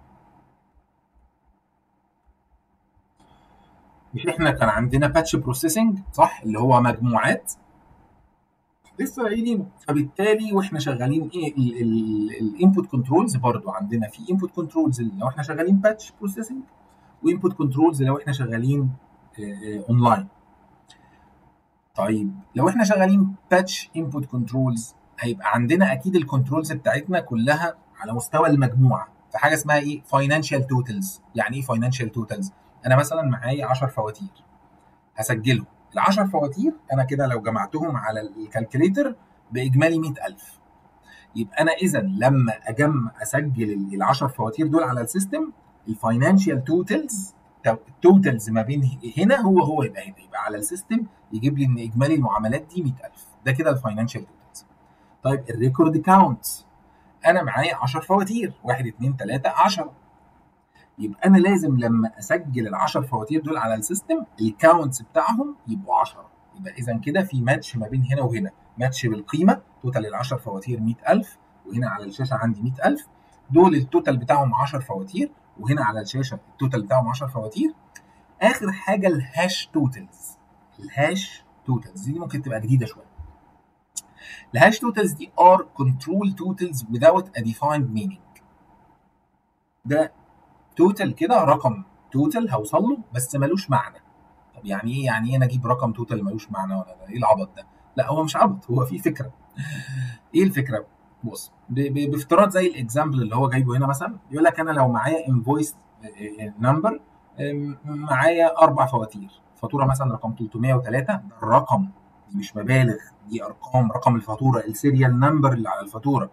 مش احنا كان عندنا باتش بروسيسنج صح اللي هو مجموعات لسه قايلينه فبالتالي واحنا شغالين ايه الانبوت كنترولز برضو عندنا في انبوت كنترولز لو احنا شغالين باتش بروسيسنج وانبوت كنترولز لو احنا شغالين اونلاين طيب لو احنا شغالين باتش انبوت كنترولز هيبقى عندنا اكيد الكنترولز بتاعتنا كلها على مستوى المجموعه في حاجه اسمها ايه فاينانشال توتالز يعني ايه فاينانشال توتالز انا مثلا معايا 10 فواتير هسجلهم ال 10 فواتير انا كده لو جمعتهم على الكالكوليتر باجمالي 100000 يبقى انا اذا لما اجمع اسجل ال 10 فواتير دول على السيستم الفاينانشال توتالز التوتالز ما بين هنا هو هو يبقى هنا يبقى على السيستم يجيب لي ان اجمالي المعاملات دي 100000 ده كده الفاينانشال توتالز طيب الريكورد كاونت انا معايا 10 فواتير 1 2 3 10 يبقى انا لازم لما اسجل ال 10 فواتير دول على السيستم الكاونتس بتاعهم يبقوا 10 يبقى اذا كده في ماتش ما بين هنا وهنا ماتش بالقيمه توتال ال 10 فواتير 100000 وهنا على الشاشه عندي 100000 دول التوتال بتاعهم 10 فواتير وهنا على الشاشه التوتال بتاعهم 10 فواتير اخر حاجه الهاش توتالز الهاش توتالز دي ممكن تبقى جديده شويه الهاش توتالز دي are control totals without a defined meaning ده توتال كده رقم توتال هوصل له بس ملوش معنى طب يعني ايه يعني ايه انا اجيب رقم توتال ملوش معنى ولا ده ايه العبط ده لا هو مش عبط هو في فكره ايه الفكره بص بافتراض زي الاكزامبل اللي هو جايبه هنا مثلا يقول لك انا لو معايا انفويس نمبر معايا اربع فواتير فاتوره مثلا رقم 303 ده الرقم دي مش مبالغ دي ارقام رقم الفاتوره السيريال نمبر اللي على الفاتوره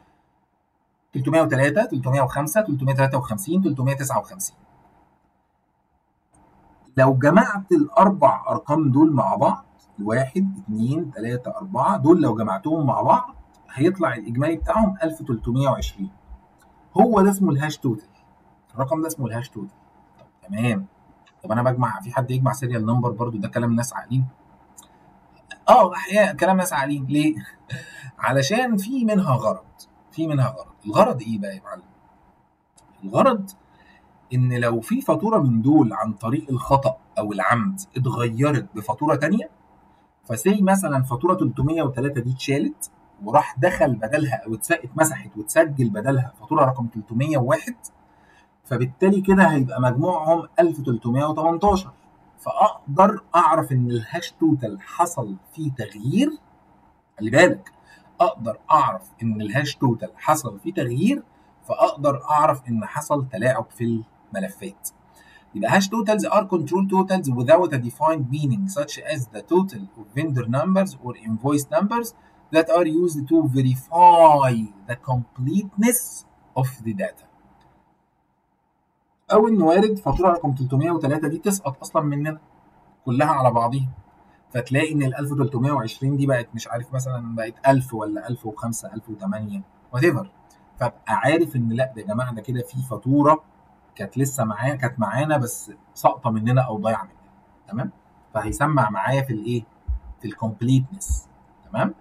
303 305 353 359 لو جمعت الاربع ارقام دول مع بعض واحد اثنين ثلاثة أربعة دول لو جمعتهم مع بعض هيطلع الإجمالي بتاعهم 1320 هو ده اسمه الهاش توتال الرقم ده اسمه الهاش توتال طب تمام طب أنا بجمع في حد يجمع سيريال نمبر برضو ده كلام ناس عاقلين اه احيانا كلام ناس عاقلين ليه؟ علشان في منها غرض في منها غرض الغرض ايه بقى يا معلم الغرض ان لو في فاتوره من دول عن طريق الخطا او العمد اتغيرت بفاتوره تانية فسي مثلا فاتوره 303 دي اتشالت وراح دخل بدلها او اتمسحت وتسجل بدلها فاتوره رقم 301 فبالتالي كده هيبقى مجموعهم 1318 فاقدر اعرف ان الهاش توتال حصل فيه تغيير خلي بالك اقدر اعرف ان الهاش توتال حصل فيه تغيير فاقدر اعرف ان حصل تلاعب في الملفات يبقى hash totals are control totals without a defined meaning such as the total of vendor numbers or invoice numbers that are used to verify the completeness of the data او ان وارد فاتوره رقم 303 دي تسقط اصلا مننا كلها على بعضيها فتلاقي ان ال 1320 دي بقت مش عارف مثلا بقت 1000 ولا 1005 1008 وات ايفر فابقى عارف ان لا ده يا جماعه ده كده في فاتوره كانت لسه معايا كانت معانا بس ساقطه مننا او ضايعه مننا تمام فهيسمع معايا في الايه في الكومبليتنس تمام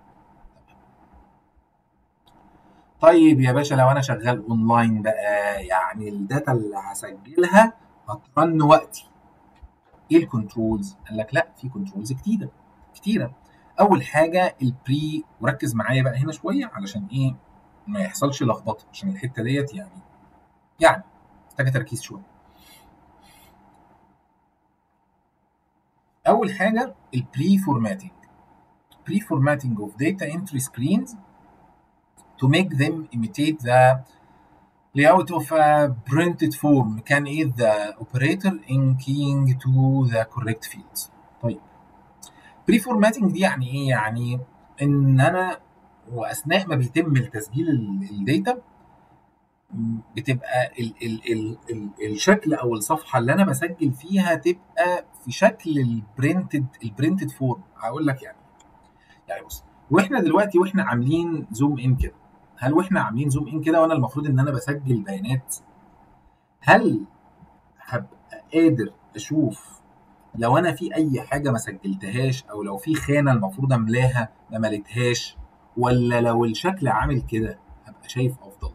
طيب يا باشا لو انا شغال اونلاين بقى يعني الداتا اللي هسجلها هترن وقتي ايه الكنترولز قال لك لا في كنترولز كتيره كتيره اول حاجه البري وركز معايا بقى هنا شويه علشان ايه ما يحصلش لخبطه عشان الحته ديت يعني يعني محتاجه تركيز شويه اول حاجه البري فورماتنج بري فورماتنج of data entry screens to make them imitate the layout of a printed form can aid the operator in keying to the correct fields طيب بري فورماتنج دي يعني ايه يعني ان انا واثناء ما بيتم التسجيل الداتا بتبقى ال ال ال ال الشكل او الصفحه اللي انا بسجل فيها تبقى في شكل البرنتد البرنتد فورم هقول لك يعني يعني بص واحنا دلوقتي واحنا عاملين زوم ان كده هل واحنا عاملين زوم ان كده وانا المفروض ان انا بسجل بيانات هل هبقى قادر اشوف لو انا في اي حاجه ما سجلتهاش او لو في خانه المفروض املاها ما مليتهاش ولا لو الشكل عامل كده هبقى شايف افضل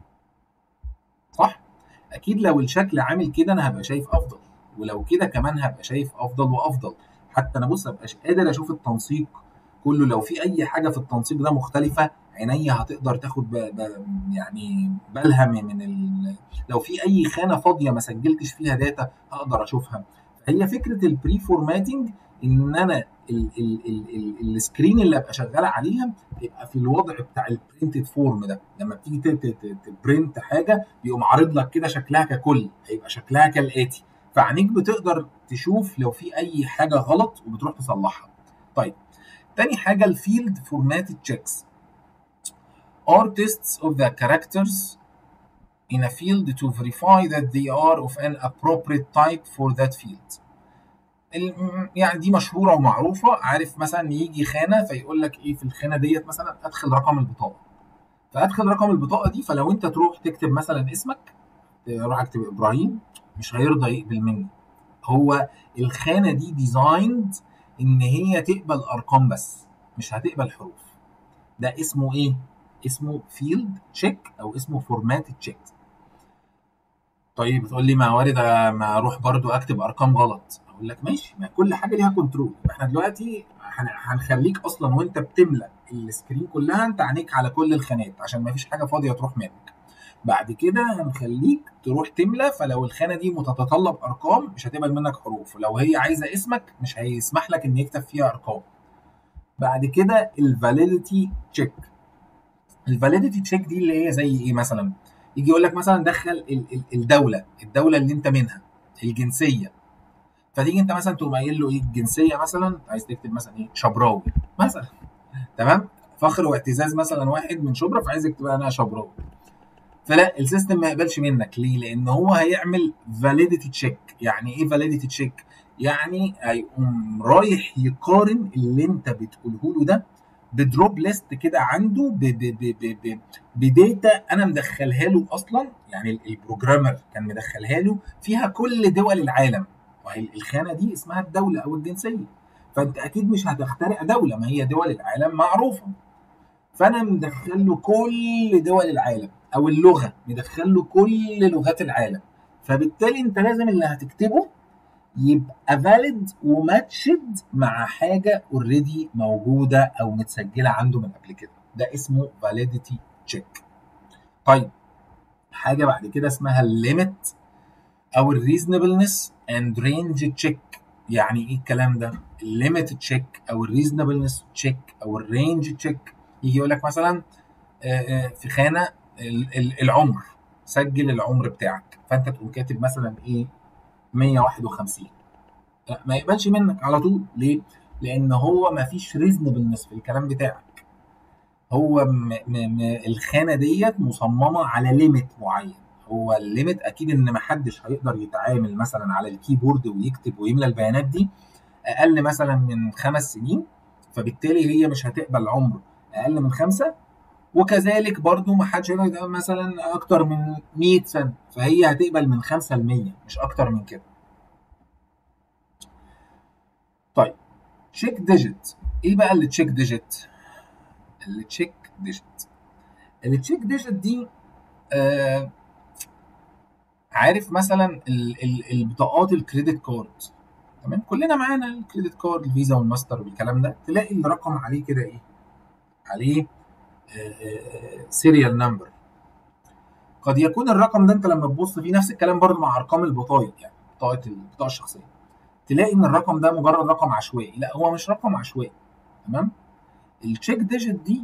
صح اكيد لو الشكل عامل كده انا هبقى شايف افضل ولو كده كمان هبقى شايف افضل وافضل حتى انا بص ابقى قادر اشوف التنسيق كله لو في اي حاجه في التنسيق ده مختلفه عينيا هتقدر تاخد ب... ب... يعني بالها من ال... لو في اي خانه فاضيه ما سجلتش فيها داتا هقدر اشوفها هي فكره البري فورماتنج ان انا ال... ال... ال... ال... السكرين اللي ابقى شغال عليها يبقى في الوضع بتاع البرنتد فورم ده لما بتيجي تبرنت حاجه بيقوم عارض لك كده شكلها ككل هيبقى شكلها كالاتي فعينيك بتقدر تشوف لو في اي حاجه غلط وبتروح تصلحها طيب تاني حاجه الفيلد فورماتد تشيكس are tests of the characters in a field to verify that they are of an appropriate type for that field. يعني دي مشهوره ومعروفه عارف مثلا يجي خانه فيقول لك ايه في الخانه ديت مثلا ادخل رقم البطاقه فادخل رقم البطاقه دي فلو انت تروح تكتب مثلا اسمك تروح اكتب ابراهيم مش هيرضى يقبل مني هو الخانه دي ديزايند ان هي تقبل ارقام بس مش هتقبل حروف ده اسمه ايه اسمه فيلد تشيك او اسمه فورمات تشيك طيب بتقول لي ما وارد ما اروح برضو اكتب ارقام غلط اقول لك ماشي ما كل حاجه ليها كنترول احنا دلوقتي هنخليك اصلا وانت بتملى السكرين كلها انت عينيك على كل الخانات عشان ما فيش حاجه فاضيه تروح منك بعد كده هنخليك تروح تملى فلو الخانه دي متتطلب ارقام مش هتقبل منك حروف ولو هي عايزه اسمك مش هيسمح لك ان يكتب فيها ارقام بعد كده الفاليديتي تشيك الفاليديتي تشيك دي اللي هي زي ايه مثلا يجي يقول لك مثلا دخل الدوله الدوله اللي انت منها الجنسيه فتيجي انت مثلا تقوم قايل له ايه الجنسيه مثلا عايز تكتب مثلا ايه شبراوي مثلا تمام فخر واعتزاز مثلا واحد من شبرا فعايز يكتب انا شبراوي فلا السيستم ما يقبلش منك ليه؟ لان هو هيعمل فاليديتي تشيك يعني ايه فاليديتي تشيك؟ يعني هيقوم رايح يقارن اللي انت بتقوله له ده بدروب ليست كده عنده بداتا انا مدخلها له اصلا يعني البروجرامر كان مدخلها له فيها كل دول العالم وهي الخانه دي اسمها الدوله او الجنسيه فانت اكيد مش هتخترع دوله ما هي دول العالم معروفه فانا مدخل له كل دول العالم او اللغه مدخل له كل لغات العالم فبالتالي انت لازم اللي هتكتبه يبقى فاليد وماتشد مع حاجه اوريدي موجوده او متسجله عنده من قبل كده ده اسمه فاليديتي تشيك طيب حاجه بعد كده اسمها الليميت او الريزونبلنس اند رينج تشيك يعني ايه الكلام ده الليميت تشيك او الريزونبلنس تشيك او الرينج تشيك يجي يقول لك مثلا في خانه العمر سجل العمر بتاعك فانت تقوم كاتب مثلا ايه 151 لا ما يقبلش منك على طول ليه؟ لان هو ما فيش ريزنبلنس في الكلام بتاعك هو م م م الخانه ديت مصممه على ليميت معين هو الليميت اكيد ان ما حدش هيقدر يتعامل مثلا على الكيبورد ويكتب ويملى البيانات دي اقل مثلا من خمس سنين فبالتالي هي مش هتقبل عمر اقل من خمسه وكذلك برضو ما حدش يقدر مثلا اكتر من 100 سنه فهي هتقبل من 5 ل 100 مش اكتر من كده طيب تشيك ديجيت ايه بقى اللي تشيك ديجيت اللي تشيك ديجيت اللي تشيك ديجيت دي آه عارف مثلا ال ال البطاقات الكريدت كارد تمام كلنا معانا الكريدت كارد الفيزا والماستر والكلام ده تلاقي الرقم عليه كده ايه عليه سيريال نمبر قد يكون الرقم ده انت لما تبص فيه نفس الكلام برضه مع ارقام البطايق يعني بطاقه البطاقه الشخصيه تلاقي ان الرقم ده مجرد رقم عشوائي لا هو مش رقم عشوائي تمام التشيك ديجيت دي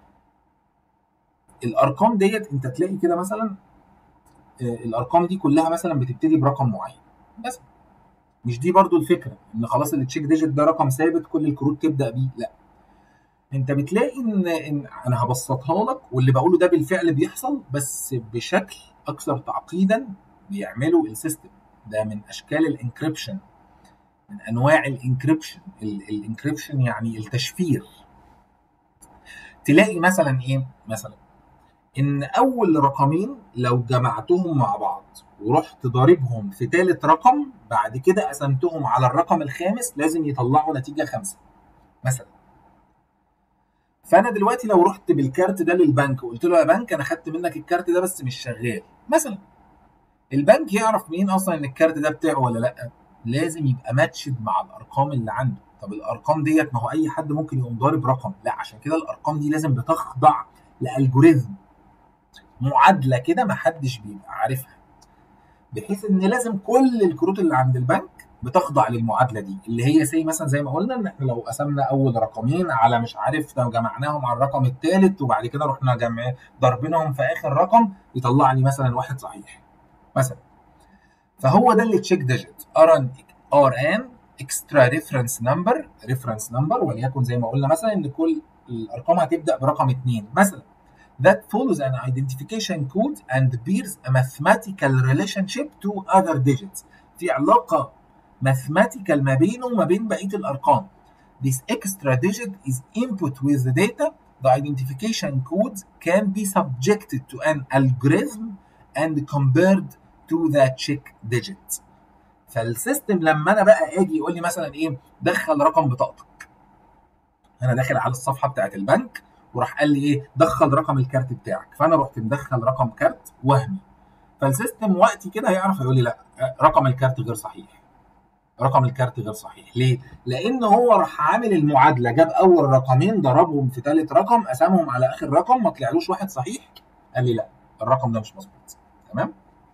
الارقام ديت انت تلاقي كده مثلا الارقام دي كلها مثلا بتبتدي برقم معين بس مش دي برضو الفكره ان خلاص التشيك ديجيت ده رقم ثابت كل الكروت تبدا بيه لا انت بتلاقي ان, إن انا هبسطها لك واللي بقوله ده بالفعل بيحصل بس بشكل اكثر تعقيدا بيعملوا السيستم ده من اشكال الانكريبشن من انواع الانكريبشن الانكريبشن يعني التشفير تلاقي مثلا ايه مثلا ان اول رقمين لو جمعتهم مع بعض ورحت ضاربهم في ثالث رقم بعد كده قسمتهم على الرقم الخامس لازم يطلعوا نتيجه خمسه مثلا فانا دلوقتي لو رحت بالكارت ده للبنك وقلت له يا بنك انا خدت منك الكارت ده بس مش شغال مثلا البنك يعرف منين اصلا ان الكارت ده بتاعه ولا لا لازم يبقى ماتشد مع الارقام اللي عنده طب الارقام ديت ما هو اي حد ممكن يقوم ضارب رقم لا عشان كده الارقام دي لازم بتخضع لالجوريزم معادله كده ما حدش بيبقى عارفها بحيث ان لازم كل الكروت اللي عند البنك بتخضع للمعادله دي اللي هي زي مثلا زي ما قلنا ان احنا لو قسمنا اول رقمين على مش عارف لو جمعناهم على الرقم الثالث وبعد كده رحنا جمع ضربناهم في اخر رقم يطلع لي مثلا واحد صحيح مثلا فهو ده اللي تشيك ديجيت ار ان ار ان اكسترا ريفرنس نمبر ريفرنس نمبر وليكن زي ما قلنا مثلا ان كل الارقام هتبدا برقم اثنين مثلا that follows an identification code and bears a mathematical relationship to other digits في علاقة mathematical ما بينه وما بين بقية الأرقام This extra digit is input with the data The identification code can be subjected to an algorithm and compared to the check digit فالسيستم لما انا بقى اجي يقول لي مثلا ايه دخل رقم بطاقتك انا داخل على الصفحه بتاعت البنك وراح قال لي ايه دخل رقم الكارت بتاعك فانا رحت مدخل رقم كارت وهمي فالسيستم وقتي كده هيعرف يقول لي لا رقم الكارت غير صحيح رقم الكارت غير صحيح ليه لان هو راح عامل المعادله جاب اول رقمين ضربهم في ثالث رقم قسمهم على اخر رقم ما طلعلوش واحد صحيح قال لي لا الرقم ده مش مظبوط تمام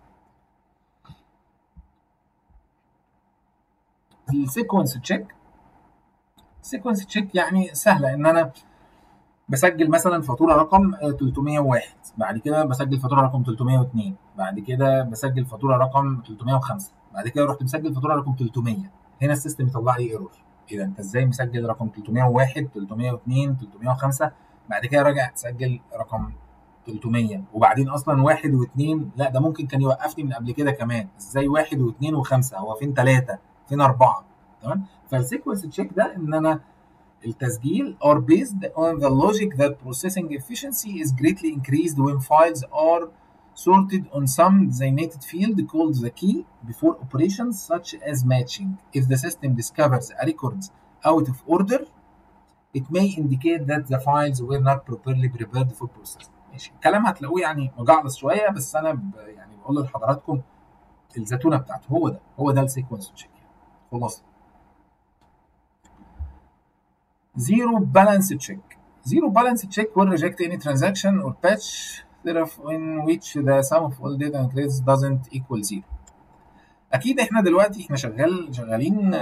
السيكونس تشيك السيكونس تشيك يعني سهله ان انا بسجل مثلا فاتوره رقم 301 بعد كده بسجل فاتوره رقم 302 بعد كده بسجل فاتوره رقم 305 بعد كده رحت مسجل فاتوره رقم 300 هنا السيستم يطلع لي ايرور ايه ده انت ازاي مسجل رقم 301 302 305 بعد كده راجع تسجل رقم 300 وبعدين اصلا واحد واثنين لا ده ممكن كان يوقفني من قبل كده كمان ازاي واحد واثنين وخمسه هو فين ثلاثه فين اربعه تمام فالسيكونس تشيك ده ان انا التسجيل are based on the logic that processing efficiency is greatly increased when files are sorted on some designated field called the key before operations such as matching. If the system discovers a record out of order, it may indicate that the files were not properly prepared for processing. ماشي الكلام هتلاقوه يعني مجعلص شويه بس انا ب... يعني بقول لحضراتكم الزتونه بتاعته هو ده هو ده السيكونس تشيك خلاص zero balance check. Zero balance check will reject any transaction or patch in which the sum of all data and credits doesn't equal zero. أكيد إحنا دلوقتي إحنا شغال شغالين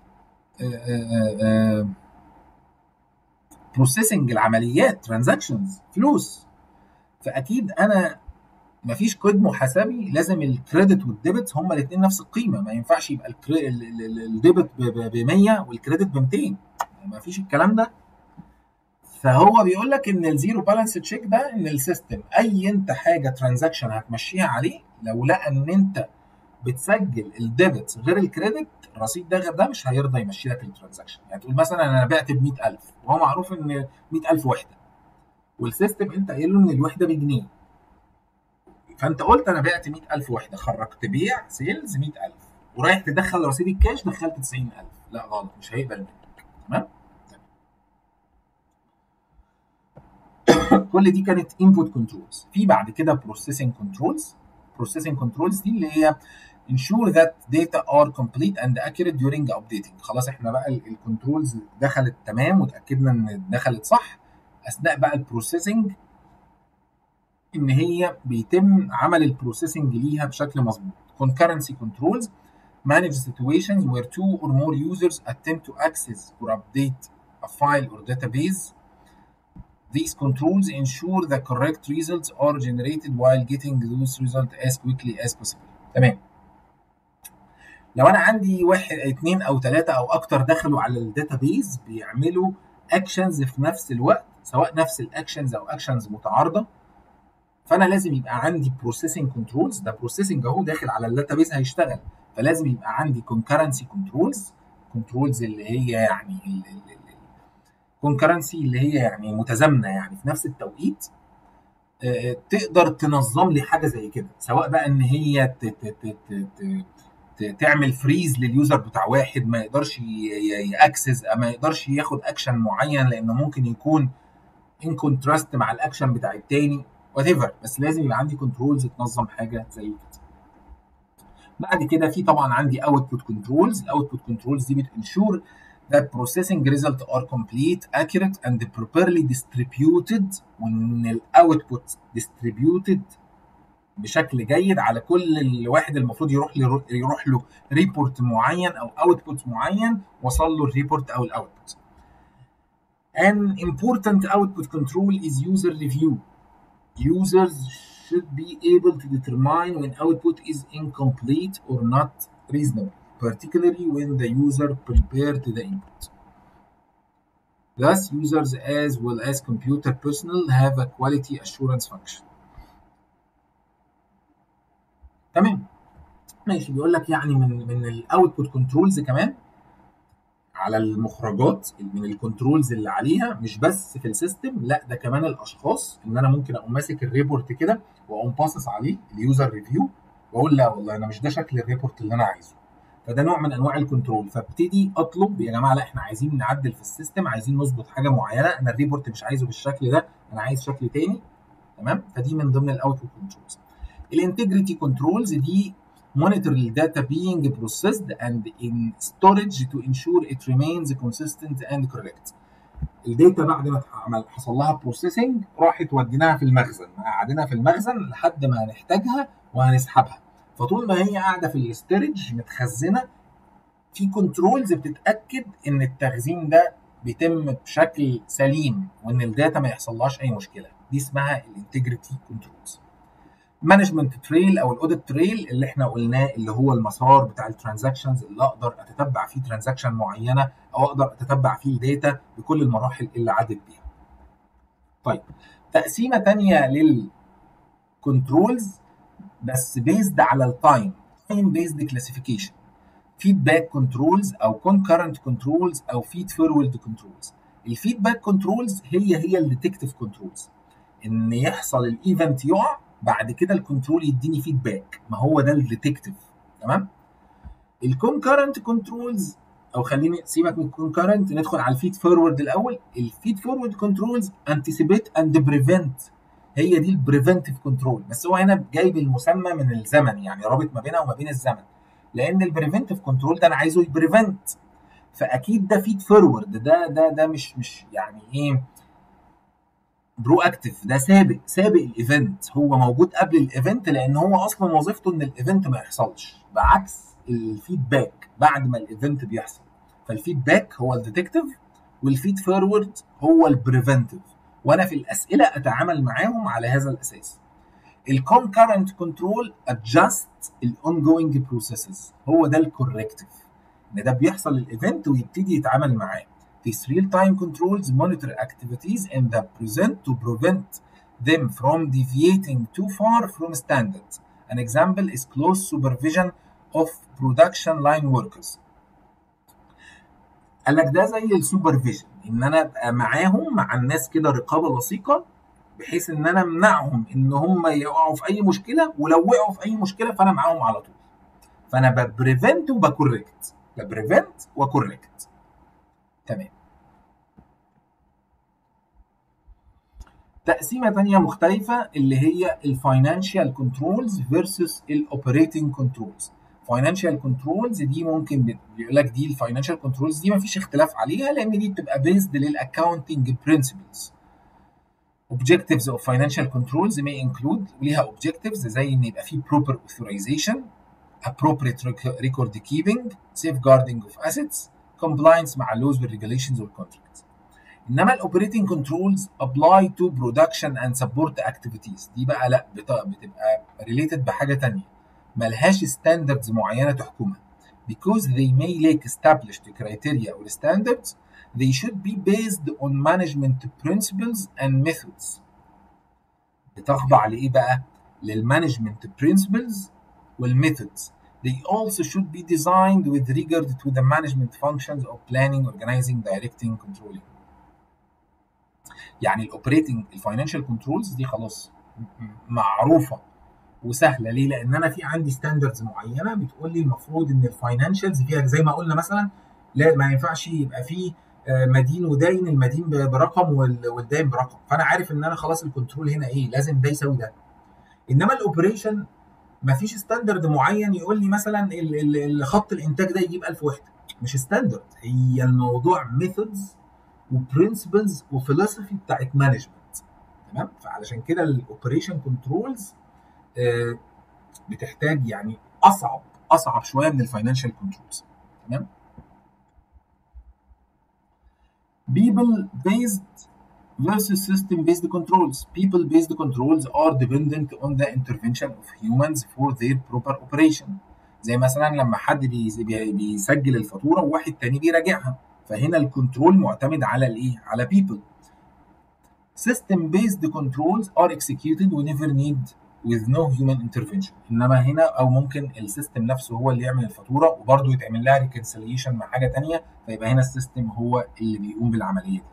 بروسيسنج العمليات ترانزاكشنز فلوس فأكيد أنا مفيش كود محاسبي لازم الكريدت والديبت هما الاثنين نفس القيمه ما ينفعش يبقى الديبت ب 100 والكريدت ب 200 ما فيش الكلام ده فهو بيقول لك ان الزيرو بالانس تشيك ده ان السيستم اي انت حاجه ترانزاكشن هتمشيها عليه لو لقى ان انت بتسجل الديبت غير الكريدت الرصيد ده غير ده مش هيرضى يمشي لك الترانزاكشن يعني تقول مثلا انا بعت ب 100000 وهو معروف ان 100000 وحده والسيستم انت قايل له ان الوحده بجنيه فانت قلت انا بعت 100000 وحده خرجت بيع سيلز 100000 ورايح تدخل رصيد الكاش دخلت 90000 لا غلط مش هيقبل منك تمام كل دي كانت انبوت كنترولز في بعد كده بروسيسنج كنترولز بروسيسنج كنترولز دي اللي هي ensure that data are complete and accurate during updating خلاص احنا بقى الكنترولز دخلت تمام وتاكدنا ان دخلت صح اثناء بقى البروسيسنج ان هي بيتم عمل البروسيسنج ليها بشكل مظبوط concurrency controls manage situations where two or more users attempt to access or update a file or database. These controls ensure the correct results are generated while getting those results as quickly as possible. تمام. لو انا عندي واحد اثنين او ثلاثه او اكتر دخلوا على الداتابيز بيعملوا اكشنز في نفس الوقت سواء نفس الاكشنز او اكشنز متعارضه فانا لازم يبقى عندي بروسيسنج كنترولز ده بروسيسنج اهو داخل على الداتابيز هيشتغل فلازم يبقى عندي كونكرنسي كنترولز كنترولز اللي هي يعني كونكرنسي اللي هي يعني متزامنه يعني في نفس التوقيت آه، تقدر تنظم لي حاجه زي كده سواء بقى ان هي ت- ت- ت- ت- ت- ت- تعمل فريز لليوزر بتاع واحد ما يقدرش ياكسس ما يقدرش ياخد اكشن معين لانه ممكن يكون ان كونتراست مع الاكشن بتاع التاني وات ايفر بس لازم يبقى عندي كنترولز تنظم حاجه زي كده بعد كده في طبعا عندي اوتبوت كنترولز الاوتبوت كنترولز دي بتنشور that processing result are complete, accurate and properly distributed وان الاوتبوت distributed بشكل جيد على كل الواحد المفروض يروح له يروح له ريبورت معين او اوتبوت معين وصل له الريبورت او الاوتبوت. An important output control is user review. Users should be able to determine when output is incomplete or not reasonable, particularly when the user prepared the input. Thus, users as well as computer personnel have a quality assurance function. تمام ماشي بيقول لك يعني من من الاوتبوت كنترولز كمان على المخرجات من الكنترولز اللي عليها مش بس في السيستم لا ده كمان الاشخاص ان انا ممكن اقوم ماسك الريبورت كده واقوم باصص عليه اليوزر ريفيو واقول لا والله انا مش ده شكل الريبورت اللي انا عايزه فده نوع من انواع الكنترول فابتدي اطلب يا جماعه لا احنا عايزين نعدل في السيستم عايزين نظبط حاجه معينه انا الريبورت مش عايزه بالشكل ده انا عايز شكل تاني تمام فدي من ضمن الاوتبوت كنترولز الانتجريتي كنترولز دي monitor the data being processed and in storage to ensure it remains consistent and correct. الداتا بعد ما عمل حصل لها بروسيسنج راحت وديناها في المخزن قعدنا في المخزن لحد ما هنحتاجها وهنسحبها فطول ما هي قاعده في الاستورج متخزنه في كنترولز بتتاكد ان التخزين ده بيتم بشكل سليم وان الداتا ما يحصلهاش اي مشكله دي اسمها الانتجريتي كنترولز مانجمنت تريل او الاوديت تريل اللي احنا قلناه اللي هو المسار بتاع الترانزاكشنز اللي اقدر اتتبع فيه ترانزاكشن معينه او اقدر اتتبع فيه الداتا بكل المراحل اللي عدت بيها. طيب تقسيمه ثانيه للكنترولز بس بيزد على التايم تايم بيزد كلاسيفيكيشن فيدباك كنترولز او كونكرنت كنترولز او فيد فورورد كنترولز الفيدباك كنترولز هي هي الديتكتيف كنترولز ان يحصل الايفنت يقع بعد كده الكنترول يديني فيدباك ما هو ده الديتكتيف تمام الكونكرنت كنترولز او خليني سيبك من الكونكرنت ندخل على الفيد فورورد الاول الفيد فورورد كنترولز انتسيبيت اند بريفنت هي دي البريفنتيف كنترول بس هو هنا جايب المسمى من الزمن يعني رابط ما بينها وما بين الزمن لان البريفنتيف كنترول ده انا عايزه يبريفنت فاكيد ده فيد فورورد ده ده ده مش مش يعني ايه برو اكتف ده سابق سابق الايفنت هو موجود قبل الايفنت لان هو اصلا وظيفته ان الايفنت ما يحصلش بعكس الفيدباك بعد ما الايفنت بيحصل فالفيدباك هو الديتكتيف والفيد فورورد هو البريفنتيف وانا في الاسئله اتعامل معاهم على هذا الاساس الكونكرنت كنترول ادجست الاون جوينج بروسيسز هو ده الكوركتيف ان ده بيحصل الايفنت ويبتدي يتعامل معاه These real-time controls monitor activities in the present to prevent them from deviating too far from standards. An example is close supervision of production line workers. قال لك ده زي السوبرفيجن ان انا ابقى معاهم مع الناس كده رقابه لصيقه بحيث ان انا امنعهم ان هم يقعوا في اي مشكله ولو وقعوا في اي مشكله فانا معاهم على طول. فانا ببريفنت وبكوركت ببريفنت وكوركت. تمام. تقسيمه ثانيه مختلفه اللي هي الفاينانشال كنترولز فيرسس الاوبريتنج كنترولز فاينانشال كنترولز دي ممكن بيقول لك دي الفاينانشال كنترولز دي ما فيش اختلاف عليها لان دي بتبقى بيزد للاكاونتنج برنسبلز objectives of financial controls may include ليها objectives زي ان يبقى في proper authorization appropriate record keeping safeguarding of assets compliance مع اللوز والregulations والcontracts انما الاوبريتنج كنترولز ابلاي تو برودكشن اند سبورت اكتيفيتيز دي بقى لا بتبقى ريليتد بحاجه تانية ملهاش ستاندردز معينه تحكمها because they may lack established criteria or standards they should be based on management principles and methods بتخضع لايه بقى للمانجمنت principles والmethods they also should be designed with regard to the management functions of planning organizing directing controlling يعني الاوبريتنج الفاينانشال كنترولز دي خلاص معروفه وسهله ليه؟ لان انا في عندي ستاندردز معينه بتقول لي المفروض ان الفاينانشالز فيها زي ما قلنا مثلا لا ما ينفعش يبقى في مدين وداين المدين برقم والداين برقم فانا عارف ان انا خلاص الكنترول هنا ايه لازم ده يساوي ده انما الاوبريشن ما فيش ستاندرد معين يقول لي مثلا خط الانتاج ده يجيب 1000 وحده مش ستاندرد هي الموضوع ميثودز وبرنسبلز وفلسفي بتاعت مانجمنت تمام فعلشان كده الاوبريشن كنترولز بتحتاج يعني اصعب اصعب شويه من الفاينانشال كنترولز تمام people based versus system based controls people based controls are dependent on the intervention of humans for their proper operation زي مثلا لما حد بيسجل الفاتوره وواحد تاني بيراجعها فهنا الكنترول معتمد على الايه؟ على people. System based controls are executed whenever need with no human intervention. انما هنا او ممكن السيستم نفسه هو اللي يعمل الفاتوره وبرضه يتعمل لها ريكونسيليشن مع حاجه ثانيه فيبقى هنا السيستم هو اللي بيقوم بالعمليه دي.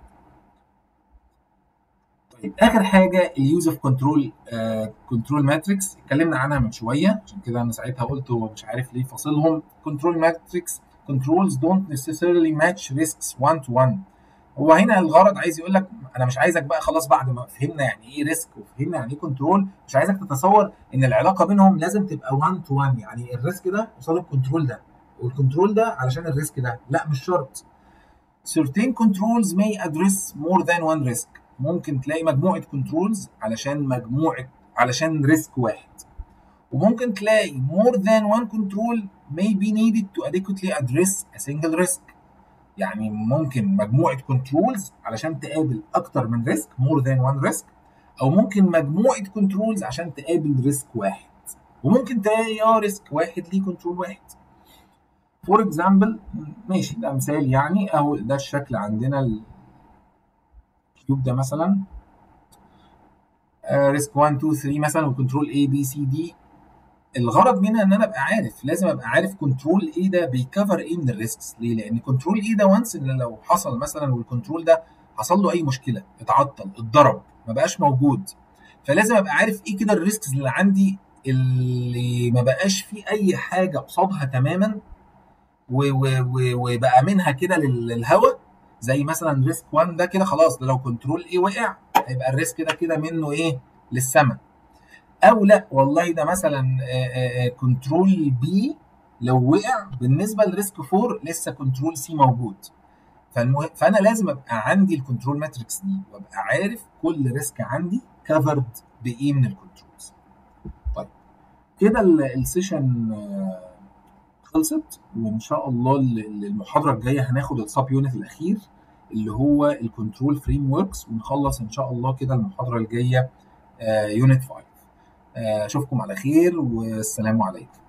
طيب اخر حاجه اليوز اوف كنترول كنترول ماتريكس اتكلمنا عنها من شويه عشان كده انا ساعتها قلت هو مش عارف ليه فاصلهم كنترول ماتريكس controls don't necessarily match risks one to one هو هنا الغرض عايز يقول لك انا مش عايزك بقى خلاص بعد ما فهمنا يعني ايه ريسك وفهمنا يعني ايه كنترول مش عايزك تتصور ان العلاقه بينهم لازم تبقى 1 تو 1 يعني الريسك ده قصاد الكنترول ده والكنترول ده علشان الريسك ده لا مش شرط certain controls may address more than one risk ممكن تلاقي مجموعه كنترولز علشان مجموعه علشان ريسك واحد وممكن تلاقي more than one control may be needed to adequately address a single risk يعني ممكن مجموعة كنترولز علشان تقابل أكتر من ريسك more than one risk أو ممكن مجموعة كنترولز عشان تقابل ريسك واحد وممكن تلاقي اه ريسك واحد ليه كنترول واحد فور اكزامبل ماشي ده مثال يعني أهو ده الشكل عندنا الكيوب ده مثلا ريسك 1 2 3 مثلا وكنترول A B C D الغرض منها ان انا ابقى عارف لازم ابقى عارف كنترول ايه ده بيكفر ايه من الريسكس ليه لان كنترول ايه ده وانس ان لو حصل مثلا والكنترول ده حصل له اي مشكله اتعطل اتضرب ما بقاش موجود فلازم ابقى عارف ايه كده الريسكس اللي عندي اللي ما بقاش فيه اي حاجه قصادها تماما وبقى منها كده للهوا زي مثلا ريسك 1 ده كده خلاص ده لو كنترول ايه وقع هيبقى الريسك ده كده منه ايه للسما او لا والله ده مثلا كنترول بي لو وقع بالنسبه لريسك 4 لسه كنترول سي موجود فالمه... فانا لازم ابقى عندي الكنترول ماتريكس دي وابقى عارف كل ريسك عندي كفرد بايه من الكنترولز طيب كده السيشن خلصت وان شاء الله المحاضره الجايه هناخد السب يونت الاخير اللي هو الكنترول فريم وركس ونخلص ان شاء الله كده المحاضره الجايه يونت 5 اشوفكم على خير والسلام عليكم